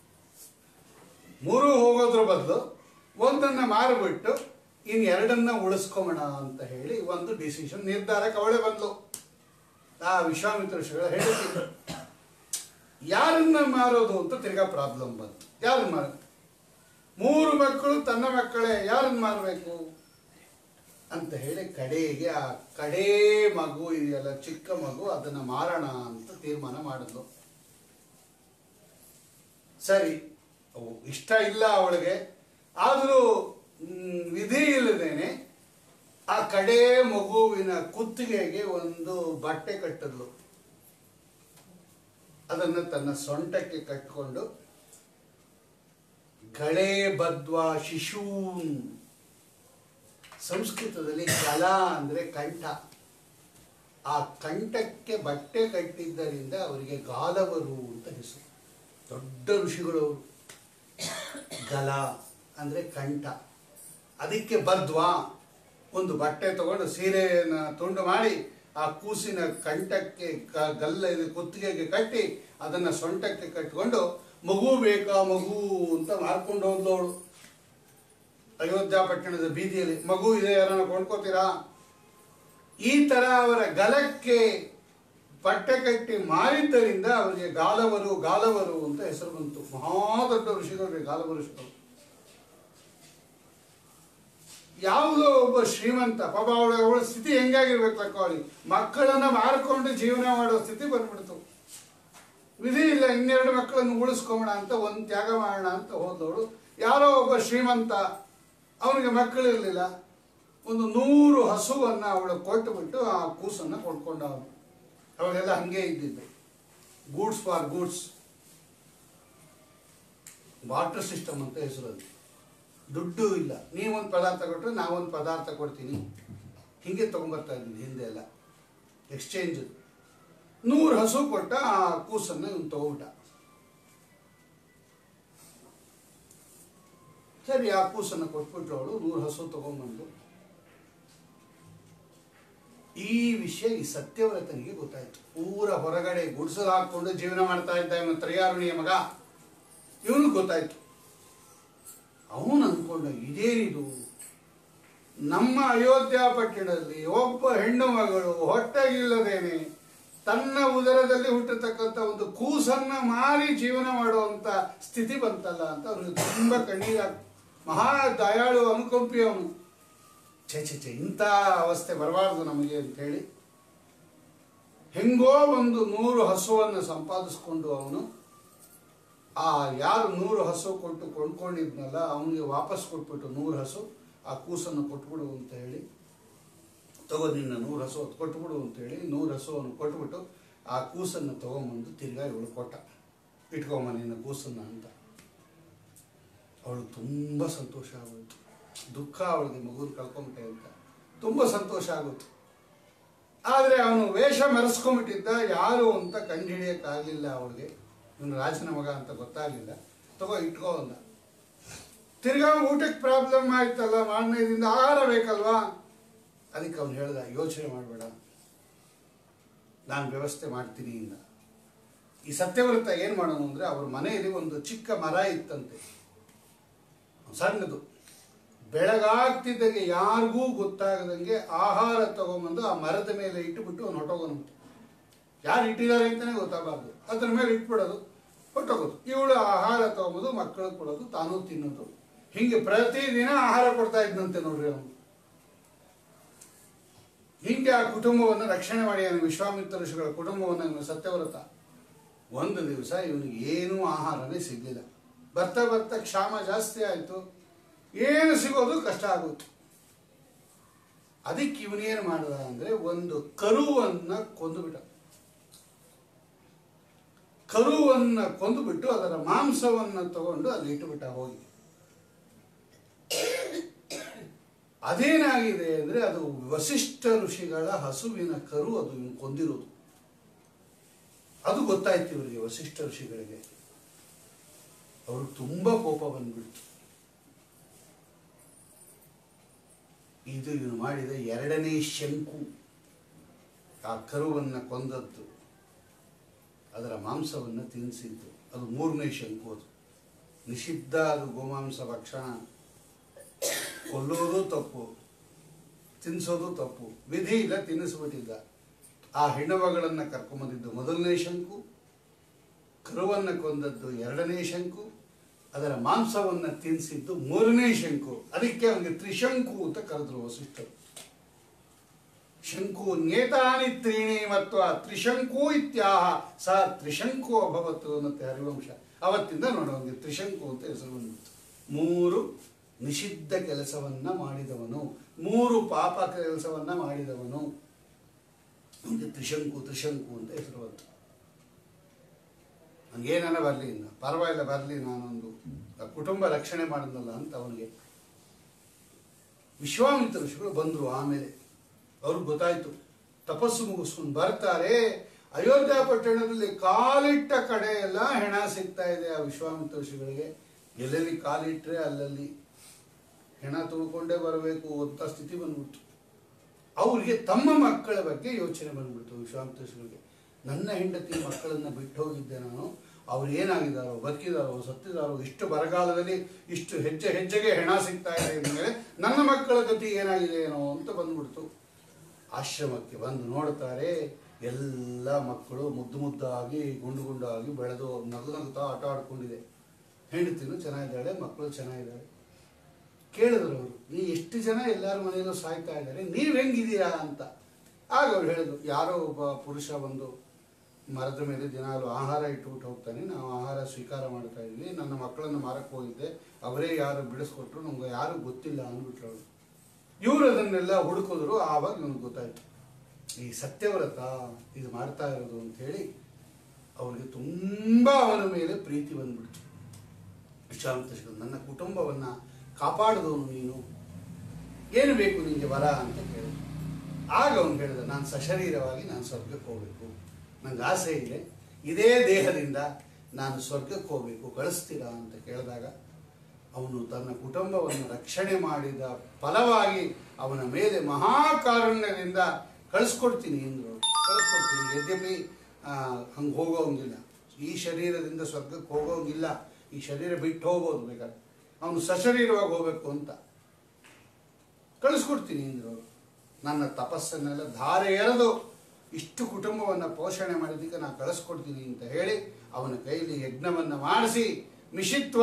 ಮೂರು ಹೋಗೋದ್ರ ಬದಲು ಒಂದನ್ನ ಮಾರಿಬಿಟ್ಟು ಇನ್ನು ಎರಡನ್ನ ಉಳಿಸ್ಕೊಂಬೋಣ ಅಂತ ಹೇಳಿ ಒಂದು ಡಿಸಿಷನ್ ನಿರ್ಧಾರಕ್ಕೆ ಅವಳೇ ಬಂದ್ಲು ಆ ವಿಶ್ವಾಮಿತ್ರ ಋಷಿಗಳು ಹೇಳಿದ್ರು ಯಾರನ್ನ ಮಾರೋದು ಅಂತ ತಿರ್ಗಾ ಪ್ರಾಬ್ಲಮ್ ಬಂತು ಯಾರನ್ನ ಮಾರ ಮೂರು ಮಕ್ಕಳು ತನ್ನ ಮಕ್ಕಳೇ ಯಾರನ್ನ ಮಾರಬೇಕು ಅಂತ ಹೇಳಿ ಕಡೆಗೆ ಆ ಕಡೇ ಮಗು ಇದೆಯಲ್ಲ ಚಿಕ್ಕ ಮಗು ಅದನ್ನ ಮಾರೋಣ ಅಂತ ತೀರ್ಮಾನ ಮಾಡಿದ್ಲು ಸರಿ ಅವು ಇಷ್ಟ ಇಲ್ಲ ಅವಳಿಗೆ ಆದರೂ ಮ್, ವಿಧಿ ಇಲ್ಲದೇನೆ ಆ ಕಡೇ ಮಗುವಿನ ಕುತ್ತಿಗೆಗೆ ಒಂದು ಬಟ್ಟೆ ಕಟ್ಟಿದ್ಲು ಅದನ್ನು ತನ್ನ ಸೊಂಟಕ್ಕೆ ಕಟ್ಟಿಕೊಂಡು ಗಳೆ ಬದ್ವ ಶಿಶೂನ್ ಸಂಸ್ಕೃತದಲ್ಲಿ ಗಲ ಅಂದರೆ ಕಂಠ ಆ ಕಂಠಕ್ಕೆ ಬಟ್ಟೆ ಕಟ್ಟಿದ್ದರಿಂದ ಅವರಿಗೆ ಗಾಲವರು ಅಂತ ಹೆಸರು ದೊಡ್ಡ ಋಷಿಗಳು ಅವರು ಗಲ ಅಂದರೆ ಕಂಠ ಅದಕ್ಕೆ ಬದ್ವಾ ಒಂದು ಬಟ್ಟೆ ತಗೊಂಡು ಸೀರೆಯನ್ನು ತುಂಡು ಮಾಡಿ ಆ ಕೂಸಿನ ಕಂಠಕ್ಕೆ ಕ- ಗಲ್ಲ ಇದು ಕುತ್ತಿಗೆಗೆ ಕಟ್ಟಿ ಅದನ್ನು ಸೊಂಟಕ್ಕೆ ಕಟ್ಟಿಕೊಂಡು ಮಗು ಬೇಕಾ ಮಗು ಅಂತ ಮಾರ್ಕೊಂಡು ಹೋದ್ಲವಳು ಅಯೋಧ್ಯ ಪಟ್ಟಣದ ಬೀದಿಯಲ್ಲಿ ಮಗು ಇದೆ ಯಾರನ್ನ ಕೊಂಡ್ಕೋತೀರಾ ಈ ತರ ಅವರ ಗಲಕ್ಕೆ ಪಟ್ಟೆ ಕಟ್ಟಿ ಮಾರಿದ್ದರಿಂದ ಅವರಿಗೆ ಗಾಲವರು ಗಾಲವರು ಅಂತ ಹೆಸರು ಬಂತು ಮಹಾದೊಡ್ಡ ಋಷಿಗಳು ಗಾಲವ ಋಷಿಗಳು ಯಾವುದೋ ಒಬ್ಬ ಶ್ರೀಮಂತ ಪಾಪ ಅವಳ ಅವಳ ಸ್ಥಿತಿ ಹೆಂಗಾಗಿರ್ಬೇಕು ಲೆಕ್ಕ ಅವಳಿಗೆ ಮಕ್ಕಳನ್ನ ಮಾರ್ಕೊಂಡು ಜೀವನ ಮಾಡೋ ಸ್ಥಿತಿ ಬಂದ್ಬಿಡ್ತು ವಿಧಿ ಇಲ್ಲ ಇನ್ನೆರಡು ಮಕ್ಕಳನ್ನು ಉಳಿಸ್ಕೋಣ ಅಂತ ಒಂದು ತ್ಯಾಗ ಮಾಡೋಣ ಅಂತ ಹೋದವಳು ಯಾರೋ ಒಬ್ಬ ಶ್ರೀಮಂತ ಅವನಿಗೆ ಮಕ್ಕಳಿರಲಿಲ್ಲ ಒಂದು ನೂರು ಹಸುವನ್ನ ಅವಳು ಕೊಟ್ಟುಬಿಟ್ಟು ಆ ಕೂಸನ್ನ ಕೊಂಡ್ಕೊಂಡ ಅವನು ಅವಾಗೆಲ್ಲ ಹಂಗೆ ಇದ್ದಿದ್ದು goods for goods water system ಅಂತ ಹೆಸರು ಅದು ದುಡ್ಡು ಇಲ್ಲ ನೀವೊಂದು ಪದಾರ್ಥ ಕೊಟ್ಟರೆ ನಾವೊಂದು ಪದಾರ್ಥ ಕೊಡ್ತೀನಿ ಹಿಂಗೆ ತಗೊಂಬರ್ತಾ ಇದ್ದೀನಿ ಹಿಂದೆ ಎಲ್ಲ ಎಕ್ಸ್ಚೇಂಜ್ ನೂರು ಹಸು ಕೊಟ್ಟ ಆ ಕೂಸನ್ನು ಇವನು ತಗೋಬಿಟ್ಟ ಸರಿ ಆ ಕೂಸನ್ನು ಕೊಟ್ಬಿಟ್ರು ಅವಳು ನೂರು ಹಸು ತಗೊಂಬಂದು ಈ ವಿಷಯ ಈ ಸತ್ಯವ್ರತನಿಗೆ ಗೊತ್ತಾಯ್ತು ಊರ ಹೊರಗಡೆ ಗುಡಿಸಲು ಹಾಕೊಂಡು ಜೀವನ ಮಾಡ್ತಾ ಇದ್ದ ಇವನು ತ್ರಯಾರುಣಿಯ ಮಗ ಇವನು ಗೊತ್ತಾಯ್ತು ಅವನು ಅಂದ್ಕೊಂಡ ಇದೇನಿದು ನಮ್ಮ ಅಯೋಧ್ಯ ಪಟ್ಟಣದಲ್ಲಿ ಒಬ್ಬ ಹೆಣ್ಣು ಮಗಳು ಹೊಟ್ಟೆಗಿಲ್ಲದೇನೆ ತನ್ನ ಉದರದಲ್ಲಿ ಹುಟ್ಟಿರ್ತಕ್ಕಂಥ ಒಂದು ಕೂಸನ್ನ ಮಾರಿ ಜೀವನ ಮಾಡುವಂತ ಸ್ಥಿತಿ ಬಂತಲ್ಲ ಅಂತ ಅವನಿಗೆ ತುಂಬಾ ಕಣ್ಣೀರಾಗ ಮಹಾ ದಯಾಳು ಅನುಕಂಪಿ ಅವನು ಛೆ ಛೆ ಛೆ ಇಂಥ ಅವಸ್ಥೆ ಬರಬಾರ್ದು ನಮಗೆ ಅಂತ ಹೇಳಿ ಹೆಂಗೋ ಒಂದು ನೂರು ಹಸುವನ್ನು ಸಂಪಾದಿಸ್ಕೊಂಡು ಅವನು ಆ ಯಾರು ನೂರು ಹಸು ಕೊಟ್ಟು ಕೊಂಡ್ಕೊಂಡಿದ್ನಲ್ಲ ಅವನಿಗೆ ವಾಪಸ್ ಕೊಟ್ಬಿಟ್ಟು ನೂರು ಹಸು ಆ ಕೂಸನ್ನು ಕೊಟ್ಬಿಡು ಅಂತ ಹೇಳಿ ತಗೋ ನಿನ್ನ ನೂರು ಹಸು ಅದು ಕೊಟ್ಬಿಡು ಅಂತ ಹೇಳಿ ನೂರು ಹಸು ಅವನು ಕೊಟ್ಬಿಟ್ಟು ಆ ಕೂಸನ್ನು ತಗೊಂಬಂದು ತಿರ್ಗಾ ಇವಳು ಕೊಟ್ಟ ಇಟ್ಕೊಂಬ ನಿನ್ನ ಕೂಸನ್ನು ಅಂತ ಅವಳು ತುಂಬ ಸಂತೋಷ ಆಗೋಯ್ತು ದುಃಖ ಅವಳಿಗೆ ಮಗುನ ಕಳ್ಕೊಂಬಿಟ್ಟೆ ಅಂತ ತುಂಬ ಸಂತೋಷ ಆಗೋಯ್ತು ಆದರೆ ಅವನು ವೇಷ ಮೆರೆಸ್ಕೊಂಡ್ಬಿಟ್ಟಿದ್ದ ಯಾರು ಅಂತ ಕಂಡುಹಿಡಿಯಕ್ಕಾಗಲಿಲ್ಲ ಅವಳಿಗೆ ಇವನು ರಾಜನ ಮಗ ಅಂತ ಗೊತ್ತಾಗಲಿಲ್ಲ ತಗೋ ಇಟ್ಕೋ ಅಂದ ತಿರ್ಗಾ ಊಟಕ್ಕೆ ಪ್ರಾಬ್ಲಮ್ ಆಯ್ತಲ್ಲ ಮಾರನೇದಿಂದ ಆಹಾರ ಬೇಕಲ್ವಾ ಅದಕ್ಕೆ ಅವನು ಹೇಳ್ದ ಯೋಚನೆ ಮಾಡಬೇಡ ನಾನು ವ್ಯವಸ್ಥೆ ಮಾಡ್ತೀನಿ ಇಂದ ಈ ಸತ್ಯವ್ರತ ಏನು ಮಾಡೋಣ ಅಂದರೆ ಅವ್ರ ಮನೆಯಲ್ಲಿ ಒಂದು ಚಿಕ್ಕ ಮರ ಇತ್ತಂತೆ ಸಣ್ಣದು ಬೆಳಗಾಗ್ತಿದ್ದಂಗೆ ಯಾರಿಗೂ ಗೊತ್ತಾಗದಂಗೆ ಆಹಾರ ತಗೊಂಬಂದು ಆ ಮರದ ಮೇಲೆ ಇಟ್ಟುಬಿಟ್ಟು ಅವನು ಹೊಟ್ಟೋಗೋನಂತೆ ಯಾರು ಇಟ್ಟಿದ್ದಾರೆ ಅಂತಲೇ ಗೊತ್ತಾಗಬಾರ್ದು ಅದ್ರ ಮೇಲೆ ಇಟ್ಬಿಡೋದು ಹೊಟ್ಟೋಗೋದು ಇವಳು ಆಹಾರ ತಗೊಂಬೋದು ಮಕ್ಕಳಿಗೆ ಕೊಡೋದು ತಾನೂ ತಿನ್ನೋದು ಹಿಂಗೆ ಪ್ರತಿದಿನ ಆಹಾರ ಕೊಡ್ತಾ ಇದ್ನಂತೆ ನೋಡ್ರಿ ಅವನು ಹಿಂಗೆ ಆ ಕುಟುಂಬವನ್ನು ರಕ್ಷಣೆ ಮಾಡಿ ಅವನು ವಿಶ್ವಾಮಿತ್ರ ಋಷಿಗಳ ಕುಟುಂಬವನ್ನು ಇವನು ಸತ್ಯವ್ರತ ಒಂದು ದಿವಸ ಇವನಿಗೆ ಏನೂ ಆಹಾರನೇ ಸಿಗಲಿಲ್ಲ ಬರ್ತಾ ಬರ್ತಾ ಕ್ಷಾಮ ಜಾಸ್ತಿ ಆಯಿತು ಏನು ಸಿಗೋದು ಕಷ್ಟ ಆಗೋಯ್ತು ಅದಕ್ಕೆ ಇವನೇನು ಮಾಡ್ದ ಅಂದ್ರೆ ಒಂದು ಕರುವನ್ನ ಕೊಂದುಬಿಟ್ಟ ಕರುವನ್ನ ಕೊಂದುಬಿಟ್ಟು ಅದರ ಮಾಂಸವನ್ನ ತಗೊಂಡು ಅಲ್ಲಿ ಇಟ್ಟುಬಿಟ್ಟ ಹೋಗಿ ಅದೇನಾಗಿದೆ ಅಂದ್ರೆ ಅದು ವಸಿಷ್ಠ ಋಷಿಗಳ ಹಸುವಿನ ಕರು ಅದು ಇವನು ಕೊಂದಿರೋದು ಅದು ಗೊತ್ತಾಯ್ತು ಇವರಿಗೆ ವಸಿಷ್ಠ ಋಷಿಗಳಿಗೆ ಅವರು ತುಂಬಾ ಕೋಪ ಬಂದ್ಬಿಡ್ತು ಇದು ಇವನು ಮಾಡಿದ ಎರಡನೇ ಶಂಕು ಆ ಕರುವನ್ನು ಕೊಂದದ್ದು ಅದರ ಮಾಂಸವನ್ನು ತಿನ್ನಿಸಿದ್ದು ಅದು ಮೂರನೇ ಶಂಕು ಅದು ನಿಷಿದ್ಧ ಅದು ಗೋಮಾಂಸ ಭಕ್ಷಣ ಕೊಲ್ಲೋದು ತಪ್ಪು ತಿನ್ನಿಸೋದು ತಪ್ಪು ವಿಧಿ ಇಲ್ಲ ತಿನ್ನಿಸ್ಬಿಟ್ಟಿದ್ದ ಆ ಹೆಣ್ಣುಮಗಳನ್ನು ಕರ್ಕೊಂಬಂದಿದ್ದು ಮೊದಲನೇ ಶಂಕು ಕರುವನ್ನು ಕೊಂದದ್ದು ಎರಡನೇ ಶಂಕು ಅದರ ಮಾಂಸವನ್ನು ತಿನ್ನಿಸಿದ್ದು ಮೂರನೇ ಶಂಕು ಅದಕ್ಕೆ ಅವನಿಗೆ ತ್ರಿಶಂಕು ಅಂತ ಕರೆದ್ರು ವಸಿಷ್ಠರು ಶಂಕು ನೇತಾನಿ ತ್ರೀಣಿ ಮತ್ತು ಆ ತ್ರಿಶಂಕು ಇತ್ಯಾಹ ಸ ತ್ರಿಶಂಕು ಅಭವತ್ತು ಅನ್ನತ್ತೆ ಹರಿವಂಶ ಅವತ್ತಿಂದ ನೋಡು ಅವನಿಗೆ ತ್ರಿಶಂಕು ಅಂತ ಹೆಸರು ಬಂದಿತ್ತು ಮೂರು ನಿಷಿದ್ಧ ಕೆಲಸವನ್ನ ಮಾಡಿದವನು ಮೂರು ಪಾಪ ಕೆಲಸವನ್ನ ಮಾಡಿದವನು ಅವನಿಗೆ ತ್ರಿಶಂಕು ತ್ರಿಶಂಕು ಅಂತ ಹೆಸರು ಬಂತು ನನಗೇನ ಬರಲಿ ಇನ್ನು ಪರವಾಗಿಲ್ಲ ಬರಲಿ ನಾನೊಂದು ಕುಟುಂಬ ರಕ್ಷಣೆ ಮಾಡಿದ್ನಲ್ಲ ಅಂತ ಅವನಿಗೆ ವಿಶ್ವಾಮಿತ್ರ ಋಷಿಗಳು ಬಂದರು ಆಮೇಲೆ ಅವ್ರಿಗೆ ಗೊತ್ತಾಯ್ತು ತಪಸ್ಸು ಮುಗಿಸ್ಕೊಂಡು ಬರ್ತಾರೆ ಅಯೋಧ್ಯ ಪಟ್ಟಣದಲ್ಲಿ ಕಾಲಿಟ್ಟ ಕಡೆ ಎಲ್ಲ ಹೆಣ ಸಿಗ್ತಾ ಇದೆ ಆ ವಿಶ್ವಾಮಿತ್ರ ಋಷಿಗಳಿಗೆ ಎಲ್ಲೆಲ್ಲಿ ಕಾಲಿಟ್ರೆ ಅಲ್ಲಲ್ಲಿ ಹೆಣ ತುಳ್ಕೊಂಡೇ ಬರಬೇಕು ಅಂತ ಸ್ಥಿತಿ ಬಂದ್ಬಿಡ್ತು ಅವರಿಗೆ ತಮ್ಮ ಮಕ್ಕಳ ಬಗ್ಗೆ ಯೋಚನೆ ಬಂದ್ಬಿಡ್ತು ವಿಶ್ವಾಮಿತ್ರ ಋಷಿಗಳಿಗೆ ನನ್ನ ಹೆಂಡತಿ ಮಕ್ಕಳನ್ನ ಬಿಟ್ಟು ಹೋಗಿದ್ದೆ ನಾನು ಅವ್ರು ಏನಾಗಿದ್ದಾರೋ ಬದುಕಿದಾರೋ ಸತ್ತಿದಾರೋ ಇಷ್ಟು ಬರಗಾಲದಲ್ಲಿ ಇಷ್ಟು ಹೆಜ್ಜೆ ಹೆಜ್ಜೆಗೆ ಹೆಣ ಸಿಗ್ತಾ ಇದೆ ಅಂದಮೇಲೆ ನನ್ನ ಮಕ್ಕಳ ಗತಿ ಏನಾಗಿದೆ ಏನೋ ಅಂತ ಬಂದ್ಬಿಡ್ತು ಆಶ್ರಮಕ್ಕೆ ಬಂದು ನೋಡ್ತಾರೆ ಎಲ್ಲ ಮಕ್ಕಳು ಮುದ್ದು ಮುದ್ದಾಗಿ ಗುಂಡು ಗುಂಡಾಗಿ ಬೆಳೆದು ನಗು ನಗುತ್ತಾ ಆಟ ಆಡ್ಕೊಂಡಿದೆ ಹೆಂಡತಿನೂ ಚೆನ್ನಾಗಿದ್ದಾಳೆ ಮಕ್ಕಳು ಚೆನ್ನಾಗಿದ್ದಾಳೆ ಕೇಳಿದ್ರು ಅವರು ನೀ ಎಷ್ಟು ಜನ ಎಲ್ಲರ ಮನೆಯಲ್ಲೂ ಸಾಯ್ತಾ ಇದ್ದಾರೆ ನೀವು ಹೆಂಗಿದ್ದೀರಾ ಅಂತ ಆಗ ಅವ್ರು ಹೇಳಿದ್ರು ಯಾರೋ ಒಬ್ಬ ಪುರುಷ ಬಂದು ಮರದ ಮೇಲೆ ದಿನಾಲು ಆಹಾರ ಇಟ್ಬಿಟ್ಟು ಹೋಗ್ತಾನೆ ನಾವು ಆಹಾರ ಸ್ವೀಕಾರ ಮಾಡ್ತಾ ಇದ್ವಿ ನನ್ನ ಮಕ್ಕಳನ್ನು ಮಾರಕ್ಕೆ ಹೋಗಿದ್ದೆ ಅವರೇ ಯಾರು ಬಿಡಿಸ್ಕೊಟ್ರು ನಮ್ಗೆ ಯಾರು ಗೊತ್ತಿಲ್ಲ ಅಂದ್ಬಿಟ್ರು ಅವರು ಇವರು ಅದನ್ನೆಲ್ಲ ಹುಡುಕಿದ್ರು ಆವಾಗ ನಮ್ಗೆ ಗೊತ್ತಾಯ್ತು ಈ ಸತ್ಯವ್ರತ ಇದು ಮಾಡ್ತಾ ಇರೋದು ಅಂತ ಹೇಳಿ ಅವರಿಗೆ ತುಂಬ ಅವನ ಮೇಲೆ ಪ್ರೀತಿ ಬಂದ್ಬಿಡ್ತು ವಿಶ್ವಾಮಿತ್ರ ನನ್ನ ಕುಟುಂಬವನ್ನ ಕಾಪಾಡಿದವನು ನೀನು ಏನು ಬೇಕು ನಿನಗೆ ವರ ಅಂತ ಕೇಳಿದ ಆಗ ಅವನು ಹೇಳಿದ ನಾನು ಸಶರೀರವಾಗಿ ನಾನು ಸ್ವರ್ಗಕ್ಕೆ ಹೋಗಬೇಕು ನಂಗೆ ಆಸೆ ಇದೆ ಇದೇ ದೇಹದಿಂದ ನಾನು ಸ್ವರ್ಗಕ್ಕೆ ಹೋಗಬೇಕು ಕಳಿಸ್ತೀರಾ ಅಂತ ಕೇಳಿದಾಗ ಅವನು ತನ್ನ ಕುಟುಂಬವನ್ನು ರಕ್ಷಣೆ ಮಾಡಿದ ಫಲವಾಗಿ ಅವನ ಮೇಲೆ ಮಹಾಕಾರುಣ್ಯದಿಂದ ಕಳಿಸ್ಕೊಡ್ತೀನಿ ಎಂದರು ಕಳಿಸ್ಕೊಡ್ತೀನಿ ಯದ್ಯಪಿ ಹಂಗೆ ಹೋಗೋಂಗಿಲ್ಲ ಈ ಶರೀರದಿಂದ ಸ್ವರ್ಗಕ್ಕೆ ಹೋಗೋಂಗಿಲ್ಲ ಈ ಶರೀರ ಬಿಟ್ಟು ಹೋಗೋದು ಬೇಕಾದ್ರೆ ಅವನು ಸಶರೀರವಾಗಿ ಹೋಗಬೇಕು ಅಂತ ಕಳಿಸ್ಕೊಡ್ತೀನಿ ಎಂದರು ನನ್ನ ತಪಸ್ಸನ್ನೆಲ್ಲ ಧಾರೆ ಎರೆದು ಇಷ್ಟು ಕುಟುಂಬವನ್ನು ಪೋಷಣೆ ಮಾಡಿದ್ದಕ್ಕೆ ನಾನು ಕಳಿಸ್ಕೊಡ್ತೀನಿ ಅಂತ ಹೇಳಿ ಅವನ ಕೈಲಿ ಯಜ್ಞವನ್ನು ಮಾಡಿಸಿ ಮಿಷಿತ್ವ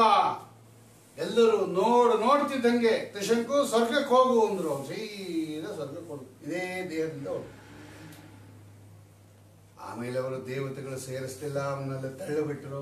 ಎಲ್ಲರೂ ನೋಡು ನೋಡ್ತಿದ್ದಂಗೆ ತ್ರಿಶಂಕು ಸ್ವರ್ಗಕ್ಕೆ ಹೋಗು ಅಂದ್ರು ಅವ್ರು ಸೀದಾ ಸ್ವರ್ಗಕ್ಕೆ ಹೋದ್ರು ಇದೇ ದೇಹದಿಂದ ಹೋದ್ರು ಆಮೇಲೆ ಅವರು ದೇವತೆಗಳು ಸೇರಿಸ್ತಿಲ್ಲ ಅವನ್ನೆಲ್ಲ ತಳ್ಳು ಬಿಟ್ಟರು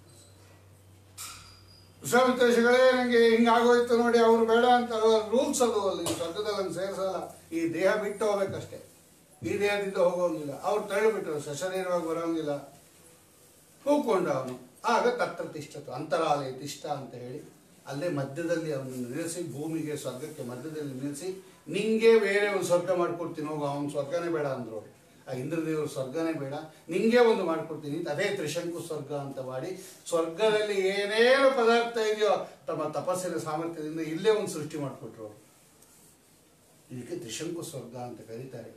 ವಿಶ್ವಾಮಿತ್ರಗಳೇ ನನಗೆ ಹಿಂಗಾಗೋಯ್ತು ನೋಡಿ ಅವ್ರು ಬೇಡ ಅಂತ ರೂಲ್ಸ್ ಅದು ಅಲ್ಲಿ ಸ್ವರ್ಗದಲ್ಲಿ ಹಂಗೆ ಸೇರಿಸಲ್ಲ ಈ ದೇಹ ಬಿಟ್ಟು ಹೋಗ್ಬೇಕಷ್ಟೇ ಈ ದೇಹದಿಂದ ಹೋಗೋಂಗಿಲ್ಲ ಅವ್ರು ತಳ್ಳು ಬಿಟ್ಟರು ಸಶರೀರವಾಗಿ ಬರೋಂಗಿಲ್ಲ ಕೂತ್ಕೊಂಡ ಅವನು ಆಗ ತತ್ರ ತಿಷ್ಟತು ಅಂತರಾಲಯ ತಿಷ್ಟ ಅಂತ ಹೇಳಿ ಅಲ್ಲೇ ಮಧ್ಯದಲ್ಲಿ ಅವನನ್ನು ನಿಲ್ಲಿಸಿ ಭೂಮಿಗೆ ಸ್ವರ್ಗಕ್ಕೆ ಮಧ್ಯದಲ್ಲಿ ನಿಲ್ಲಿಸಿ ನಿಂಗೆ ಬೇರೆ ಒಂದು ಸ್ವರ್ಗ ಮಾಡ್ಕೊಡ್ತೀನಿ ಹೋಗು ಅವನು ಸ್ವರ್ಗನೇ ಬೇಡ ಅಂದ್ರು ಅವ್ರು. ಆ ಇಂದ್ರದೇವರು ಸ್ವರ್ಗನೇ ಬೇಡ ನಿಂಗೆ ಒಂದು ಮಾಡ್ಕೊಡ್ತೀನಿ ಅಂತ ಅದೇ ತ್ರಿಶಂಕು ಸ್ವರ್ಗ ಅಂತ ಮಾಡಿ ಸ್ವರ್ಗದಲ್ಲಿ ಏನೇನು ಪದಾರ್ಥ ಇದೆಯೋ ತಮ್ಮ ತಪಸ್ಸಿನ ಸಾಮರ್ಥ್ಯದಿಂದ ಇಲ್ಲೇ ಒಂದು ಸೃಷ್ಟಿ ಮಾಡಿಕೊಟ್ರು ಅವರು ಇದಕ್ಕೆ ತ್ರಿಶಂಕು ಸ್ವರ್ಗ ಅಂತ ಕರೀತಾರೆ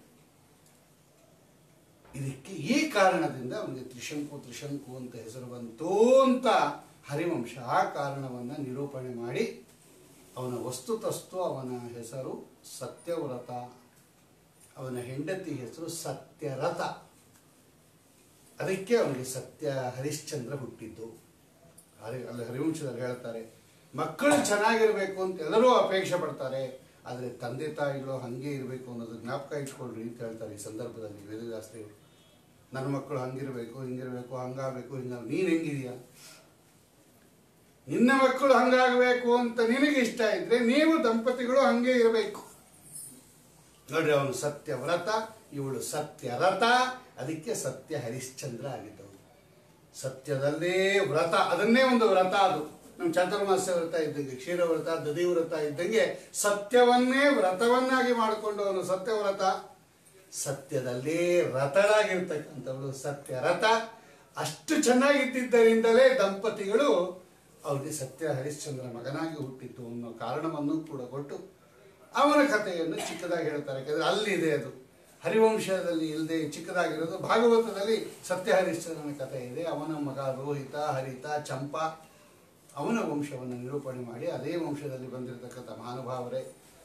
ಇದಕ್ಕೆ ಈ ಕಾರಣದಿಂದ ಅವನಿಗೆ ತ್ರಿಶಂಕು ತ್ರಿಶಂಕು ಅಂತ ಹೆಸರು ಬಂತು ಅಂತ ಹರಿವಂಶ ಆ ಕಾರಣವನ್ನು ನಿರೂಪಣೆ ಮಾಡಿ ಅವನ ವಸ್ತುತಸ್ತು ಅವನ ಹೆಸರು ಸತ್ಯವ್ರತ ಅವನ ಹೆಂಡತಿ ಹೆಸರು ಸತ್ಯರಥ ಅದಕ್ಕೆ ಅವನಿಗೆ ಸತ್ಯ ಹರಿಶ್ಚಂದ್ರ ಹುಟ್ಟಿದ್ದು ಹರಿ ಅಲ್ಲಿ ಹರಿವಂಶದಲ್ಲಿ ಹೇಳ್ತಾರೆ ಮಕ್ಕಳು ಚೆನ್ನಾಗಿರ್ಬೇಕು ಅಂತ ಎಲ್ಲರೂ ಅಪೇಕ್ಷೆ ಪಡ್ತಾರೆ ಆದರೆ ತಂದೆ ತಾಯಿಗಳು ಹಾಗೆ ಇರಬೇಕು ಅನ್ನೋದು ಜ್ಞಾಪಕ ಇಟ್ಕೊಳ್ರಿ ಅಂತ ಹೇಳ್ತಾರೆ ಈ ಸಂದರ್ಭದಲ್ಲಿ ವೇದವ್ಯಾಸದೇವರು ನನ್ನ ಮಕ್ಕಳು ಹಂಗಿರ್ಬೇಕು ಹಿಂಗಿರ್ಬೇಕು ಹಂಗಾಗಬೇಕು ಹಿಂಗ ನೀನು ಹೆಂಗಿದೀಯ ನಿನ್ನ ಮಕ್ಕಳು ಹಂಗಾಗಬೇಕು ಅಂತ ನಿನಗೆ ಇಷ್ಟ ಇದ್ರೆ ನೀವು ದಂಪತಿಗಳು ಹಂಗೆ ಇರಬೇಕು ನೋಡ್ರಿ ಅವನು ಸತ್ಯ ವ್ರತ ಇವಳು ಸತ್ಯ ರಥ ಅದಕ್ಕೆ ಸತ್ಯ ಹರಿಶ್ಚಂದ್ರ ಆಗಿದ್ದವು ಸತ್ಯದಲ್ಲೇ ವ್ರತ ಅದನ್ನೇ ಒಂದು ವ್ರತ ಅದು ನಮ್ಮ ಚಾತುರ್ಮಾಸ್ಯ ವ್ರತ ಇದ್ದಂಗೆ ಕ್ಷೀರ ವ್ರತ ದದಿ ವ್ರತ ಇದ್ದಂಗೆ ಸತ್ಯವನ್ನೇ ವ್ರತವನ್ನಾಗಿ ಮಾಡಿಕೊಂಡವನು ಸತ್ಯವ್ರತ ಸತ್ಯದಲ್ಲೇ ರಥಳಾಗಿರ್ತಕ್ಕಂಥವಳು ಸತ್ಯ ರಥ ಅಷ್ಟು ಚೆನ್ನಾಗಿದ್ದಿದ್ದರಿಂದಲೇ ದಂಪತಿಗಳು ಅವರಿಗೆ ಸತ್ಯ ಹರಿಶ್ಚಂದ್ರ ಮಗನಾಗಿ ಹುಟ್ಟಿತ್ತು ಅನ್ನೋ ಕಾರಣವನ್ನು ಕೂಡ ಕೊಟ್ಟು ಅವನ ಕಥೆಯನ್ನು ಚಿಕ್ಕದಾಗಿ ಹೇಳ್ತಾರೆ ಯಾಕಂದ್ರೆ ಅಲ್ಲಿದೆ ಅದು ಹರಿವಂಶದಲ್ಲಿ ಇಲ್ಲದೆ ಚಿಕ್ಕದಾಗಿರೋದು ಭಾಗವತದಲ್ಲಿ ಸತ್ಯ ಹರಿಶ್ಚಂದ್ರನ ಕಥೆ ಇದೆ ಅವನ ಮಗ ರೋಹಿತ ಹರಿತ ಚಂಪ ಅವನ ವಂಶವನ್ನು ನಿರೂಪಣೆ ಮಾಡಿ ಅದೇ ವಂಶದಲ್ಲಿ ಬಂದಿರತಕ್ಕಂಥ ಮಹಾನುಭಾವರೇ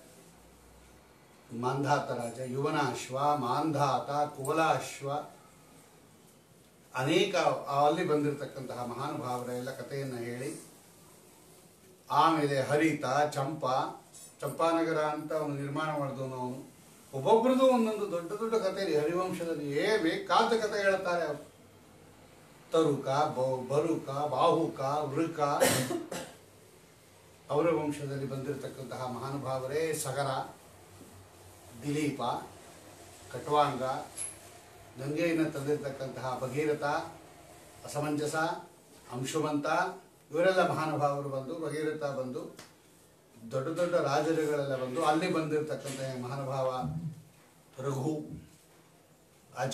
ಮಾಂಧಾತ ರಾಜ ಯುವನಾಶ್ವ ಮಾಂಧಾತ ಕುವಲಾಶ್ವ ಅನೇಕ ಅಲ್ಲಿ ಬಂದಿರತಕ್ಕಂತಹ ಮಹಾನುಭಾವರ ಎಲ್ಲ ಕಥೆಯನ್ನು ಹೇಳಿ ಆಮೇಲೆ ಹರಿತ ಚಂಪ ಚಂಪಾನಗರ ಅಂತ ಅವನು ನಿರ್ಮಾಣ ಮಾಡಿದವನು ಅವನು ಒಬ್ಬೊಬ್ರದ್ದು ಒಂದೊಂದು ದೊಡ್ಡ ದೊಡ್ಡ ಕಥೆ ಇದೆ ಹರಿವಂಶದಲ್ಲಿ ಏ ಬೇಕಾದ ಕಥೆ ಹೇಳ್ತಾರೆ ಅವರು ತರುಕ ಬ- ಬರುಕ ಬಾಹುಕ ವೃಕ ಅವರ ವಂಶದಲ್ಲಿ ಬಂದಿರತಕ್ಕಂತಹ ಮಹಾನುಭಾವರೇ ಸಗರ ದಿಲೀಪ ಕಟ್ವಾಂಗ ಗಂಗೆಯನ್ನು ತಂದಿರತಕ್ಕಂತಹ ಭಗೀರಥ ಅಸಮಂಜಸ ಅಂಶುಮಂತ ಇವರೆಲ್ಲ ಮಹಾನುಭಾವರು ಬಂದು ಭಗೀರಥ ಬಂದು ದೊಡ್ಡ ದೊಡ್ಡ ರಾಜರುಗಳೆಲ್ಲ ಬಂದು ಅಲ್ಲಿ ಬಂದಿರತಕ್ಕಂಥ ಮಹಾನುಭಾವ ರಘು ಅಜ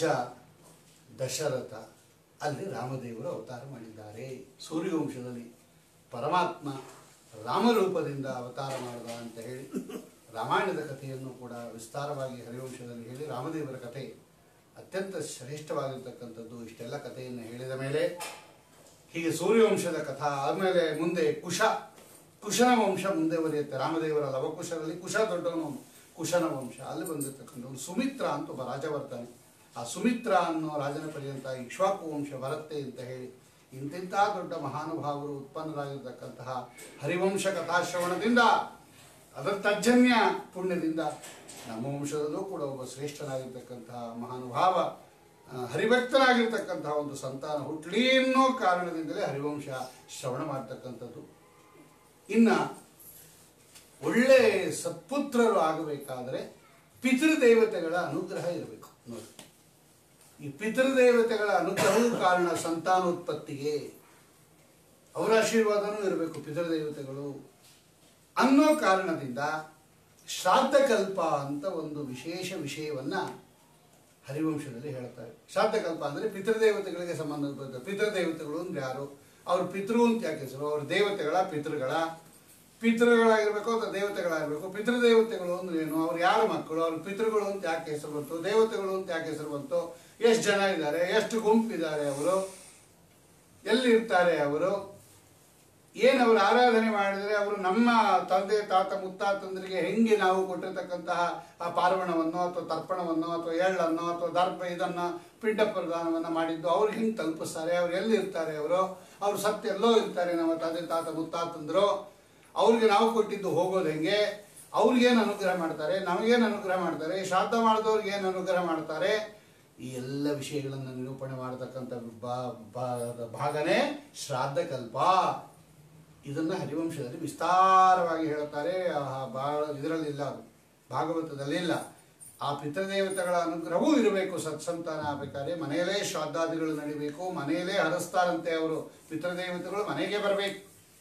ದಶರಥ ಅಲ್ಲಿ ರಾಮದೇವರು ಅವತಾರ ಮಾಡಿದ್ದಾರೆ ಸೂರ್ಯವಂಶದಲ್ಲಿ ಪರಮಾತ್ಮ ರಾಮರೂಪದಿಂದ ಅವತಾರ ಮಾಡಿದ ಅಂತ ಹೇಳಿ ರಾಮಾಯಣದ ಕಥೆಯನ್ನು ಕೂಡ ವಿಸ್ತಾರವಾಗಿ ಹರಿವಂಶದಲ್ಲಿ ಹೇಳಿ ರಾಮದೇವರ ಕಥೆ ಅತ್ಯಂತ ಶ್ರೇಷ್ಠವಾಗಿರ್ತಕ್ಕಂಥದ್ದು ಇಷ್ಟೆಲ್ಲ ಕಥೆಯನ್ನು ಹೇಳಿದ ಮೇಲೆ ಹೀಗೆ ಸೂರ್ಯವಂಶದ ಕಥಾ ಆದಮೇಲೆ ಮುಂದೆ ಕುಶ ಕುಶನ ವಂಶ ಮುಂದೆ ಬರೆಯುತ್ತೆ ರಾಮದೇವರ ಲವಕುಶರಲ್ಲಿ ಕುಶ ದೊಡ್ಡವನು ಕುಶನ ವಂಶ ಅಲ್ಲಿ ಬಂದಿರತಕ್ಕಂಥವ್ನು ಸುಮಿತ್ರ ಅಂತ ಒಬ್ಬ ರಾಜ ಬರ್ತಾನೆ ಆ ಸುಮಿತ್ರ ಅನ್ನೋ ರಾಜನ ಪರ್ಯಂತ ಇಕ್ಷ್ವಾಕು ವಂಶ ಬರುತ್ತೆ ಅಂತ ಹೇಳಿ ಇಂತಿಂಥ ದೊಡ್ಡ ಮಹಾನುಭಾವರು ಉತ್ಪನ್ನರಾಗಿರ್ತಕ್ಕಂತಹ ಹರಿವಂಶ ಕಥಾಶ್ರವಣದಿಂದ ಅದರ ತಜ್ಜನ್ಯ ಪುಣ್ಯದಿಂದ ನಮ್ಮ ವಂಶದಲ್ಲೂ ಕೂಡ ಒಬ್ಬ ಶ್ರೇಷ್ಠನಾಗಿರ್ತಕ್ಕಂತಹ ಮಹಾನುಭಾವ ಆ, ಹರಿಭಕ್ತನಾಗಿರ್ತಕ್ಕಂತಹ ಒಂದು ಸಂತಾನ ಹುಟ್ಲಿ ಅನ್ನೋ ಕಾರಣದಿಂದಲೇ ಹರಿವಂಶ ಶ್ರವಣ ಮಾಡ್ತಕ್ಕಂಥದ್ದು ಇನ್ನ ಒಳ್ಳೆ ಸತ್ಪುತ್ರರು ಆಗಬೇಕಾದರೆ ಪಿತೃದೇವತೆಗಳ ಅನುಗ್ರಹ ಇರಬೇಕು ನೋಡಿ ಈ ಪಿತೃದೇವತೆಗಳ ಅನುಗ್ರಹವೂ ಕಾರಣ ಸಂತಾನೋತ್ಪತ್ತಿಗೆ ಅವರ ಆಶೀರ್ವಾದನೂ ಇರಬೇಕು ಪಿತೃದೇವತೆಗಳು ಅನ್ನೋ ಕಾರಣದಿಂದ ಶ್ರಾದ್ದಕಲ್ಪ ಅಂತ ಒಂದು ವಿಶೇಷ ವಿಷಯವನ್ನ ಹರಿವಂಶದಲ್ಲಿ ಹೇಳ್ತಾರೆ ಶ್ರಾದ್ದಕಲ್ಪ ಅಂದರೆ ಪಿತೃದೇವತೆಗಳಿಗೆ ಸಂಬಂಧಪಟ್ಟ ಪಿತೃದೇವತೆಗಳು ಅಂದ್ರೆ ಯಾರು ಅವ್ರ ಪಿತೃ ಅಂತ ಯಾಕೆ ಹೆಸರು ಅವ್ರ ದೇವತೆಗಳ ಪಿತೃಗಳ ಪಿತೃಗಳಾಗಿರ್ಬೇಕು ಅಥವಾ ದೇವತೆಗಳಾಗಿರ್ಬೇಕು ಪಿತೃದೇವತೆಗಳು ಅಂದ್ರೆ ಏನು ಅವ್ರು ಯಾರ ಮಕ್ಕಳು ಅವ್ರ ಪಿತೃಗಳು ಅಂತ ಯಾಕೆ ಹೆಸರು ಬಂತು ದೇವತೆಗಳು ಅಂತ ಯಾಕೆ ಹೆಸರು ಬಂತು ಎಷ್ಟು ಜನ ಇದ್ದಾರೆ ಎಷ್ಟು ಗುಂಪಿದ್ದಾರೆ ಅವರು ಎಲ್ಲಿರ್ತಾರೆ ಅವರು ಏನು ಅವರು ಆರಾಧನೆ ಮಾಡಿದರೆ ಅವರು ನಮ್ಮ ತಂದೆ ತಾತ ಮುತ್ತಾತಂದರಿಗೆ ಹೆಂಗೆ ನಾವು ಕೊಟ್ಟಿರ್ತಕ್ಕಂತಹ ಆ ಪಾರ್ವಣವನ್ನು ಅಥವಾ ತರ್ಪಣವನ್ನು ಅಥವಾ ಎಳ್ಳನ್ನು ಅಥವಾ ದರ್ಭ ಇದನ್ನ ಪಿಂಡ ಪ್ರದಾನವನ್ನು ಮಾಡಿದ್ದು ಅವ್ರು ಹೆಂಗೆ ತಲುಪಿಸ್ತಾರೆ ಅವ್ರು ಎಲ್ಲಿ ಇರ್ತಾರೆ ಅವರು ಅವ್ರು ಸತ್ಯ ಎಲ್ಲೋ ಇರ್ತಾರೆ ನಮ್ಮ ತಂದೆ ತಾತ ಮುತ್ತಾತಂದ್ರು ಅವ್ರಿಗೆ ನಾವು ಕೊಟ್ಟಿದ್ದು ಹೋಗೋದು ಹೆಂಗೆ ಅವ್ರಿಗೇನು ಅನುಗ್ರಹ ಮಾಡ್ತಾರೆ ನಮಗೇನು ಅನುಗ್ರಹ ಮಾಡ್ತಾರೆ ಶ್ರಾದ್ದ ಮಾಡಿದವ್ರಿಗೆ ಏನು ಅನುಗ್ರಹ ಮಾಡ್ತಾರೆ ಈ ಎಲ್ಲ ವಿಷಯಗಳನ್ನು ನಿರೂಪಣೆ ಮಾಡತಕ್ಕಂಥ ಬಾ- ಬಾ- ಭಾಗನೇ ಶ್ರಾದ್ದ ಕಲ್ಪ ಇದನ್ನ ಹರಿವಂಶದಲ್ಲಿ ವಿಸ್ತಾರವಾಗಿ ಹೇಳುತ್ತಾರೆ ಆ ಬಹಳ ಇದರಲ್ಲಿ ಇಲ್ಲ ಅದು ಭಾಗವತದಲ್ಲಿ ಇಲ್ಲ ಆ ಪಿತೃದೇವತೆಗಳ ಅನುಗ್ರಹವೂ ಇರಬೇಕು ಸತ್ಸಂತಾನ ಆಗಬೇಕಾದ್ರೆ ಮನೆಯಲ್ಲೇ ಶ್ರಾದ್ದಾದಿಗಳು ನಡಿಬೇಕು ಮನೆಯಲ್ಲೇ ಹರಸ್ತಾರಂತೆ ಅವರು ಪಿತೃದೇವತೆಗಳು ಮನೆಗೆ ಬರಬೇಕು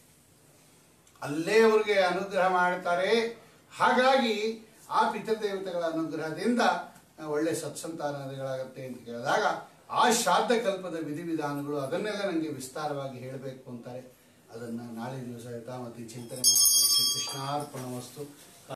ಅಲ್ಲೇ ಅವ್ರಿಗೆ ಅನುಗ್ರಹ ಮಾಡ್ತಾರೆ ಹಾಗಾಗಿ ಆ ಪಿತೃದೇವತೆಗಳ ಅನುಗ್ರಹದಿಂದ ಒಳ್ಳೆ ಸತ್ಸಂತಾನಗಳಾಗತ್ತೆ ಅಂತ ಕೇಳಿದಾಗ ಆ ಶ್ರಾದ್ದ ಕಲ್ಪದ ವಿಧಿವಿಧಾನಗಳು ಅದನ್ನೆಲ್ಲ ನನಗೆ ವಿಸ್ತಾರವಾಗಿ ಹೇಳಬೇಕು ಅಂತಾರೆ ಅದನ್ನು ನಾಳೆ ದಿವಸ ಯಥಾಮತಿ ಚಿಂತನೆ ಮಾಡೋಣ ಶ್ರೀ ಕೃಷ್ಣಾರ್ಪಣ ವಸ್ತು